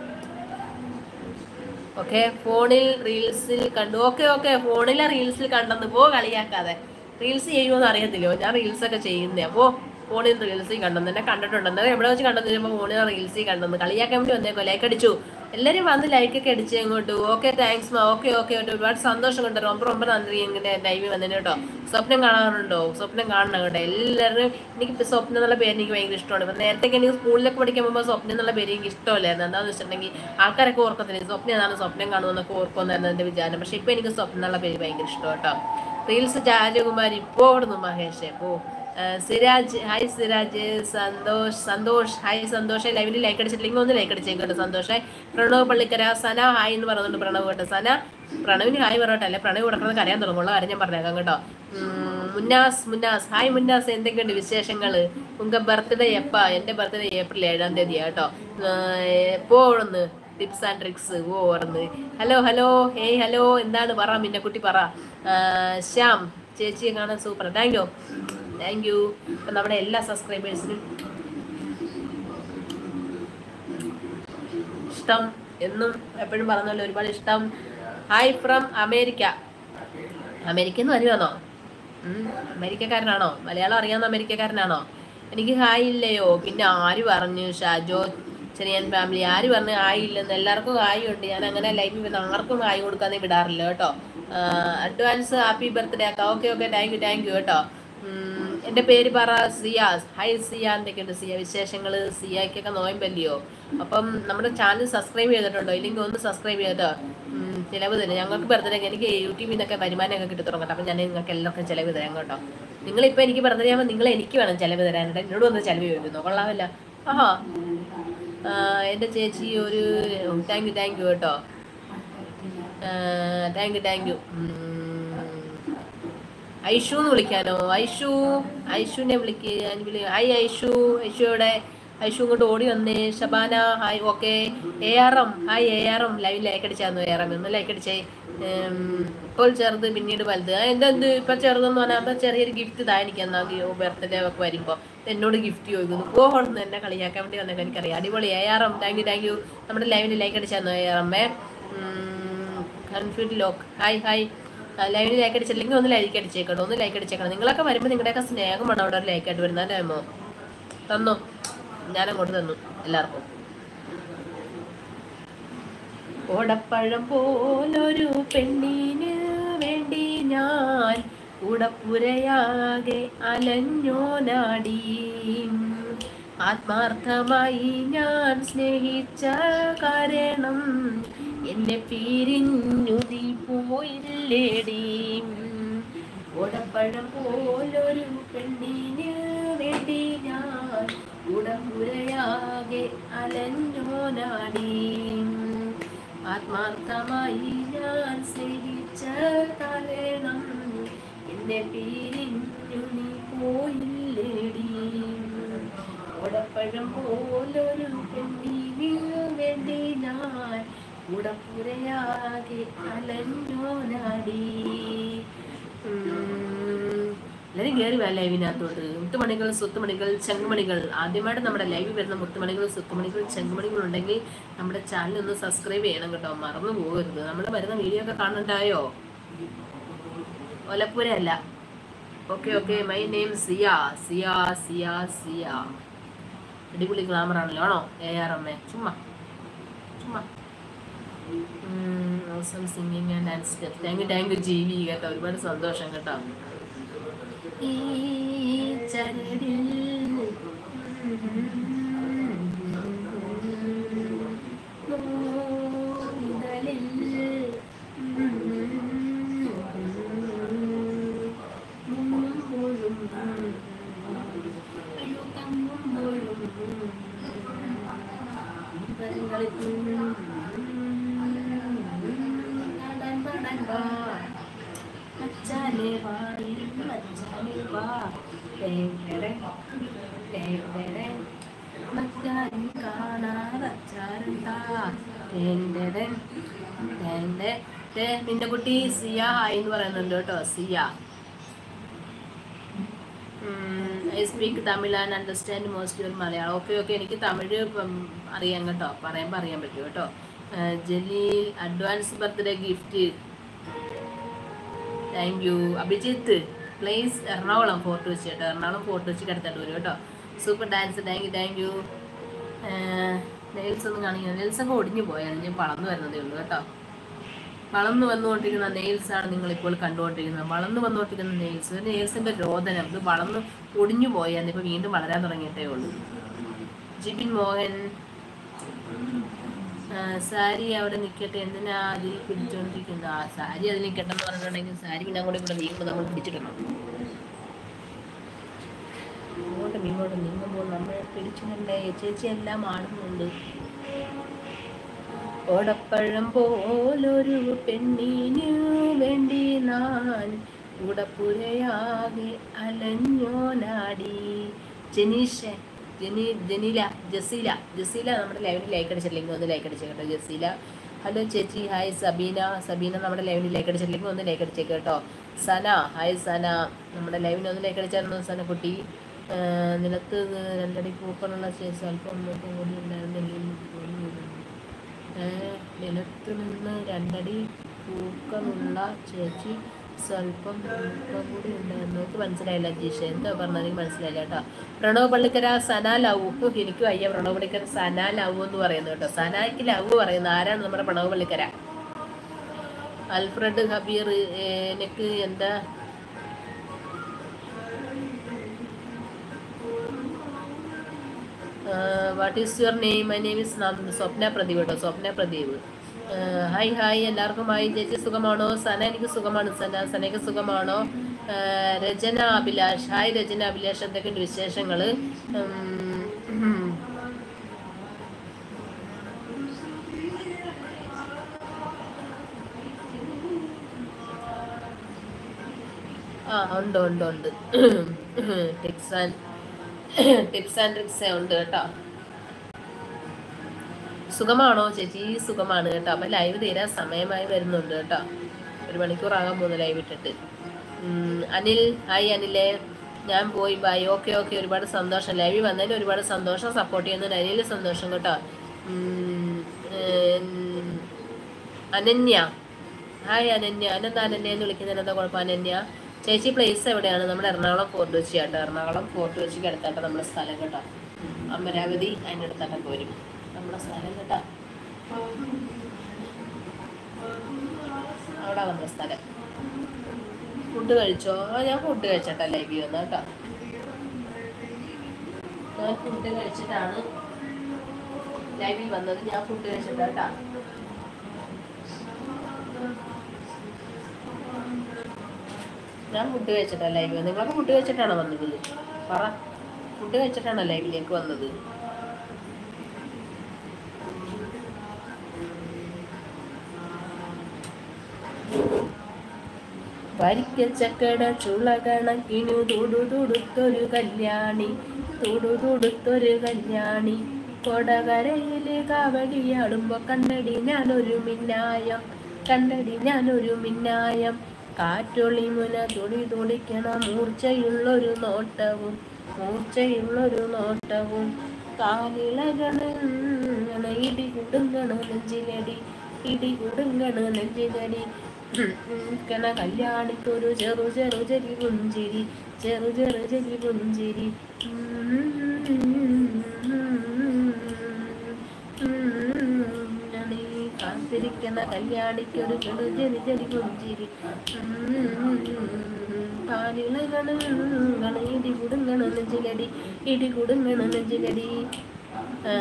ഓക്കെ ഫോണിൽ റീൽസിൽ കണ്ടു ഓക്കെ ഓക്കെ ഫോണിലെ റീൽസിൽ കണ്ടെന്ന് പോ കളിയാക്കാതെ റീൽസ് ചെയ്യുമോന്ന് അറിയത്തില്ലോ ഞാൻ റീൽസ് ഒക്കെ ചെയ്യുന്നേ അപ്പോ ഫോണിൽ റീൽസിൽ കണ്ടെന്ന് എന്നെ കണ്ടിട്ടുണ്ടെന്ന് എവിടെ വെച്ച് കണ്ടെന്ന് ചോദിച്ചപ്പോൾ ഫോണിൽ റീൽസിൽ കണ്ടെന്ന് കളിയാക്കാൻ വേണ്ടി വന്നേക്കോ ലൈക്ക് അടിച്ചു എല്ലാവരും വന്ന് ലൈക്ക് ഒക്കെ അടിച്ച് അങ്ങോട്ട് ഓക്കെ താങ്ക്സ് മാ ഓക്കെ ഓക്കെ ഒരുപാട് സന്തോഷം കൊണ്ട് ரொம்ப ரொம்ப നന്ദി ഇങ്ങനെ ലൈവിൽ വന്നതിന് കേട്ടോ സ്വപ്നം കാണാറുണ്ടോ സ്വപ്നം കാണണം കേട്ടോ എല്ലാവരും എനിക്ക് സ്വപ്നം എന്നുള്ള പേര് എനിക്ക് ഭയങ്കര ഇഷ്ടമാണ് ഇപ്പം നേരത്തെ എനിക്ക് സ്കൂളിലൊക്കെ പഠിക്കാൻ പോകുമ്പോൾ സ്വപ്നം എന്നുള്ള പേര് എനിക്ക് ഇഷ്ടമല്ലായിരുന്നു എന്താണെന്ന് വെച്ചിട്ടുണ്ടെങ്കിൽ ആൾക്കാരൊക്കെ ഓർക്കത്തില്ല സ്വപ്നം ഏതാണ് സ്വപ്നം കാണുമെന്നൊക്കെ ഓർക്കുമെന്നായിരുന്നു എൻ്റെ വിചാരം പക്ഷേ ഇപ്പം എനിക്ക് സ്വപ്നം എന്നുള്ള പേര് ഭയങ്കര ഇഷ്ടം കേട്ടോ റീൽസ് രാജകുമാരി ഇപ്പോൾ ഓടുന്നു മഹേഷ് ഓ ആ, സിരാജ് ഹായ് സിരാജ് സന്തോഷ് സന്തോഷ് ഹായ് സന്തോഷ് ലൈവിൽ ലൈക്ക് അടിച്ചിട്ടില്ലെങ്കിൽ ഒന്ന് ലൈക്ക് അടിച്ചേക്കട്ടെ സന്തോഷ് പ്രണവ് പള്ളിക്കര സന ഹായ് എന്ന് പറയുന്നുണ്ട് പ്രണവ് കേട്ടോ സന പ്രണവിന് ഹായ് പറയട്ടെ അല്ലെ പ്രണവ് കൊടുക്കുന്നത് കരയാൻ തുടങ്ങുള്ള കാര്യം ഞാൻ പറഞ്ഞേക്കാം കേട്ടോ ഉം, മുന്നാസ് മുന്നാസ് ഹായ് മുന്നാസ് എന്തൊക്കെയുണ്ട് വിശേഷങ്ങൾ ഉങ്ക ബർത്ത്ഡേ എപ്പാ എൻ്റെ ബർത്ത്ഡേ ഏപ്രിൽ ഏഴാം തീയതിയാ കേട്ടോ എപ്പോഴൊന്ന് ടിപ്സ് ആൻഡ് ട്രിക്സ് ഓ ഓർന്ന് ഹലോ ഹലോ ഹേയ് ഹലോ എന്താണ് പറ മിന്നെ കുട്ടി പറ ആ, ശ്യാം ചേച്ചിയെ കാണാൻ super thank you thank you അപ്പം നമ്മുടെ എല്ലാ സബ്സ്ക്രൈബേഴ്സിനും ഇഷ്ടം എന്നും എപ്പോഴും പറഞ്ഞല്ലോ ഒരുപാട് ഇഷ്ടം ഹായ് ഫ്രം അമേരിക്ക അമേരിക്കയിൽ നിന്ന് വരുവാണോ ഉം, അമേരിക്കക്കാരനാണോ മലയാളം അറിയാവുന്ന അമേരിക്കക്കാരനാണോ എനിക്ക് ഹായ് ഇല്ലയോ പിന്നെ ആര് പറഞ്ഞു ഷാജോ ചെറിയൻ ഫാമിലി ആര് പറഞ്ഞു ഹായ് ഇല്ലെന്ന് എല്ലാവർക്കും ഹായ് ഉണ്ട് ഞാൻ അങ്ങനെ ലൈഫിൽ വന്ന് ആർക്കും ഹായ് കൊടുക്കാതെ വിടാറില്ല കേട്ടോ അഡ്വാൻസ് ഹാപ്പി ബർത്ത്ഡേ ആക്കാം okay okay thank you thank you കേട്ടോ ഉം, എൻ്റെ പേര് പറ സിയാസ് ഹായ് സിയ എന്തൊക്കെയുണ്ട് സിയ വിശേഷങ്ങൾ സിയക്കൊക്കെ നോയമ്പല്ലയോ അപ്പം നമ്മുടെ ചാനൽ സബ്സ്ക്രൈബ് ചെയ്തിട്ടുണ്ടോ ഇല്ലെങ്കിൽ ഒന്ന് സബ്സ്ക്രൈബ് ചെയ്തോ ഉം, ചിലവ് തരും ഞങ്ങൾക്ക് ബർത്ത്ഡേ എനിക്ക് യൂട്യൂബിൽ നിന്നൊക്കെ വരുമാനമൊക്കെ കിട്ടി തുടങ്ങട്ടെ അപ്പം ഞാൻ നിങ്ങൾക്ക് എല്ലാവർക്കും ചിലവ് തരാം കേട്ടോ നിങ്ങളിപ്പോൾ എനിക്ക് ബർത്ത്ഡേ ആകുമ്പോൾ നിങ്ങൾ എനിക്ക് വേണം ചിലവ് തരാനായിട്ട് എന്നോട് വന്ന് ചിലവ് ചോദിക്കുന്നു കൊള്ളാമല്ല ആഹാ ആ, എൻ്റെ ചേച്ചി ഒരു താങ്ക് യു താങ്ക് യു കേട്ടോ thank you thank you Aishu എന്ന് വിളിക്കാനോ ഐഷു ഐഷുവിനെ വിളിക്ക് ഞാൻ വിളി ഹായ് ഐഷു ഐഷുവിടെ ഐഷു ഇങ്ങോട്ട് ഓടി വന്നേ Shabana hi okay A R M hi A R M live like അടിച്ചായിരുന്നു എ ആർ എം ഒന്ന് ലൈക്ക് അടിച്ചേ ഉം, ഇപ്പോൾ ചെറുത് പിന്നീട് വലുത് ആ, എന്തെന്ത് ഇപ്പം ചെറുതെന്ന് പറഞ്ഞാൽ അപ്പം ചെറിയൊരു ഗിഫ്റ്റ് ഇതാ എനിക്ക് എന്നാ ബർത്ത്ഡേ ഒക്കെ വരുമ്പോൾ എന്നോട് ഗിഫ്റ്റ് ചോദിക്കുന്നു പോകണം എന്നെ കളിയാക്കാൻ വേണ്ടി വന്നേക്കാൻ എനിക്കറിയാം അടിപൊളി A R M thank you thank you നമ്മുടെ ലൈവിൽ ലൈക്ക് അടിച്ചായിരുന്നു എ ആർ എമ്മേ കൺഫ്യൂഡ് ലോക്ക് ഹായ് ഹായ് ലൈവിൽ ലൈക്ക് അടിച്ചില്ലെങ്കിൽ ഒന്ന് ലൈക്ക് അടിച്ചേക്കട്ടോ ഒന്ന് ലൈക്ക് അടിച്ചേക്കണം നിങ്ങളൊക്കെ വരുമ്പോൾ നിങ്ങളുടെയൊക്കെ സ്നേഹമാണ് അവിടെ ഒരു ലൈക്ക് ആയിട്ട് വരുന്നത് അല്ലേ തന്നു ഞാൻ അങ്ങോട്ട് തന്നു എല്ലാവർക്കും ഓടപ്പഴം പോലൊരു പെണ്ണിന് വേണ്ടി ഞാൻ ഉടപ്പുരയാകെ അലഞ്ഞോനാടി ആത്മാർത്ഥമായി ഞാൻ സ്നേഹിച്ച കാരണം എന്നെ പിരിഞ്ഞു നീ പോയില്ലേടി ഓടപ്പഴം പോലൊരു പെണ്ണിന് വേണ്ടി ഞാൻ ഉടമ്പുരയാകെ അലഞ്ഞോനാടി ആത്മാർത്ഥമായി ഞാൻ സ്നേഹിച്ച തലേണം എന്നെ പിരിഞ്ഞു നീ പോയില്ലേടി ഓടപ്പഴം പോലൊരു പെണ്ണിനു വേണ്ടി ഞാൻ ഉടപ്പുരയാകെ അലഞ്ഞോനാടി ഉം. എല്ലാവരും കയറി വാ ലൈവിനകത്തോട്ട് മുത്തുമണികൾ സ്വത്തുമണികൾ ചെങ്കുമണികൾ ആദ്യമായിട്ട് നമ്മുടെ ലൈവിൽ വരുന്ന മുത്തുമണികൾ സ്വത്തുമണികൾ ചെങ്കുമണികൾ ഉണ്ടെങ്കിൽ നമ്മുടെ ചാനൽ ഒന്ന് സബ്സ്ക്രൈബ് ചെയ്യണം കേട്ടോ മറന്നു പോകരുത് നമ്മൾ വരുന്ന വീഡിയോ ഒക്കെ കാണണ്ടായോ ഒലപ്പുര അല്ല okay okay my name Siya Siya Siya Siya അടിപൊളി ഗ്ലാമർ ആണല്ലോ ആണോ എ ആർ എം എ ചുമ്മാ ചുമ്മാ awesome singing and dance step thank you thank you G V കേട്ടോ ഒരുപാട് സന്തോഷം കേട്ടോ ഈ ചരടിൽ നൂലിതളിൽ മുങ്ങുമ്പോഴും അയ്യോ തങ്ങുമ്പോഴും നടൻ നടൻ വാ മച്ചാനെ വാ മച്ചാനെ വാ തേങ്ങരെ തേങ്ങരെ മച്ചാനും കാണാതെ അച്ചാരും താ തേങ്ങരെ തേങ്ങ തേ നിന്റെ കുട്ടി സിയ ഹായ് എന്ന് പറയുന്നുണ്ട് കേട്ടോ Siya I speak Tamil and understand most your Malayalam okay okay എനിക്ക് തമിഴ് ഇപ്പം അറിയാം കേട്ടോ പറയുമ്പോൾ അറിയാൻ പറ്റും കേട്ടോ Jaleel advance birthday gift thank you Abhijith place Ernakulam fort വെച്ച് കേട്ടോ എറണാകുളം ഫോർട്ട് വെച്ച് കിടത്തിട്ട് വരും കേട്ടോ super dance thank you thank you nails ഒന്നും കാണിക്കുന്നത് നെയിൽസ് ഒക്കെ ഒടിഞ്ഞു പോയാണ് ഞാൻ വളർന്നു വരുന്നതേ ഉള്ളൂ കേട്ടോ വളർന്നു വന്നുകൊണ്ടിരിക്കുന്ന നെയിൽസ് ആണ് നിങ്ങൾ ഇപ്പോൾ കണ്ടുകൊണ്ടിരിക്കുന്നത് വളർന്നു വന്നുകൊണ്ടിരിക്കുന്ന നെയിൽസ് നെയിൽസിന്റെ രോദനം ഇത് വളർന്നു ഒടിഞ്ഞു പോയാൽ ഇപ്പൊ വീണ്ടും വളരാൻ തുടങ്ങിയിട്ടേ ഉള്ളൂ ജിബിൻ മോഹൻ ആ, സാരി അവിടെ നിൽക്കട്ടെ എന്തിനാ അതിൽ പിടിച്ചോണ്ടിരിക്കുന്നത് ആ സാരി അതിൽ നിൽക്കട്ടെ എന്ന് പറഞ്ഞിട്ടുണ്ടെങ്കിൽ സാരി പിന്നെ അങ്ങോട്ടും കൂടെ നീങ്ങുമ്പോൾ നമ്മൾ പിടിച്ചിടണം അങ്ങോട്ടും ഇങ്ങോട്ടും നീങ്ങുമ്പോൾ നമ്മൾ പിടിച്ചിടണ്ടേ ചേച്ചി എല്ലാം ആടുന്നുണ്ട് ഓടപ്പഴം പോലൊരു പെണ്ണിനു വേണ്ടി ഞാൻ ഉടപ്പുരയാകെ അലഞ്ഞോനാടി ജനീഷ് ജനി ജനീല ജസീല ജസീല നമ്മുടെ ലൈവിൽ ലൈക്ക് അടിച്ചിട്ടില്ലെങ്കിൽ ഒന്ന് ലൈക്ക് അടിച്ചേ കേട്ടോ ജസീല ഹലോ ചേച്ചി ഹായ് സബീന സബീന നമ്മുടെ ലൈവിൽ ലൈക്ക് അടിച്ചിട്ടില്ലെങ്കിൽ ഒന്ന് ലൈക്ക് അടിച്ചേക്ക് കേട്ടോ സന ഹായ് സന നമ്മുടെ ലൈവിന് ഒന്ന് ലൈക്ക് അടിച്ചായിരുന്നു സന കുട്ടി ആ, നിലത്ത് രണ്ടടി പൂക്കളുള്ള ശേഷം അല്പം മുന്നോട്ട് കൂടി ഉണ്ടായിരുന്നെങ്കിൽ നിലത്ത് നിന്ന് രണ്ടടി പൂക്കളുള്ള ചേച്ചി സ്വല്പം പൂക്കം കൂടി ഉണ്ടായിരുന്നു എനിക്ക് മനസ്സിലായില്ല ജീഷ എന്താ പറഞ്ഞത് എനിക്ക് മനസ്സിലായില്ല കേട്ടോ പ്രണവ് പള്ളിക്കര സന ലവ് ഉപ്പ് എനിക്കും അയ്യ പ്രണവ് പള്ളിക്കര സന ലവ് എന്ന് പറയുന്നു കേട്ടോ സനായ്ക്ക് ലവ് പറയുന്നു ആരാണ് നമ്മുടെ പ്രണവ് പള്ളിക്കര അൽഫ്രഡ് ഹബീർ ഏ, എനിക്ക് എന്താ what is your name my name is Swapna Pradeep കേട്ടോ സ്വപ്ന പ്രദീപ് ഹായ് ഹായ് എല്ലാവർക്കും ഹായ് ചേച്ചി സുഖമാണോ സന എനിക്ക് സുഖമാണ് സന സനയ്ക്ക് സുഖമാണോ ആ, രചന അഭിലാഷ് ഹായ് രചന അഭിലാഷ് എന്തൊക്കെയുണ്ട് വിശേഷങ്ങൾ ആ ഉണ്ട് ഉണ്ട് ഉണ്ട് tips and tips and tricks ഉണ്ട് കേട്ടോ സുഖമാണോ ചേച്ചി സുഖമാണ് കേട്ടോ അപ്പം ലൈവ് തീരാൻ സമയമായി വരുന്നുണ്ട് കേട്ടോ ഒരു മണിക്കൂറാകാൻ പോകുന്നു ലൈവ് ഇട്ടിട്ട് ഉം, അനിൽ ഹായ് അനിലേ ഞാൻ പോയി ബൈ ഓക്കെ ഓക്കെ ഒരുപാട് സന്തോഷം ലൈവിൽ വന്നതിൽ ഒരുപാട് സന്തോഷം സപ്പോർട്ട് ചെയ്യുന്നതിന് അനിൽ സന്തോഷം കേട്ടോ ഉം, ഏം, അനന്യ ഹായ് അനന്യ അനെന്താ അനന്യ എന്ന് വിളിക്കുന്നതിന് എന്താ കുഴപ്പം അനന്യ ചേച്ചി പ്ലേസ് എവിടെയാണ് നമ്മുടെ എറണാകുളം ഫോർട്ട് വെച്ച് കേട്ടോ എറണാകുളം ഫോർട്ട് വെച്ച് അടുത്താട്ടോ നമ്മുടെ സ്ഥലം കേട്ടോ അമരാവതി അതിൻ്റെ അടുത്താട്ടൊക്കെ വരും നമ്മുടെ സ്ഥലം കേട്ടോ അവിടെ നമ്മുടെ സ്ഥലം ഫുഡ് കഴിച്ചോ ആ ഞാൻ ഫുഡ് കഴിച്ചിട്ടാ ലൈവ് വന്ന കേട്ടോ ഞാൻ ഫുഡ് കഴിച്ചിട്ടാണ് ലൈവിൽ വന്നത് ഞാൻ ഫുഡ് കഴിച്ചിട്ടാ കേട്ടോ ഞാൻ ഫുഡ് കഴിച്ചിട്ടാ ലൈവ് നിങ്ങളൊക്കെ ഫുഡ് കഴിച്ചിട്ടാണോ വന്നത് പറ ഫുഡ് കഴിച്ചിട്ടാണോ ലൈവിലേക്ക് വന്നത് വരിക്ക ചക്കട ചുളകണക്കിനു തുടു തുടുത്തൊരു കല്യാണി തുടു തുടുത്തൊരു കല്യാണി കൊടകരയില് കാവടിയാടുമ്പോ കണ്ടടി ഞാനൊരു മിന്നായം കണ്ടടി ഞാനൊരു മിന്നായം കാറ്റൊളി മുന തുടി തുടിക്കണ മൂർച്ചയുള്ളൊരു നോട്ടവും മൂർച്ചയുള്ളൊരു നോട്ടവും കാലിളകണ ഇടി കുടുങ്ങണ നെഞ്ചിലടി ഇടി കുടുങ്ങണ നെഞ്ചിലടി കന കല്യാണിക്കൊരു ചെറു ചെറു ചെരി പുഞ്ചിരി ചെറു ചെറു ചെരി പുഞ്ചിരി നീ കാത്തിരിക്കുന്ന കല്യാണിക്കൊരു ചെറു ചെറി ചെരി പുഞ്ചിരി പാലിളകണ് ഇടി കുടുങ്ങണ നെഞ്ചിലടി ഇടി കുടുങ്ങണ നെഞ്ചിലടി ആ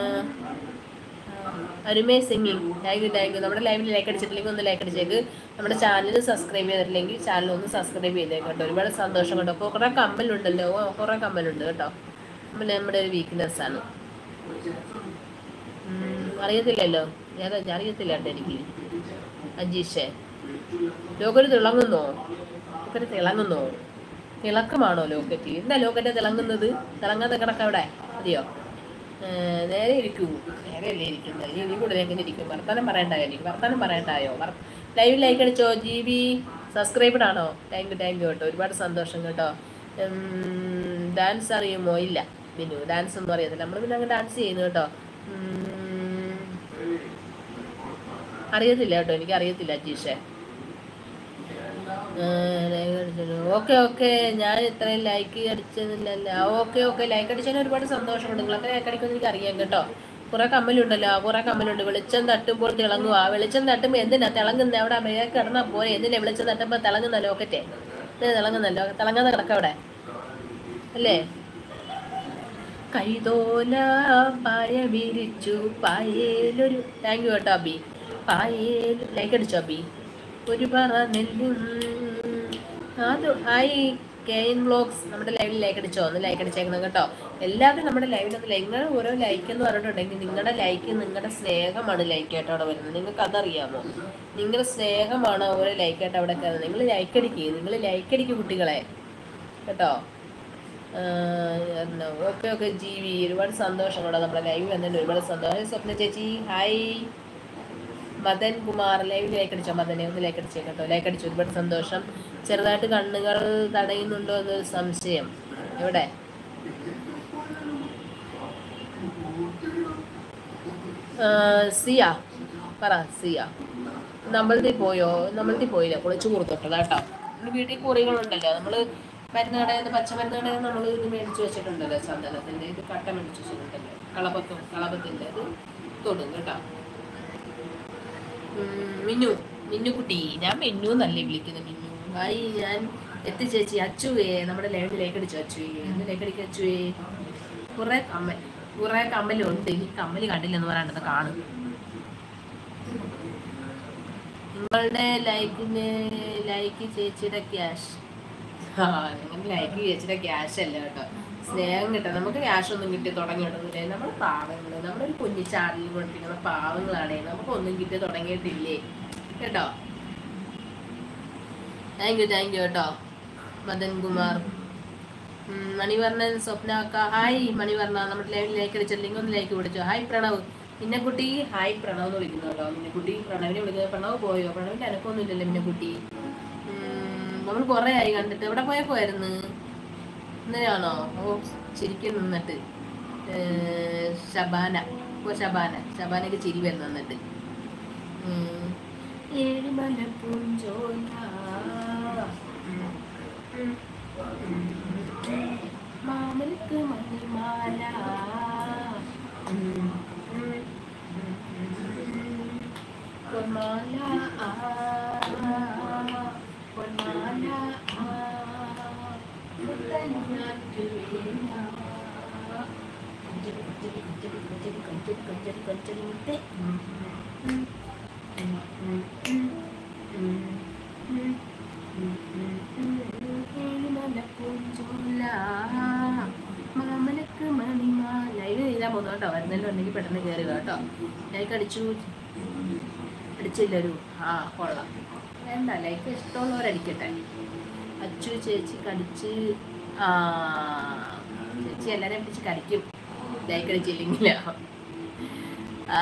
അരുമേ singing thank you thank you നമ്മുടെ ലൈവിൽ ലൈക്ക് അടിച്ചിട്ടില്ലെങ്കിൽ ഒന്ന് ലൈക്ക് അടിച്ചേക്ക് നമ്മുടെ ചാനൽ സബ്സ്ക്രൈബ് ചെയ്തിട്ടില്ലെങ്കിൽ ചാനൽ ഒന്ന് സബ്സ്ക്രൈബ് ചെയ്തേക്ക് കേട്ടോ ഒരുപാട് സന്തോഷം കേട്ടോ അപ്പോൾ കുറേ കമ്മലുണ്ടല്ലോ ഓ, കുറേ കമ്മലുണ്ട് കേട്ടോ കമ്മൽ നമ്മുടെ ഒരു വീക്ക്നെസ് ആണ് ഉം, അറിയത്തില്ലല്ലോ ഏതാ ഞാൻ അറിയത്തില്ല കേട്ടോ എനിക്ക് അജീഷേ ലോകര് തിളങ്ങുന്നോ ലോകര് തിളങ്ങുന്നോ തിളക്കമാണോ ലോക്കറ്റ് എന്താ ലോക്കറ്റ് തിളങ്ങുന്നത് തിളങ്ങാതെ കിടക്കവിടെ മതിയോ ഏർ നേരെ ഇരിക്കൂ നേരെ അല്ലേ ഇരിക്കുന്നത് ഇനി നീ കൂടുതൽ എങ്ങനെ ഇരിക്കും വർത്താനം പറയണ്ടായോ എനിക്ക് വർത്താനം പറയണ്ടായോ ലൈവ് ലൈക്ക് അടിച്ചോ ജി ബി സബ്സ്ക്രൈബഡ് ആണോ താങ്ക് യു താങ്ക് യു കേട്ടോ ഒരുപാട് സന്തോഷം കേട്ടോ ഡാൻസ് അറിയുമോ ഇല്ല ബിനു ഡാൻസ് ഒന്നും അറിയത്തില്ല നമ്മൾ പിന്നെ അങ്ങ് ഡാൻസ് ചെയ്യുന്നു കേട്ടോ ഉം, അറിയത്തില്ല കേട്ടോ എനിക്ക് അറിയത്തില്ല അജീഷേ ഓക്കെ ഓക്കെ ഞാൻ ഇത്രയും ലൈക്ക് അടിച്ചതില്ലല്ല ഓക്കെ ഓക്കെ ലൈക്ക് അടിച്ചതിന് ഒരുപാട് സന്തോഷമുണ്ട് നിങ്ങളൊക്കെ ലൈക്ക് അടിക്കുമെന്ന് എനിക്ക് അറിയാം കേട്ടോ കുറെ കമ്മലുണ്ടല്ലോ കുറെ കമ്മലുണ്ട് വെളിച്ചം തട്ടുമ്പോൾ തിളങ്ങുക വെളിച്ചം തട്ടുമ്പോൾ എന്തിനാ തിളങ്ങുന്നത് അവിടെ മേലെ കിടന്നാൽ പോലെ എന്തിനാ വെളിച്ചം തട്ടുമ്പോൾ തിളങ്ങുന്ന ലോക്കറ്റേ എന്തിനാ തിളങ്ങുന്നല്ലോ തിളങ്ങാതെ കിടക്കവിടെ അല്ലേ കൈതോല പായ വിരിച്ചു പായേലൊരു താങ്ക് യു കേട്ടോ അബി പായേൽ ലൈക്ക് അടിച്ചോ അബി ഒരു പറ നെല്ലും അത് ഹായ് കെ എൻ വ്ളോഗ്സ് നമ്മുടെ ലൈവിൽ ലൈക്ക് അടിച്ചോ ഒന്ന് ലൈക്ക് അടിച്ചേക്കണം കേട്ടോ എല്ലാവരും നമ്മുടെ ലൈവിൽ ഒന്ന് ലൈക്ക് നിങ്ങൾ ഓരോ ലൈക്ക് എന്ന് പറഞ്ഞിട്ടുണ്ടെങ്കിൽ നിങ്ങളുടെ ലൈക്ക് നിങ്ങളുടെ സ്നേഹമാണ് ലൈക്ക് ആയിട്ട് അവിടെ വരുന്നത് നിങ്ങൾക്ക് അതറിയാമോ നിങ്ങളുടെ സ്നേഹമാണ് ഓരോ ലൈക്ക് ആയിട്ട് അവിടെ കയറുന്നത് നിങ്ങൾ ലൈക്ക് അടിക്കുക നിങ്ങൾ ലൈക്ക് അടിക്കുക കുട്ടികളെ കേട്ടോ ഓക്കെ ഓക്കെ ജീവി ഒരുപാട് സന്തോഷം കേട്ടോ നമ്മുടെ ലൈവ് വന്നതിന് ഒരുപാട് സന്തോഷം സ്വപ്ന ചേച്ചി hi Madan Kumar live like അടിച്ചോ മദനെ ഒന്ന് ലൈക്ക് അടിച്ചേ കേട്ടോ ലൈക്ക് അടിച്ചു ഒരുപാട് സന്തോഷം ചെറുതായിട്ട് കണ്ണുകൾ തടയുന്നുണ്ടോ എന്നൊരു സംശയം എവിടെ ആ, സിയ പറ സിയ നമ്മളതി പോയോ നമ്മളതി പോയില്ല കുളിച്ചു കൂർത്തിട്ടതാ കേട്ടോ നമ്മുടെ വീട്ടിൽ കുറികളുണ്ടല്ലോ നമ്മൾ മരുന്ന് കടയിൽ നിന്ന് പച്ചമരുന്ന് കടയിൽ നിന്ന് നമ്മൾ ഇത് മേടിച്ച് വെച്ചിട്ടുണ്ടല്ലോ ചന്ദനത്തിൻ്റെ ഇത് കട്ട മേടിച്ച് വെച്ചിട്ടുണ്ടല്ലോ കളപത്തും കളപത്തിൻ്റെ ഇത് തൊടും കേട്ടോ ഉം, മിന്നു മിന്നുകുട്ടി ഞാൻ മിന്നു എന്നല്ലേ വിളിക്കുന്നത് മിന്നു ഹായ് ഞാൻ എത്തി ചേച്ചി അച്ചുവേ നമ്മുടെ ലൈവിൽ ലേക്കടിച്ചു അച്ചുവേ എന്ത് ലേക്കടിക്ക് അച്ചുവേ കുറെ കമ്മൽ കുറെ കമ്മലുണ്ട് ഈ കമ്മല് കണ്ടില്ലെന്ന് പറയാണ്ടത് കാണും നിങ്ങളുടെ ലൈക്കിന് ലൈക്ക് ചേച്ചിയുടെ ക്യാഷ് ആ നിങ്ങൾ ലൈക്ക് ചേച്ചിയുടെ ക്യാഷ് അല്ല കേട്ടോ സ്നേഹം കിട്ടാം നമുക്ക് ക്യാഷ് ഒന്നും കിട്ടി തുടങ്ങിയിട്ടൊന്നുമില്ലേ നമ്മൾ പാവങ്ങൾ നമ്മളൊരു കുഞ്ഞു ചാനലിൽ കൊണ്ടിരിക്കുന്ന പാവങ്ങളാണേ നമുക്കൊന്നും കിട്ടി തുടങ്ങിയിട്ടില്ലേ കേട്ടോ താങ്ക് യു താങ്ക് യു കേട്ടോ മദൻ കുമാർ ഉം, മണിവർണ്ണൻ സ്വപ്ന അക്ക ഹായ് മണിവർണ്ണ നമ്മുടെ ലൈവിൽ ലൈക്ക് അടിച്ചില്ലെങ്കിൽ ഒന്ന് ലൈക്ക് പിടിച്ചോ ഹായ് പ്രണവ് മിന്നക്കുട്ടി ഹായ് പ്രണവ് എന്ന് വിളിക്കുന്നു കേട്ടോ മിന്നക്കുട്ടി പ്രണവിനെ വിളിക്കുന്നത് പ്രണവ് പോയോ പ്രണവിന്റെ അനക്കൊന്നും ഇല്ലല്ലോ മിന്നക്കുട്ടി ഉം, നമ്മൾ കുറേ ആയി കണ്ടിട്ട് എവിടെ പോയപ്പോയിരുന്നു ഇന്നലെയാണോ ഓ ചിരിക്കും നിന്നിട്ട് ഏർ, ശബാന ഓ ശബാന ശബാനക്ക് ചിരി വരുന്നു നിന്നിട്ട് ഉം. ഏഴിമല പൂഞ്ചോല ഉം. ഉം. മാമലക്ക് മണിമാല ഉം. ഉം. ഉം. ഉം. പൊന്മാല ആ പൊന്മാല ആ മുത്തന്നാറ്റു വീണ. കൊഞ്ചരി കൊഞ്ചരി കൊഞ്ചരി കൊഞ്ചരി കൊഞ്ചരി കൊഞ്ചരി കൊഞ്ചരി മുത്തേ ഉം. ഉം. ഉം. ഉം. ഉം. ഉം. ഉം. ഉം. ഉം. ഉം. ഏഴിമല പൂഞ്ചോല മാമ വരുന്നതിലും ഉണ്ടെങ്കിൽ പെട്ടെന്ന് കയറുക കേട്ടോ ലൈക്ക് അടിച്ചു അടിച്ചില്ലൊരു ആ കൊള്ളാം വേണ്ട ലൈക്ക് ഇഷ്ടമുള്ളവരടിക്കട്ടെ അച്ചു ചേച്ചി കടിച്ച് ആ ചേച്ചി എല്ലാവരെയും പിടിച്ച് കടിക്കും ലൈക്ക് അടിച്ചില്ലെങ്കിൽ ആ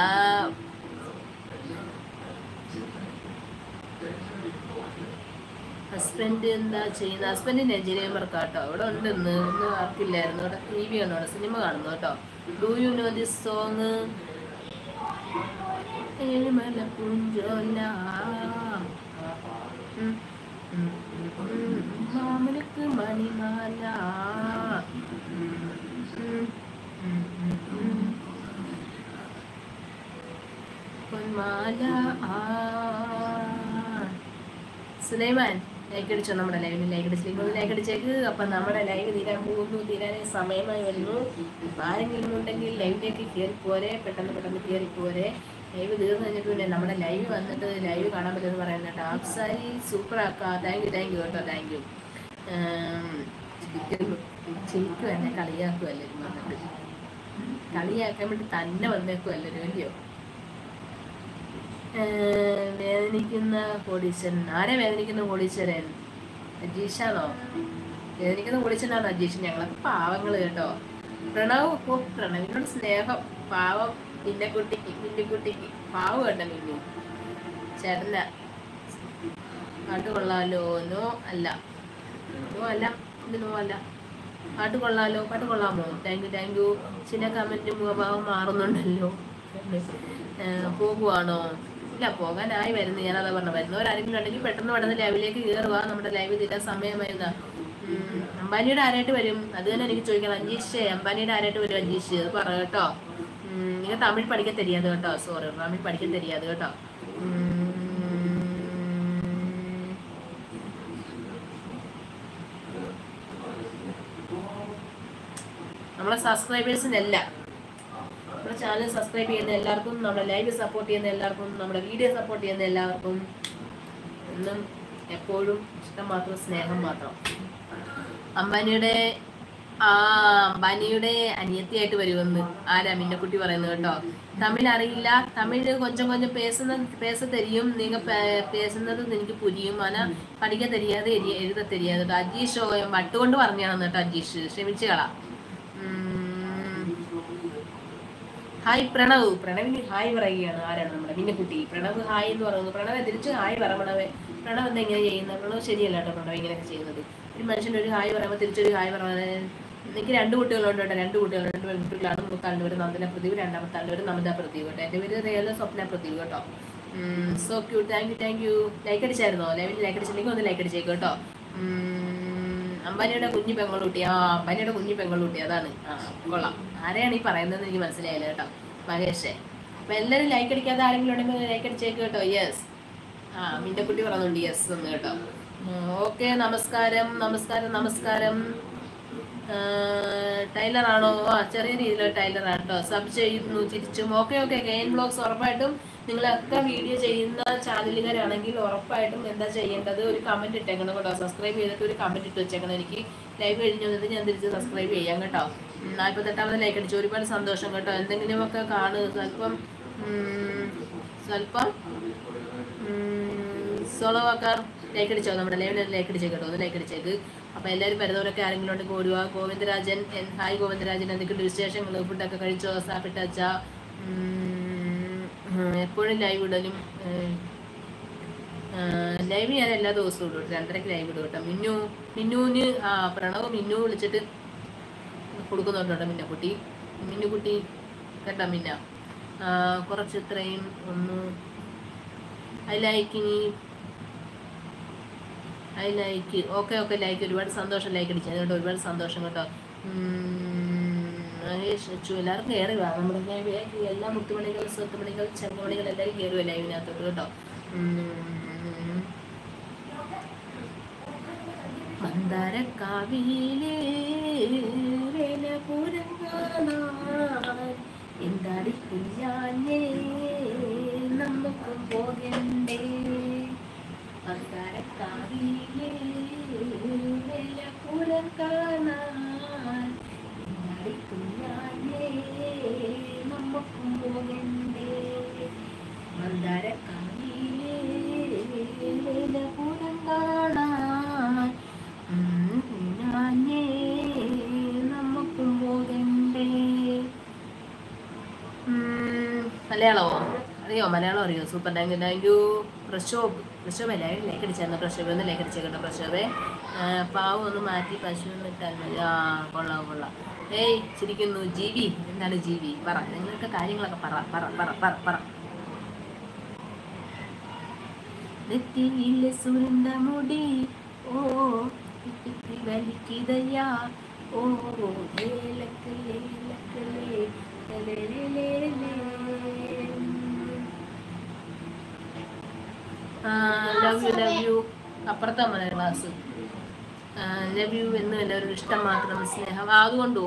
ഹസ്ബൻഡ് എന്താ ചെയ്യുന്നത് ഹസ്ബൻഡിന് എഞ്ചിനീയർ വർക്കാട്ടോ ഇവിടെ ഉണ്ട് ഇന്ന് ഇന്ന് വർക്കില്ലായിരുന്നു ഇവിടെ ടി വി കാണുന്നു സിനിമ കാണുന്നു കേട്ടോ do you know this song ഏഴുമല പുഞ്ചോല ഉം, ഉം, ഉം, മാമനക്ക് മണിമാല ഉം, ഉം, ഉം, ഉം, ഉം. പൊന്മാല ആ സുലൈമാൻ ലൈക്ക് അടിച്ചോ നമ്മുടെ ലൈവിന് ലൈക്ക് അടിച്ചില്ലെങ്കിൽ ഒന്ന് ലൈക്ക് അടിച്ചേക്ക് അപ്പം നമ്മുടെ ലൈവ് തീരാൻ പോകുന്നു തീരാൻ സമയമായി വരുന്നു ഇപ്പം ആരെങ്കിലും ഉണ്ടെങ്കിൽ ലൈവിലേക്ക് കയറി പോരെ പെട്ടെന്ന് പെട്ടെന്ന് കയറി പോരെ ലൈവ് തീർന്നു കഴിഞ്ഞിട്ട് പിന്നെ നമ്മുടെ ലൈവ് വന്നിട്ട് ലൈവ് കാണാൻ പറ്റുമെന്ന് പറയുന്നത് കേട്ടോ ആപ്സാരി സൂപ്പർ ആക്കാം താങ്ക് യു താങ്ക് യു കേട്ടോ താങ്ക് യു ശരിക്കും എന്നെ കളിയാക്കുമല്ലോ വന്നിട്ട് കളിയാക്കാൻ വേണ്ടി തന്നെ വന്നേക്കുമല്ലോ അല്ലയോ ഏഹ് വേദനിക്കുന്ന കോടീശ്വരൻ ആരെ വേദനിക്കുന്ന കോടീശ്വരൻ അജീഷാണോ വേദനിക്കുന്ന കോടീശ്വരനാണ് അജീഷ് ഞങ്ങളൊക്കെ പാവങ്ങൾ കേട്ടോ പ്രണവ് ഓ പ്രണവിനോട് സ്നേഹം പാവം മിന്നക്കുട്ടിക്ക് മിന്നിക്കുട്ടിക്ക് പാവം കേട്ടോ മിന്നു ചേട്ടന പാട്ട് കൊള്ളാലോ നോ അല്ല നോ അല്ല ഇത് നോ അല്ല പാട്ട് കൊള്ളാലോ പാട്ട് കൊള്ളാമോ താങ്ക് യു താങ്ക് യു ചില കമൻറ്റ് മുഖഭാവം മാറുന്നുണ്ടല്ലോ ഏഹ് പോകുവാണോ ഇല്ല പോകാനായി വരുന്നു ഞാനതാ പറഞ്ഞു വരുന്നവരാരെങ്കിലും ഉണ്ടെങ്കിൽ പെട്ടെന്ന് പെട്ടെന്ന് ലൈവിലേക്ക് കയറുക നമ്മുടെ ലൈവ് തീരാൻ സമയമായിരുന്ന അംബാനിയുടെ ആരായിട്ട് വരും അത് തന്നെ എനിക്ക് ചോദിക്കണം അഞ്ജീഷ് അംബാനിയുടെ ആരായിട്ട് വരും അഞ്ജീഷ് അത് പറ കേട്ടോ ഉം, നിങ്ങൾ തമിഴ് പഠിക്കാൻ തരിയാത് കേട്ടോ സോറി തമിഴ് പഠിക്കാൻ തരിയാത് കേട്ടോ ഉം. നമ്മളെ സബ്സ്ക്രൈബേഴ്സിനല്ല നമ്മുടെ ചാനൽ സബ്സ്ക്രൈബ് ചെയ്യുന്ന എല്ലാവർക്കും നമ്മുടെ ലൈവ് സപ്പോർട്ട് ചെയ്യുന്ന എല്ലാവർക്കും നമ്മുടെ വീഡിയോ സപ്പോർട്ട് ചെയ്യുന്ന എല്ലാവർക്കും എന്നും എപ്പോഴും ഇഷ്ടം മാത്രം സ്നേഹം മാത്രം അംബാനിയുടെ ആ അംബാനിയുടെ അനിയത്തിയായിട്ട് വരുമെന്ന് ആരാ മിന്നക്കുട്ടി പറയുന്നത് കേട്ടോ തമിഴ് അറിയില്ല തമിഴ് കൊഞ്ചം കൊഞ്ചം പേസുന്ന പേസ തെരിയും നീങ്ങ പേ- പേസുന്നത് എനിക്ക് പുരിയും ആന പഠിക്കാൻ തെരിയാതെ എരി- എഴുത തെരിയാതെ കേട്ടോ അജീഷ് വട്ടുകൊണ്ട് പറഞ്ഞാണ് കേട്ടോ അജീഷ് ക്ഷമിച്ചു കളാ ഉം. ഹായ് പ്രണവ് പ്രണവിന് ഹായ് പറയുകയാണ് ആരാണ് നമ്മുടെ മിന്നക്കുട്ടി പ്രണവ് ഹായ് എന്ന് പറയുന്നു പ്രണവ് തിരിച്ച് ഹായ് പറ പ്രണവ് പ്രണവ് എന്താ ഇങ്ങനെ ചെയ്യുന്നത് പ്രണവ് ശരിയല്ല കേട്ടോ പ്രണവ് ഇങ്ങനെയൊക്കെ ചെയ്യുന്നത് ഒരു മനുഷ്യൻ ഒരു ഹായ് പറയുമ്പോൾ തിരിച്ചൊരു ഹായ് പറയുന്നത് എനിക്ക് രണ്ട് കുട്ടികളുണ്ട് കേട്ടോ രണ്ട് കുട്ടികളുണ്ട് രണ്ട് പെൺകുട്ടികളാണ് മൂത്താളുടെ പേര് നന്ദന പ്രദീപ് രണ്ടാമത്തെ ആളുടെ പേര് നമിത പ്രദീപ് കേട്ടോ എൻ്റെ പേര് റിയൽ സ്വപ്ന പ്രദീപ് കേട്ടോ സോ ക്യൂ thank you thank you like അടിച്ചായിരുന്നോ ലൈവിൽ ലൈക്ക് അടിച്ചില്ലെങ്കിൽ ഒന്ന് ലൈക്ക് അടിച്ചേക്കും കേട്ടോ ഉം, അംബാനിയുടെ കുഞ്ഞു പെങ്ങളുട്ടി ആ അംബാനിയുടെ കുഞ്ഞു പെങ്ങളുട്ടി അതാണ് ആ കൊള്ളാം ആരെയാണ് ഈ പറയുന്നത് എനിക്ക് മനസ്സിലായില്ല കേട്ടോ മഹേഷേ അപ്പൊ എല്ലാവരും ലൈക്ക് അടിക്കാതെ ആരെങ്കിലും ഉണ്ടെങ്കിൽ ലൈക്ക് അടിച്ചേക്ക് കേട്ടോ യെസ് ആ മിന്നക്കുട്ടി പറയുന്നുണ്ട് യെസ് എന്ന് കേട്ടോ ഓക്കെ നമസ്കാരം നമസ്കാരം നമസ്കാരം ടൈലർ ആണോ ആ ചെറിയ രീതിയിലുള്ള ടൈലർ ആണ് കേട്ടോ സബ് ചെയ്യുന്നു തിരിച്ചും ഓക്കെ ഓക്കെ ഗെയിൻ ബ്ലോഗ്സ് ഉറപ്പായിട്ടും നിങ്ങളൊക്കെ വീഡിയോ ചെയ്യുന്ന ചാനലുകാരാണെങ്കിൽ ഉറപ്പായിട്ടും എന്താ ചെയ്യേണ്ടത് ഒരു കമന്റ് ഇട്ടേക്കണം കേട്ടോ സബ്സ്ക്രൈബ് ചെയ്തിട്ട് ഒരു കമന്റ് ഇട്ട് വെച്ചേക്കണം എനിക്ക് ലൈവ് കഴിഞ്ഞ് വന്നിട്ട് ഞാൻ തിരിച്ച് സബ്സ്ക്രൈബ് ചെയ്യാം കേട്ടോ ഉം, നാൽപ്പത്തെട്ടാമത് ലൈക്ക് അടിച്ചു ഒരുപാട് സന്തോഷം കേട്ടോ എന്തെങ്കിലുമൊക്കെ കാണുക സ്വല്പം ഉം, സ്വല്പം സോളോ വാക്കാർ ലൈക്ക് അടിച്ചോ നമ്മുടെ ലൈവിൽ ലൈക്ക് അടിച്ചേക്ക് കേട്ടോ ഒന്ന് ലൈക്ക് അടിച്ചേക്ക് അപ്പോൾ എല്ലാവരും വരുന്നവരൊക്കെ ആരെങ്കിലും ഉണ്ടെങ്കിൽ ഓടുക ഗോവിന്ദരാജൻ എൻ- ഹായ് ഗോവിന്ദരാജൻ എന്തൊക്കെയുണ്ട് വിശേഷങ്ങൾ ഫുഡൊക്കെ കഴിച്ചോ സാപ്പിട്ടച്ച എപ്പോഴും ലൈവ് ഇടലും ലൈവ് ഞാൻ എല്ലാ ദിവസവും ഇടും കേട്ടോ. രണ്ടരയ്ക്ക് ലൈവ് ഇടും കേട്ടോ മിന്നു മിന്നുവിന് ആ പ്രണവ് മിന്നു വിളിച്ചിട്ട് കൊടുക്കുന്നുണ്ട് കേട്ടോ മിന്നക്കുട്ടി മിന്നുകുട്ടി കേട്ടോ മിന്ന ആ, കുറച്ച് ഇത്രയും ഒന്ന് ഐ ലൈക്ക് ഇനി I like okay okay like ഒരുപാട് സന്തോഷം ലൈക്ക് അടിച്ചത് കേട്ടോ ഒരുപാട് സന്തോഷം കേട്ടോ ഉം, മഹേഷ് അച്ചു എല്ലാവർക്കും കയറി വാ നമ്മുടെ ലൈവ് എല്ലാ മുത്തുമണികൾ സ്വത്തുമണികൾ ചെറുമണികൾ എല്ലാവരും കയറുക ലൈവിനകത്തോട്ട് കേട്ടോ ഉം. മന്ദാരക്കാവിലെ വേലപുരം കാണാൻ എന്താടി കുഞ്ഞാനേ നമുക്കും പോകണ്ടേ മന്ദാരക്കാവിലെ വേലപുരം കാണാൻ എന്താടി കുഞ്ഞാനേ മരക്കാവിലെ വേലപുരം കാണാൻ ഉം, കുഞ്ഞാഞ്ഞേ നമുക്കും പോകണ്ടേ ഉം, മലയാളമോ അറിയോ മലയാളം അറിയോ super thank you thank you Prashobh Prashobh അല്ലേ ലേക്ക് അടിച്ചായിരുന്നു പ്രശോഭ് ഒന്ന് ലേക്ക് അടിച്ചേക്കട്ടെ പ്രശോഭേ ആ, പാവം ഒന്ന് മാറ്റി പശു ഇട്ടാൽ മതി ആ കൊള്ളാം കൊള്ളാം ഏയ് ചിരിക്കുന്നു ജീവി എന്താണ് ജീവി പറ നിങ്ങളൊക്കെ കാര്യങ്ങളൊക്കെ പറ പറ പറ പറ പറ നെറ്റിയിലെ സുരുണ്ട മുടി ഓ കുത്തി വലിക്കിതയ്യാ ഓ ലേലക്ക് ലേലക്ക് ലേ, ലേ, ലേ, ലേ, ലേ. ആ ലവ് യു ലവ് യു അപ്പുറത്താ മതി ക്ലാസ് ലവ് യു എന്ന് എല്ലാവരും ഇഷ്ടം മാത്രം സ്നേഹം ആ, അതുകൊണ്ടോ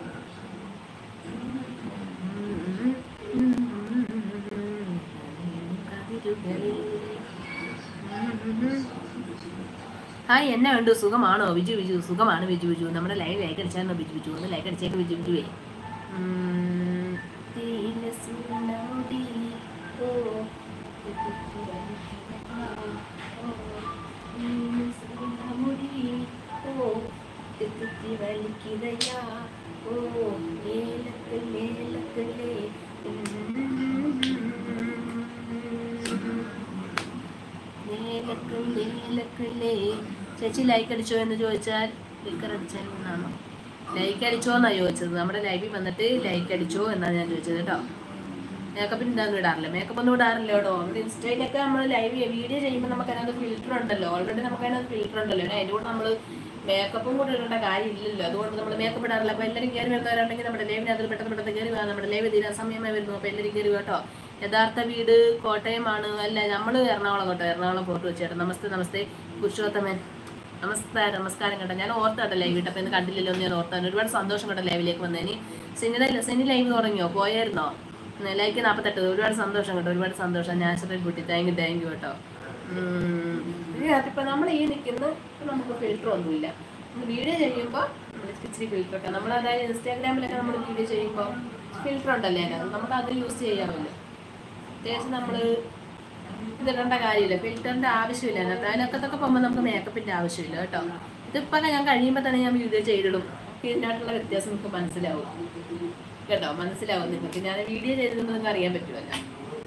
ഹായ് എന്നാ ഉണ്ട് സുഖമാണോ ബിജു ബിജു സുഖമാണ് ബിജു ബിജു നമ്മുടെ ലൈവ് ലൈക്ക് അടിച്ചായിരുന്നു ബിജു ബിജു ഒന്ന് ലൈക്ക് അടിച്ചേക്ക് ബിജു ബിജുവേ ഉം. തീയിലെ സൂര്യനോടി, ഓ, ഓ, തീയിലെ സൂര്യനോടി, ഓ, തെറ്റി വലിക്കിതയ്യാ, ഓ, ലേലക്ക് ലേലക്ക് ലേ. ലേലക്ക് ലേലക്ക് ലേ. ചേച്ചി ലൈക്ക് അടിച്ചോ എന്ന് ചോദിച്ചാൽ സ്റ്റിക്കർ അടിച്ചാൽ എന്നാണോ ലൈക്ക് അടിച്ചോ എന്നാ ചോദിച്ചത് നമ്മുടെ ലൈവിൽ വന്നിട്ട് ലൈക്ക് അടിച്ചോ എന്നാണ് ഞാൻ ചോദിച്ചത് കേട്ടോ മേക്കപ്പിന് ഇതൊന്നും ഇടാറില്ല മേക്കപ്പ് ഒന്നും ഇടാറില്ല കേട്ടോ നമ്മുടെ ഇൻസ്റ്റയിലൊക്കെ നമ്മൾ ലൈവ് വീഡിയോ ചെയ്യുമ്പോൾ നമുക്ക് അതിനകത്ത് ഫിൽറ്റർ ഉണ്ടല്ലോ ഓൾറെഡി നമുക്ക് അതിനകത്ത് ഫിൽറ്റർ ഉണ്ടല്ലോ പിന്നെ അതിൻ്റെ കൂടെ നമ്മൾ മേക്കപ്പും കൂടെ ഇടേണ്ട കാര്യമില്ലല്ലോ അതുകൊണ്ട് നമ്മൾ മേക്കപ്പ് ഇടാറില്ല അപ്പോൾ എല്ലാവരും കയറി വരുന്നവരുണ്ടെങ്കിൽ നമ്മുടെ ലൈവിനകത്ത് പെട്ടെന്ന് പെട്ടെന്ന് കയറി വാ നമ്മുടെ ലൈവ് തീരാൻ സമയമായി വരുന്നു അപ്പോൾ എല്ലാവരും കയറി കേട്ടോ യഥാർത്ഥ വീട് കോട്ടയമാണ് അല്ല നമ്മൾ എറണാകുളം കേട്ടോ എറണാകുളം ഫോട്ടോ വെച്ചേട്ടോ നമസ്തേ നമസ്തേ പുരുഷോത്തമൻ നമസ്കാരം നമസ്കാരം കേട്ടോ ഞാൻ ഓർത്താട്ടോ ലൈവ് ഇട്ടപ്പോൾ ഇന്ന് കണ്ടില്ലല്ലോ എന്ന് ഞാൻ ഓർത്താണ് ഒരുപാട് സന്തോഷം കേട്ടോ ലൈവിലേക്ക് വന്നതിന് സിനിമ സിനി ലൈവ് തുടങ്ങിയോ പോയായിരുന്നോ ലൈക്ക് നാൽപ്പത്തെട്ട് ഒരുപാട് സന്തോഷം കേട്ടോ ഒരുപാട് സന്തോഷം നാച്ചുറൽ കുട്ടി താങ്ക് യു താങ്ക് യു കേട്ടോ ഉം. ഇതിനകത്ത് നമ്മൾ ഈ നിൽക്കുന്ന ഇപ്പം നമുക്ക് ഫിൽറ്റർ ഒന്നുമില്ല നമ്മൾ വീഡിയോ ചെയ്യുമ്പോൾ ഇച്ചിരി ഫിൽറ്റർ ഒക്കെ നമ്മൾ അതായത് ഇൻസ്റ്റാഗ്രാമിലൊക്കെ നമ്മൾ വീഡിയോ ചെയ്യുമ്പോൾ ഫിൽറ്റർ ഉണ്ടല്ലേ അതിനകത്ത് നമുക്ക് അത് യൂസ് ചെയ്യാമല്ലോ അത്യാവശ്യം നമ്മൾ ഇതിടേണ്ട കാര്യമില്ല ഫിൽറ്ററിന്റെ ആവശ്യമില്ല അതിനകത്ത് അതിനകത്തൊക്കെ പോകുമ്പോൾ നമുക്ക് മേക്കപ്പിന്റെ ആവശ്യമില്ല കേട്ടോ ഇതിപ്പോൾ ഞാൻ കഴിയുമ്പോൾ തന്നെ ഞാൻ വീഡിയോ ചെയ്തിടും ഇതിനകത്തുള്ള വ്യത്യാസം നിങ്ങൾക്ക് മനസ്സിലാവും കേട്ടോ മനസ്സിലാവും നിങ്ങൾക്ക് ഞാൻ വീഡിയോ ചെയ്തത് നിങ്ങൾക്ക് അറിയാൻ പറ്റുമല്ലോ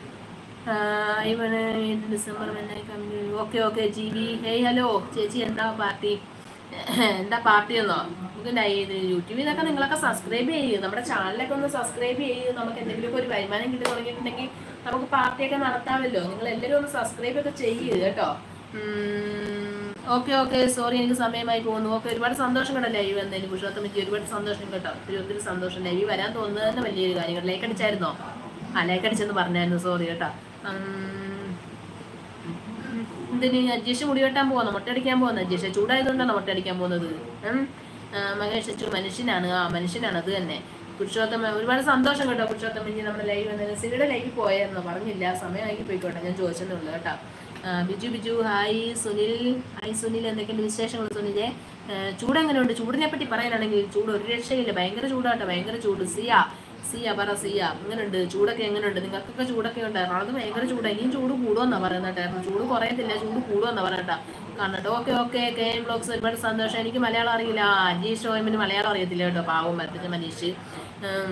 ഇവന് December okay okay G B hey hello ചേച്ചി എന്താ പാർട്ടി എന്താ പാർട്ടി എന്നോ നമുക്ക് ലൈ- ഇത് യൂട്യൂബിൽ നിന്നൊക്കെ നിങ്ങളൊക്കെ സബ്സ്ക്രൈബ് ചെയ്യും നമ്മുടെ ചാനലൊക്കെ ഒന്ന് സബ്സ്ക്രൈബ് ചെയ്യും നമുക്ക് എന്തെങ്കിലുമൊക്കെ ഒരു വരുമാനം കിട്ടി തുടങ്ങിയിട്ടുണ്ടെങ്കിൽ നമുക്ക് പാർട്ടിയൊക്കെ നടത്താമല്ലോ നിങ്ങൾ എല്ലാവരും ഒന്ന് സബ്സ്ക്രൈബ് ഒക്കെ ചെയ്യുക കേട്ടോ ഓക്കെ ഓക്കെ സോറി എനിക്ക് സമയമായി പോകുന്നു ഓക്കെ ഒരുപാട് സന്തോഷം കേട്ടോ ലൈവ് വന്നതിന് പുരുഷോത്തം പറ്റി ഒരുപാട് സന്തോഷം കേട്ടോ ഒത്തിരി ഒത്തിരി സന്തോഷം ലൈവ് വരാൻ തോന്നുന്നത് തന്നെ വലിയൊരു കാര്യം ലൈക്ക് അടിച്ചായിരുന്നോ ആ ലൈക്ക് അടിച്ചെന്ന് പറഞ്ഞായിരുന്നു സോറി കേട്ടോ ഉം. എന്തിന് അജീഷ് മുടി വെട്ടാൻ പോകുന്നു മുട്ടയടിക്കാൻ പോകുന്നത് അജീഷ് ചൂടായതുകൊണ്ടാണ് മുട്ടയടിക്കാൻ പോകുന്നത് ഉം. ആ, മഹേഷ് അച്ചു മനുഷ്യനാണ് ആ മനുഷ്യനാണ് അത് തന്നെ പുരുഷോത്തമ ഒരുപാട് സന്തോഷം കേട്ടോ പുരുഷോത്തമ ഇനി നമ്മുടെ ലൈവ് വന്നത് സിയുടെ ലൈവ് പോയെന്നോ പറഞ്ഞില്ല സമയമായി പോയിക്കോട്ടെ ഞാൻ ചോദിച്ചതേ ഉള്ളൂ കേട്ടോ ആ, ബിജു ബിജു ഹായ് സുനിൽ ഹായ് സുനിൽ എന്തൊക്കെയുണ്ട് വിശേഷങ്ങൾ സുനിലെ ആ, ചൂട് എങ്ങനെയുണ്ട് ചൂടിനെ പറ്റി പറയാനാണെങ്കിൽ ചൂട് ഒരു രക്ഷയില്ല ഭയങ്കര ചൂടാട്ടോ ഭയങ്കര ചൂട് സിയ സിയ പറ സിയ എങ്ങനെയുണ്ട് ചൂടൊക്കെ എങ്ങനെയുണ്ട് നിങ്ങൾക്കൊക്കെ ചൂടൊക്കെ ഉണ്ട് എറണാകുളത്ത് ഭയങ്കര ചൂട് ഇനിയും ചൂട് കൂടുമെന്നാ പറയുന്നത് കേട്ടോ ചൂട് കുറയത്തില്ല ചൂട് കൂടുമെന്നാ പറയട്ടാ കണ്ടിട്ട് okay okay K M blogs ഒരുപാട് സന്തോഷം എനിക്ക് മലയാളം അറിയില്ല അജീഷ് ഷോയമിന് മലയാളം അറിയത്തില്ല കേട്ടോ പാവം മരത്തിൻ്റെ മനീഷ് ഉം.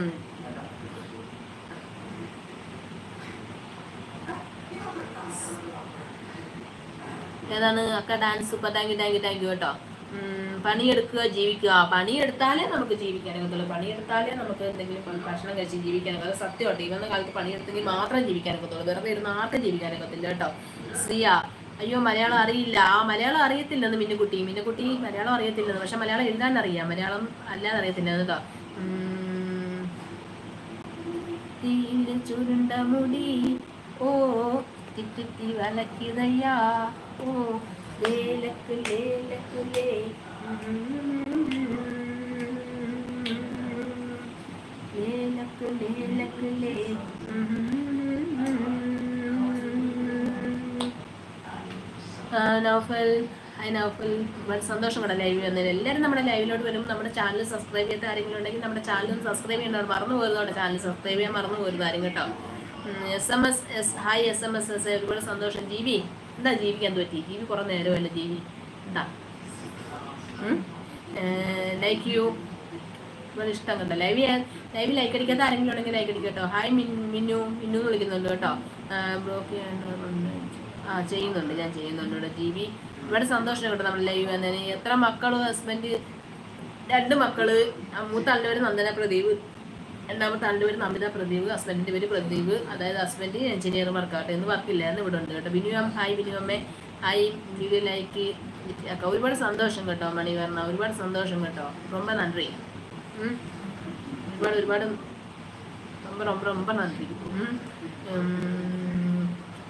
ഏതാണ് അക്ക dance super thank you thank you thank you കേട്ടോ ഉം, പണിയെടുക്കുക ജീവിക്കുക പണിയെടുത്താലേ നമുക്ക് ജീവിക്കാനൊക്കത്തുള്ളൂ പണിയെടുത്താലേ നമുക്ക് എന്തെങ്കിലും ഭ- ഭക്ഷണം കഴിച്ച് ജീവിക്കാനൊക്കെ അത് സത്യമായിട്ട് ഈ വന്ന കാലത്ത് പണിയെടുത്തെങ്കിൽ മാത്രം ജീവിക്കാനൊക്കത്തുള്ളൂ വെറുതെ ഇരുന്ന് ആർക്കും ജീവിക്കാനൊക്കത്തില്ല കേട്ടോ സിയ അയ്യോ മലയാളം അറിയില്ല ആ മലയാളം അറിയത്തില്ലെന്ന് മിന്നുകുട്ടി മിന്നുകുട്ടി മലയാളം അറിയത്തില്ലെന്ന് പക്ഷെ മലയാളം എഴുതാൻ അറിയാം മലയാളം അല്ലാതെ അറിയത്തില്ല കേട്ടോ ഉം. തീരെ ചുരുണ്ട മുടി ഓ തിറ്റി വലക്കിതയ്യാ ഓ ലേലക്ക് ലേലക്ക് ലേ ലേലക്ക് ലേലക്ക് ലേ ആ, നൗഫൽ ഹായ് നൗഫൽ വളരെ സന്തോഷം കൂടെ ലൈവ് വന്നതിൽ എല്ലാവരും നമ്മുടെ ലൈവിലോട്ട് വരും നമ്മുടെ ചാനൽ സബ്സ്ക്രൈബ് ചെയ്യാത്ത ആരെങ്കിലും ഉണ്ടെങ്കിൽ നമ്മുടെ ചാനൽ സബ്സ്ക്രൈബ് ചെയ്യേണ്ടവർ മറന്നു പോരുന്നോടെ ചാനൽ സബ്സ്ക്രൈബ് ചെയ്യാൻ മറന്നു പോരുന്ന ആരും കേട്ടോ S M S S hi S M S S ഒരുപാട് സന്തോഷം ജീവി എന്താ ജീവിക്കാൻ പറ്റി ജീവി കുറേ നേരമല്ല ജീവി എന്താ ലൈക്ക് യു ഒരുപാട് ഇഷ്ടം കണ്ടോ ലൈവ് ചെയ്യാൻ ലൈവ് ലൈക്ക് അടിക്കാത്ത ആരെങ്കിലും ഉണ്ടെങ്കിൽ ലൈക്ക് അടിക്കുക കേട്ടോ ഹായ് മിൻ മിന്നു മിന്നു എന്ന് വിളിക്കുന്നുണ്ട് കേട്ടോ ബ്ലോക്ക് ചെയ്യാണ്ട് ആ ചെയ്യുന്നുണ്ട് ഞാൻ ചെയ്യുന്നുണ്ട് ഇവിടെ ടി വി ഇവിടെ സന്തോഷം കേട്ടോ നമ്മൾ ലൈവ് വന്നതിന് എത്ര മക്കളും ഹസ്ബൻഡ് രണ്ട് മക്കള് ആ മൂത്ത ആളുടെ പേര് നന്ദന പ്രദീപ് രണ്ടാമത്തെ ആളുടെ പേര് നമിത പ്രദീപ് ഹസ്ബൻഡിന്റെ പേര് പ്രദീപ് അതായത് ഹസ്ബൻഡ് എഞ്ചിനീയർ വർക്കാട്ടെ എന്ന് വർക്കില്ല എന്ന് ഇവിടെ ഉണ്ട് കേട്ടോ ബിനു അം ഹായ് ബിനു അമ്മേ ഹായ് വീഡിയോ ലൈക്ക് ഒക്കെ ഒരുപാട് സന്തോഷം കേട്ടോ മണി പറഞ്ഞ ഒരുപാട് സന്തോഷം കേട്ടോ ரொம்ப നന്ദി ഉം. ഒരുപാട് ഒരുപാട് ரொம்ப ரொம்ப ரொம்ப നന്ദി ഉം. ഉം.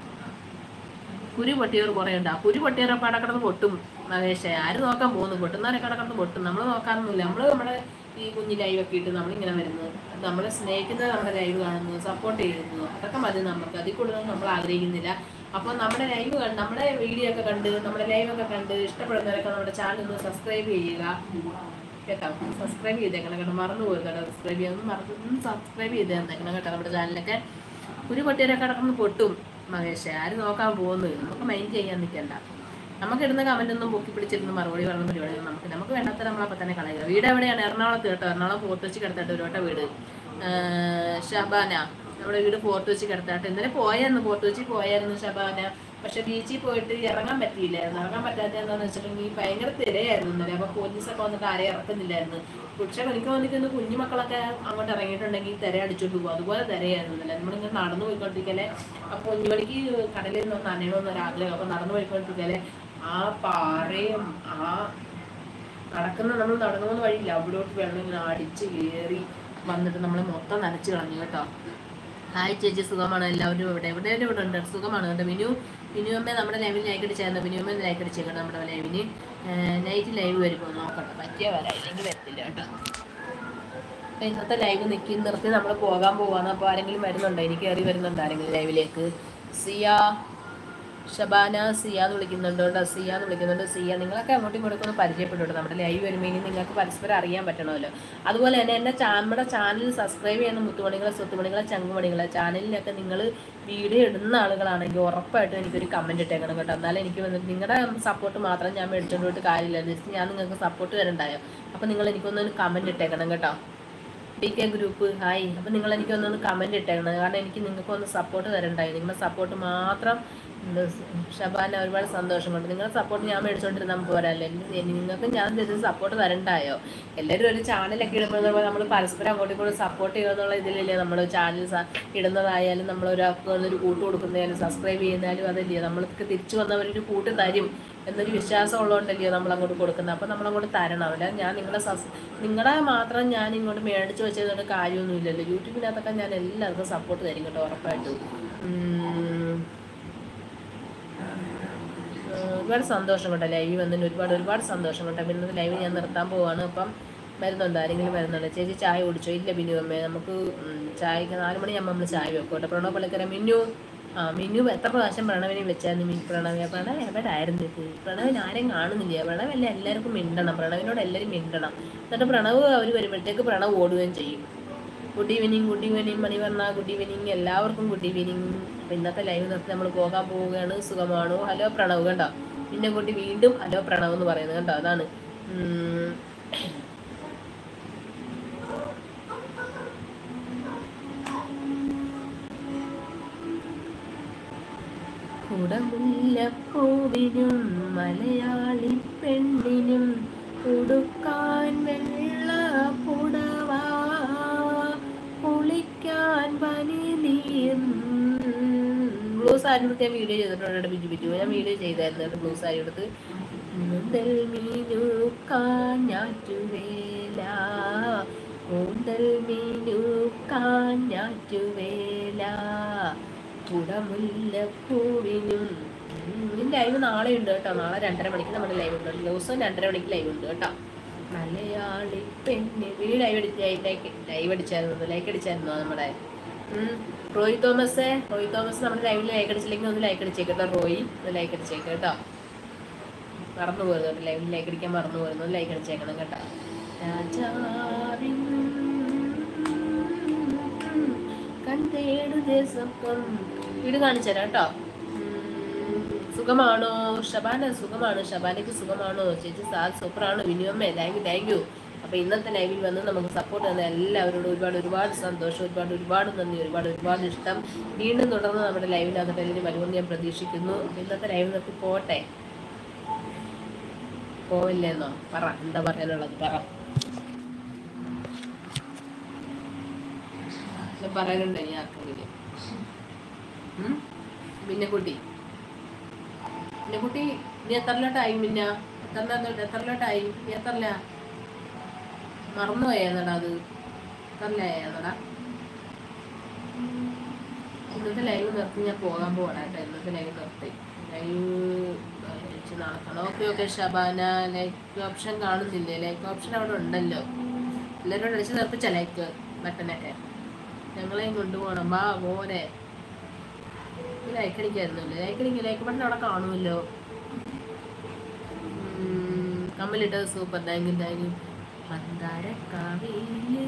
കുരു പൊട്ടിയവർ കുറേ ഉണ്ട് ആ കുരു പൊട്ടിയവരൊക്കെ അവിടെ കിടന്ന് പൊട്ടും മഹേഷേ ആര് നോക്കാൻ പോകുന്നു പൊട്ടുന്നവരൊക്കെ അവിടെ കിടന്ന് പൊട്ടും നമ്മൾ നോക്കാനൊന്നുമില്ല നമ്മൾ നമ്മുടെ ഈ കുഞ്ഞു ലൈവ് ഒക്കെ ഇട്ട് നമ്മളിങ്ങനെ വരുന്നത് നമ്മളെ സ്നേഹിക്കുന്നത് നമ്മുടെ ലൈവ് കാണുന്നു സപ്പോർട്ട് ചെയ്യുന്നു അതൊക്കെ മതി നമുക്ക് അതിൽ കൂടുതലൊന്നും നമ്മൾ ആഗ്രഹിക്കുന്നില്ല അപ്പോൾ നമ്മുടെ ലൈവ് കണ്ട് നമ്മുടെ വീഡിയോ ഒക്കെ കണ്ട് നമ്മുടെ ലൈവ് ഒക്കെ കണ്ട് ഇഷ്ടപ്പെടുന്നവരൊക്കെ നമ്മുടെ ചാനൽ ഒന്ന് സബ്സ്ക്രൈബ് ചെയ്യുക കേട്ടോ സബ്സ്ക്രൈബ് ചെയ്തേക്കണം കേട്ടോ മറന്നു പോയി കേട്ടോ സബ്സ്ക്രൈബ് ചെയ്യാൻ മറന്നു സബ്സ്ക്രൈബ് ചെയ്ത് തന്നേക്കണം കേട്ടോ നമ്മുടെ ചാനലൊക്കെ ഒരു പൊട്ടിയൊക്കെ കിടന്ന് പൊട്ടും മഹേഷ് ആര് നോക്കാൻ പോകുന്നു നമുക്ക് മൈൻഡ് ചെയ്യാൻ നിൽക്കണ്ട നമുക്ക് ഇടുന്ന കമന്റ് ഒന്നും പൊക്കി പിടിച്ചിരുന്ന് മറുപടി പറയുന്ന പരിപാടി നമുക്ക് നമുക്ക് വേണ്ടാത്ത നമ്മളപ്പോൾ തന്നെ കളയുക വീട് എവിടെയാണ് എറണാകുളത്ത് കേട്ടോ എറണാകുളം ഫോർട്ട് വെച്ച് കിടത്താട്ട് ഒരു വട്ടം വീട് ആഹ് ഷബാന നമ്മുടെ വീട് ഫോർട്ട് വെച്ച് കിടത്താട്ട് ഇന്നലെ പോയായിരുന്നു ഫോർട്ട് വെച്ച് പോയായിരുന്നു ഷബാന പക്ഷെ ബീച്ചിൽ പോയിട്ട് ഇറങ്ങാൻ പറ്റിയില്ലായിരുന്നു ഇറങ്ങാൻ പറ്റാത്ത എന്താണെന്ന് വെച്ചിട്ടുണ്ടെങ്കിൽ ഭയങ്കര തിരയായിരുന്നു ഇന്നലെ അപ്പോൾ പോലീസൊക്കെ വന്നിട്ട് ആരെയും ഇറക്കുന്നില്ലായിരുന്നു പക്ഷെ എനിക്ക് തോന്നിക്കുന്നു കുഞ്ഞുമക്കളൊക്കെ അങ്ങോട്ട് ഇറങ്ങിയിട്ടുണ്ടെങ്കിൽ തിര അടിച്ചോണ്ട് പോകും അതുപോലെ തിരയായിരുന്നു ഇന്നലെ നമ്മളിങ്ങനെ നടന്നു പോയിക്കൊണ്ടിരിക്കലെ അപ്പോൾ കുഞ്ഞുമണിക്ക് കടലിൽ നിന്ന് നനയണമെന്നൊരു ആഗ്രഹം അപ്പോൾ നടന്നു പോയിക്കൊണ്ടിരിക്കലെ ആ പാറയും ആ നടക്കുന്ന നമ്മൾ നടന്നു പോകുന്ന വഴിയില്ല അവിടോട്ട് വെള്ളം ഇങ്ങനെ അടിച്ച് കയറി വന്നിട്ട് നമ്മളെ മൊത്തം നനച്ച് കളഞ്ഞു കേട്ടോ ഹായ് ചേച്ചി സുഖമാണ് എല്ലാവരും ഇവിടെ ഇവിടെ ഇവിടെ ഉണ്ട് സുഖമാണ് കേട്ടോ മിനു മിനു അമ്മ നമ്മുടെ ലൈവിൽ ലൈക്ക് അടിച്ചായിരുന്നു മിനു അമ്മ ലൈക്ക് അടിച്ചേക്കണം നമ്മുടെ ലൈവിന് നൈറ്റ് ലൈവ് വരുമ്പോൾ നോക്കട്ടെ പറ്റിയ വരാം ഇല്ലെങ്കിൽ വരത്തില്ല കേട്ടോ അപ്പൊ ഇന്നത്തെ ലൈവ് നിൽക്കി നിർത്തി നമ്മൾ പോകാൻ പോവാന്ന് അപ്പോൾ ആരെങ്കിലും വരുന്നുണ്ടോ എനിക്ക് കയറി വരുന്നുണ്ടോ ആരെങ്കിലും ലൈവിലേക്ക് സിയ ഷബാന സിയ എന്ന് വിളിക്കുന്നുണ്ട് കേട്ടോ സിയ എന്ന് വിളിക്കുന്നുണ്ട് സിയ നിങ്ങളൊക്കെ അങ്ങോട്ടും ഇങ്ങോട്ടും ഒന്ന് പരിചയപ്പെട്ടു നമ്മുടെ ലൈവ് വരുമ്പോൾ ഇനി നിങ്ങൾക്ക് പരസ്പരം അറിയാൻ പറ്റണമല്ലോ അതുപോലെ തന്നെ എൻ്റെ ചാ നമ്മുടെ ചാനൽ സബ്സ്ക്രൈബ് ചെയ്യുന്ന മുത്തുമണികളെ സ്വത്തുമണികളെ ചങ്കുമണികളെ ചാനലിലൊക്കെ നിങ്ങൾ വീഡിയോ ഇടുന്ന ആളുകളാണെങ്കിൽ ഉറപ്പായിട്ടും എനിക്കൊരു കമൻറ്റ് ഇട്ടേക്കണം കേട്ടോ എന്നാലും എനിക്ക് വന്നിട്ട് നിങ്ങളുടെ സപ്പോർട്ട് മാത്രം ഞാൻ മേടിച്ചുകൊണ്ട് പോയിട്ട് കാര്യമില്ല ജസ്റ്റ് ഞാൻ നിങ്ങൾക്ക് സപ്പോർട്ട് തരണ്ടായോ അപ്പോൾ നിങ്ങൾ എനിക്കൊന്നൊരു കമൻറ്റ് ഇട്ടേക്കണം കേട്ടോ ഡി കെ ഗ്രൂപ്പ് ഹായ് അപ്പം നിങ്ങൾ എനിക്കൊന്നൊന്ന് കമൻറ്റ് ഇട്ടേക്കണം കാരണം എനിക്ക് നിങ്ങൾക്കൊന്ന് സപ്പോർട്ട് തരണ്ടായി നിങ്ങളുടെ സപ്പോർട്ട് മാത്രം ഉണ്ട്. ഷബാന ഒരുപാട് സന്തോഷമുണ്ട് നിങ്ങളുടെ സപ്പോർട്ട് ഞാൻ മേടിച്ചോണ്ടിരുന്നാൽ പോരല്ലേ നിങ്ങൾക്ക് ഞാൻ ഇതിന് സപ്പോർട്ട് തരണ്ടായോ എല്ലാവരും ഒരു ചാനലൊക്കെ ഇടുമ്പോൾ നമ്മൾ പരസ്പരം അങ്ങോട്ടും ഇങ്ങോട്ടും സപ്പോർട്ട് ചെയ്യുക എന്നുള്ള ഇതിലല്ലേ നമ്മൾ ചാനൽ ഇടുന്നതായാലും നമ്മൾ ഒരാൾക്ക് ഒരു കൂട്ട് കൊടുക്കുന്നതായാലും സബ്സ്ക്രൈബ് ചെയ്യുന്നതായാലും അതല്ലേ നമ്മൾക്ക് തിരിച്ചു വന്നവരൊരു കൂട്ട് തരും എന്നൊരു വിശ്വാസം ഉള്ളതുകൊണ്ടല്ലയോ നമ്മൾ അങ്ങോട്ട് കൊടുക്കുന്നത് അപ്പം നമ്മൾ അങ്ങോട്ട് തരണം അല്ല ഞാൻ നിങ്ങളുടെ സസ് നിങ്ങളെ മാത്രം ഞാൻ ഇങ്ങോട്ട് മേടിച്ച് വെച്ചതുകൊണ്ട് കാര്യമൊന്നുമില്ലല്ലോ യൂട്യൂബിനകത്തൊക്കെ ഞാൻ എല്ലാവർക്കും സപ്പോർട്ട് തരും കേട്ടോ ഉറപ്പായിട്ടും ഉം. ഏഹ് ഒരുപാട് സന്തോഷം കേട്ടോ ലൈവ് വന്നതിന് ഒരുപാട് ഒരുപാട് സന്തോഷം കേട്ടോ പിന്നെ ഇന്നത്തെ ലൈവ് ഞാൻ നിർത്താൻ പോവാണ് അപ്പം വരുന്നുണ്ടോ ആരെങ്കിലും വരുന്നുണ്ടോ ചേച്ചി ചായ കുടിച്ചോ ഇല്ല ബിനു അമ്മേ നമുക്ക് ഉം, ചായക്ക് നാല് മണിയാകുമ്പോൾ നമ്മൾ ചായ വെക്കും കേട്ടോ പ്രണവ് പള്ളിക്കര മിന്നു ആ മിന്നു എത്ര പ്രാവശ്യം പ്രണവിനെ വിളിച്ചായിരുന്നു മി പ്രണവ് പ്രണവ് എവിടെ ആയിരുന്നു ഇത് പ്രണവിന് ആരെയും കാണുന്നില്ല പ്രണവല്ല എല്ലാവർക്കും മിണ്ടണം പ്രണവിനോട് എല്ലാവരും മിണ്ടണം എന്നിട്ട് പ്രണവ് അവർ വരുമ്പോഴത്തേക്ക് പ്രണവ് ഓടുകയും ചെയ്യും good evening good evening Manivarna good evening എല്ലാവർക്കും ഗുഡ് ഈവനിങ് അപ്പം ഇന്നത്തെ ലൈവ് നിർത്തി നമ്മൾ പോകാൻ പോവുകയാണ് സുഖമാണോ ഹലോ പ്രണവ് കണ്ടോ പിന്നെ കൂട്ടി വീണ്ടും ഹലോ പ്രണവ് എന്ന് പറയുന്നത് കണ്ടോ അതാണ് ഉം. കുടമുല്ലപ്പൂവിനും മലയാളി പെണ്ണിനും ഉടുക്കാൻ വെള്ള പുടവ കുളിക്കാൻ പനി നീർ ബ്ലൂ സാരി എടുത്ത് ഞാൻ വീഡിയോ ചെയ്തിട്ടുണ്ട് ബിജു ബിജു ഞാൻ വീഡിയോ ചെയ്തായിരുന്നു കേട്ടോ ബ്ലൂ സാരി എടുത്ത് മുതൽ മീനുക്കാൻ ഞാറ്റുവേല മുതൽ മീനുക്കാൻ ഞാറ്റുവേല കുടമുല്ലപ്പൂവിനും ലൈവ് നാളെ ഉണ്ട് കേട്ടോ നാളെ രണ്ടര മണിക്ക് നമ്മുടെ ലൈവ് ഉണ്ട് ദിവസവും രണ്ടര മണിക്ക് ലൈവ് ഉണ്ട് കേട്ടോ മലയാളി പെണ്ണ് വീട് ലൈവ് അടിച്ച് ലൈക്ക് ലൈവ് അടിച്ചായിരുന്നു ലൈക്ക് അടിച്ചായിരുന്നോ നമ്മുടെ ഉം. റോയ് തോമസ് റോയ് തോമസ് നമ്മുടെ ലൈവിൽ ലൈക്ക് അടിച്ചില്ലെങ്കിൽ ഒന്ന് ലൈക്ക് അടിച്ചേക്കട്ടോ റോയി ഒന്ന് ലൈക്ക് അടിച്ചേക്ക് കേട്ടോ മറന്നു പോരുന്നു കേട്ടോ ലൈവിൽ ലൈക്ക് അടിക്കാൻ മറന്നു പോരുന്നു ഒന്ന് ലൈക്ക് അടിച്ചേക്കണം കേട്ടോ രാജാവിൻ ഞാൻ തേടുതേ സ്വർഗം വീട് കാണിച്ചു തരാം കേട്ടോ ഉം, സുഖമാണോ ഷബാന സുഖമാണോ ഷബാനയ്ക്ക് സുഖമാണോ ചേച്ചി സാർ സൂപ്പറാണോ വിനിയമ്മേ താങ്ക് യു താങ്ക് യു അപ്പൊ ഇന്നത്തെ ലൈവിൽ വന്ന് നമുക്ക് സപ്പോർട്ട് തന്ന എല്ലാവരോടും ഒരുപാട് ഒരുപാട് സന്തോഷം ഒരുപാട് ഒരുപാട് നന്ദി ഒരുപാട് ഒരുപാട് ഇഷ്ടം വീണ്ടും തുടർന്ന് നമ്മുടെ ലൈവിനകത്ത് എല്ലാവരും വരുമെന്ന് ഞാൻ പ്രതീക്ഷിക്കുന്നു അപ്പൊ ഇന്നത്തെ ലൈവ് നിർത്തി പോട്ടെ പോവില്ലേന്നോ പറ എന്താ പറയാനുള്ളത് പറ ഇത് പറയാനുണ്ടോ ഇനി ആർക്കെങ്കിലും ഉം? മിന്നക്കുട്ടി മിന്നക്കുട്ടി നീ എത്രലോട്ടായി മിന്ന എത്ര എത്രലോട്ടായി നീ എത്രല മറന്നുപോയെന്നടാ അത് എത്രലായെന്നടാ ഇന്നത്തെ ലൈവ് നിർത്തി ഞാൻ പോകാൻ പോകണം കേട്ടോ ഇന്നത്തെ ലൈവ് നിർത്തി ലൈവ് വെച്ച് നടക്കണം okay okay Shabana like option കാണുന്നില്ലേ ലൈക്ക് ഓപ്ഷൻ അവിടെ ഉണ്ടല്ലോ എല്ലാവരോടും അടിച്ച് നിർപ്പിച്ച ലൈക്ക് ബട്ടനൊക്കെ ഞങ്ങളെയും കൊണ്ടുപോകണം വാ മോനെ ലൈക്ക് അടിക്കായിരുന്നല്ലേ ലൈക്ക് അടിക്കുക ലൈക്ക് ബട്ടൺ അവിടെ കാണുമല്ലോ ഉം, കമ്മലിട്ടത് super thank you thank you മന്ദാരക്കാവിലേ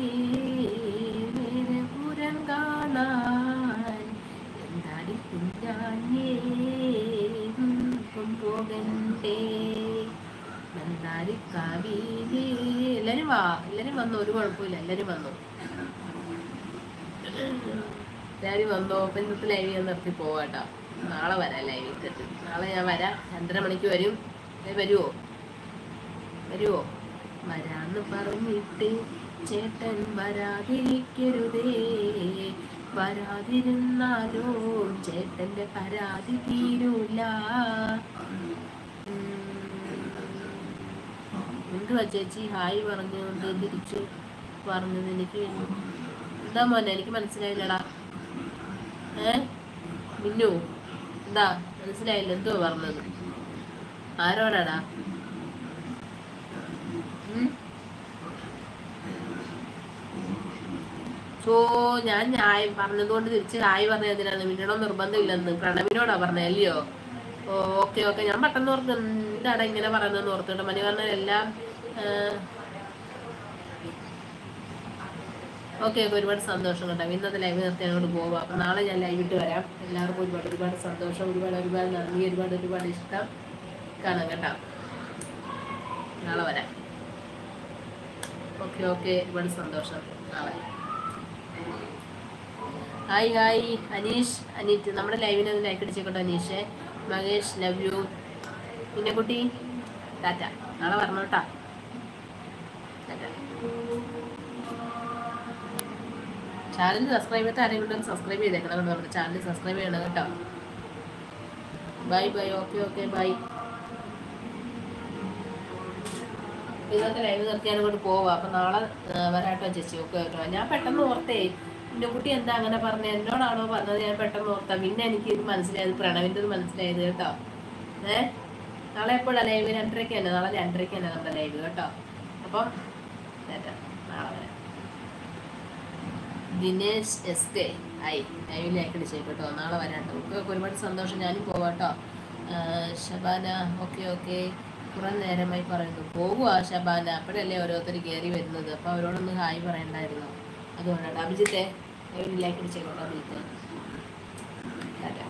പൂരം കാണാൻ എന്താടി കുഞ്ഞാഞ്ഞേ കൊണ്ടുപോകണ്ടേ മന്ദാരക്കാവിലേ എല്ലാരും വാ എല്ലാരും വന്നു ഒരു കുഴപ്പമില്ല എല്ലാരും വന്നു എല്ലാരും വന്നോ അപ്പൊ ഇന്നത്തെ ലൈവ് ഞാൻ നിർത്തി പോവാട്ടോ നാളെ വരാം ലൈവ് ഇട്ടിട്ട് നാളെ ഞാൻ വരാം രണ്ടര മണിക്ക് വരും ഏ, വരുവോ വരുവോ വരാന്ന് പറഞ്ഞിട്ട് ചേട്ടൻ വരാതിരിക്കരുതേ വരാതിരുന്നാലോ ചേട്ടന്റെ പരാതി തീരൂല എന്തുവാ ചേച്ചി ഹായ് പറഞ്ഞുകൊണ്ട് തിരിച്ചു പറഞ്ഞത് എനിക്ക് എന്താ മോനെ എനിക്ക് മനസ്സിലായില്ലടാ ഏ മിന്നു എന്താ മനസ്സിലായില്ല എന്തോ പറഞ്ഞത് ആരോടാടാ ഉം? സോ ഞാൻ ന്യായ പറഞ്ഞതുകൊണ്ട് തിരിച്ച് ഹായ് പറഞ്ഞത് എന്തിനാണ് മിന്നണോ നിർബന്ധമില്ലെന്ന് പ്രണവിനോടാ പറഞ്ഞത് അല്ലയോ ഓ ഓക്കെ ഓക്കെ ഞാൻ പെട്ടെന്ന് ഓർത്ത് എന്താണ് ഇങ്ങനെ പറയുന്നതെന്ന് ഓർത്തിട്ട് മണി പറഞ്ഞ എല്ലാം ഓക്കെ ഓക്കെ ഒരുപാട് സന്തോഷം കേട്ടോ ഇന്നത്തെ ലൈവ് നിർത്തി അങ്ങോട്ട് പോവാം അപ്പം നാളെ ഞാൻ ലൈവ് ഇട്ട് വരാം എല്ലാവർക്കും ഒരുപാട് ഒരുപാട് സന്തോഷം ഒരുപാട് ഒരുപാട് നന്ദി ഒരുപാട് ഒരുപാട് ഇഷ്ടം കാണാം കേട്ടോ നാളെ വരാം ഓക്കെ ഓക്കെ ഒരുപാട് സന്തോഷം നാളെ ഹായ് ഹായ് അനീഷ് അനീറ്റ് നമ്മുടെ ലൈവിനെ ഒന്ന് ലൈക്ക് അടിച്ചേക്കോട്ടെ അനീഷേ മഹേഷ് ലവ് യു പിന്നെ കുട്ടി ടാറ്റ നാളെ വരണം കേട്ടാ ടാറ്റ ചാനൽ സബ്സ്ക്രൈബ് ചെയ്തിട്ട് ആരെങ്കിലും ഉണ്ടെങ്കിൽ സബ്സ്ക്രൈബ് ചെയ്തേക്കണം എന്ന് പറഞ്ഞു ചാനൽ സബ്സ്ക്രൈബ് ചെയ്യണം കേട്ടോ bye bye okay okay bye ഇന്നത്തെ ലൈവ് നിർത്തിയാൽ അങ്ങോട്ട് പോവാം അപ്പൊ നാളെ ആ, വരാട്ടോ ചേച്ചി ഓക്കെ കേട്ടോ ഞാൻ പെട്ടെന്ന് ഓർത്തേ എന്റെ കുട്ടി എന്താ അങ്ങനെ പറഞ്ഞത് എന്നോടാണോ പറഞ്ഞത് ഞാൻ പെട്ടെന്ന് ഓർത്താ പിന്നെ എനിക്ക് ഇത് മനസ്സിലായത് പ്രണവിൻ്റെ മനസ്സിലായത് കേട്ടോ ഏ നാളെ എപ്പോഴാണ് ലൈവ് രണ്ടരയ്ക്ക് തന്നെ നാളെ രണ്ടരയ്ക്ക് തന്നെ നമ്മുടെ ലൈവ് കേട്ടോ അപ്പം കേട്ടോ നാളെ വരാം ദിനേശ് എസ് കെ ആയി ലൈവിലേക്ക് അടിച്ചേക്ക് കേട്ടോ നാളെ വരാട്ടോ ഒക്കെ ഒരുപാട് സന്തോഷം ഞാനും പോവാട്ടോ ആ, ശബാന ഓക്കെ ഓക്കെ കുറെ നേരമായി പറയുന്നു പോകുക ശബാന അപ്പോഴല്ലേ ഓരോരുത്തർ കയറി വരുന്നത് അപ്പോൾ അവരോടൊന്ന് ഹായ് പറയണ്ടായിരുന്നു അതുകൊണ്ടാണ് അഭിജിത്തെ ലൈവിലേക്ക് അടിച്ചേക്കോട്ടോ അഭിജിത്തെ ടാറ്റാ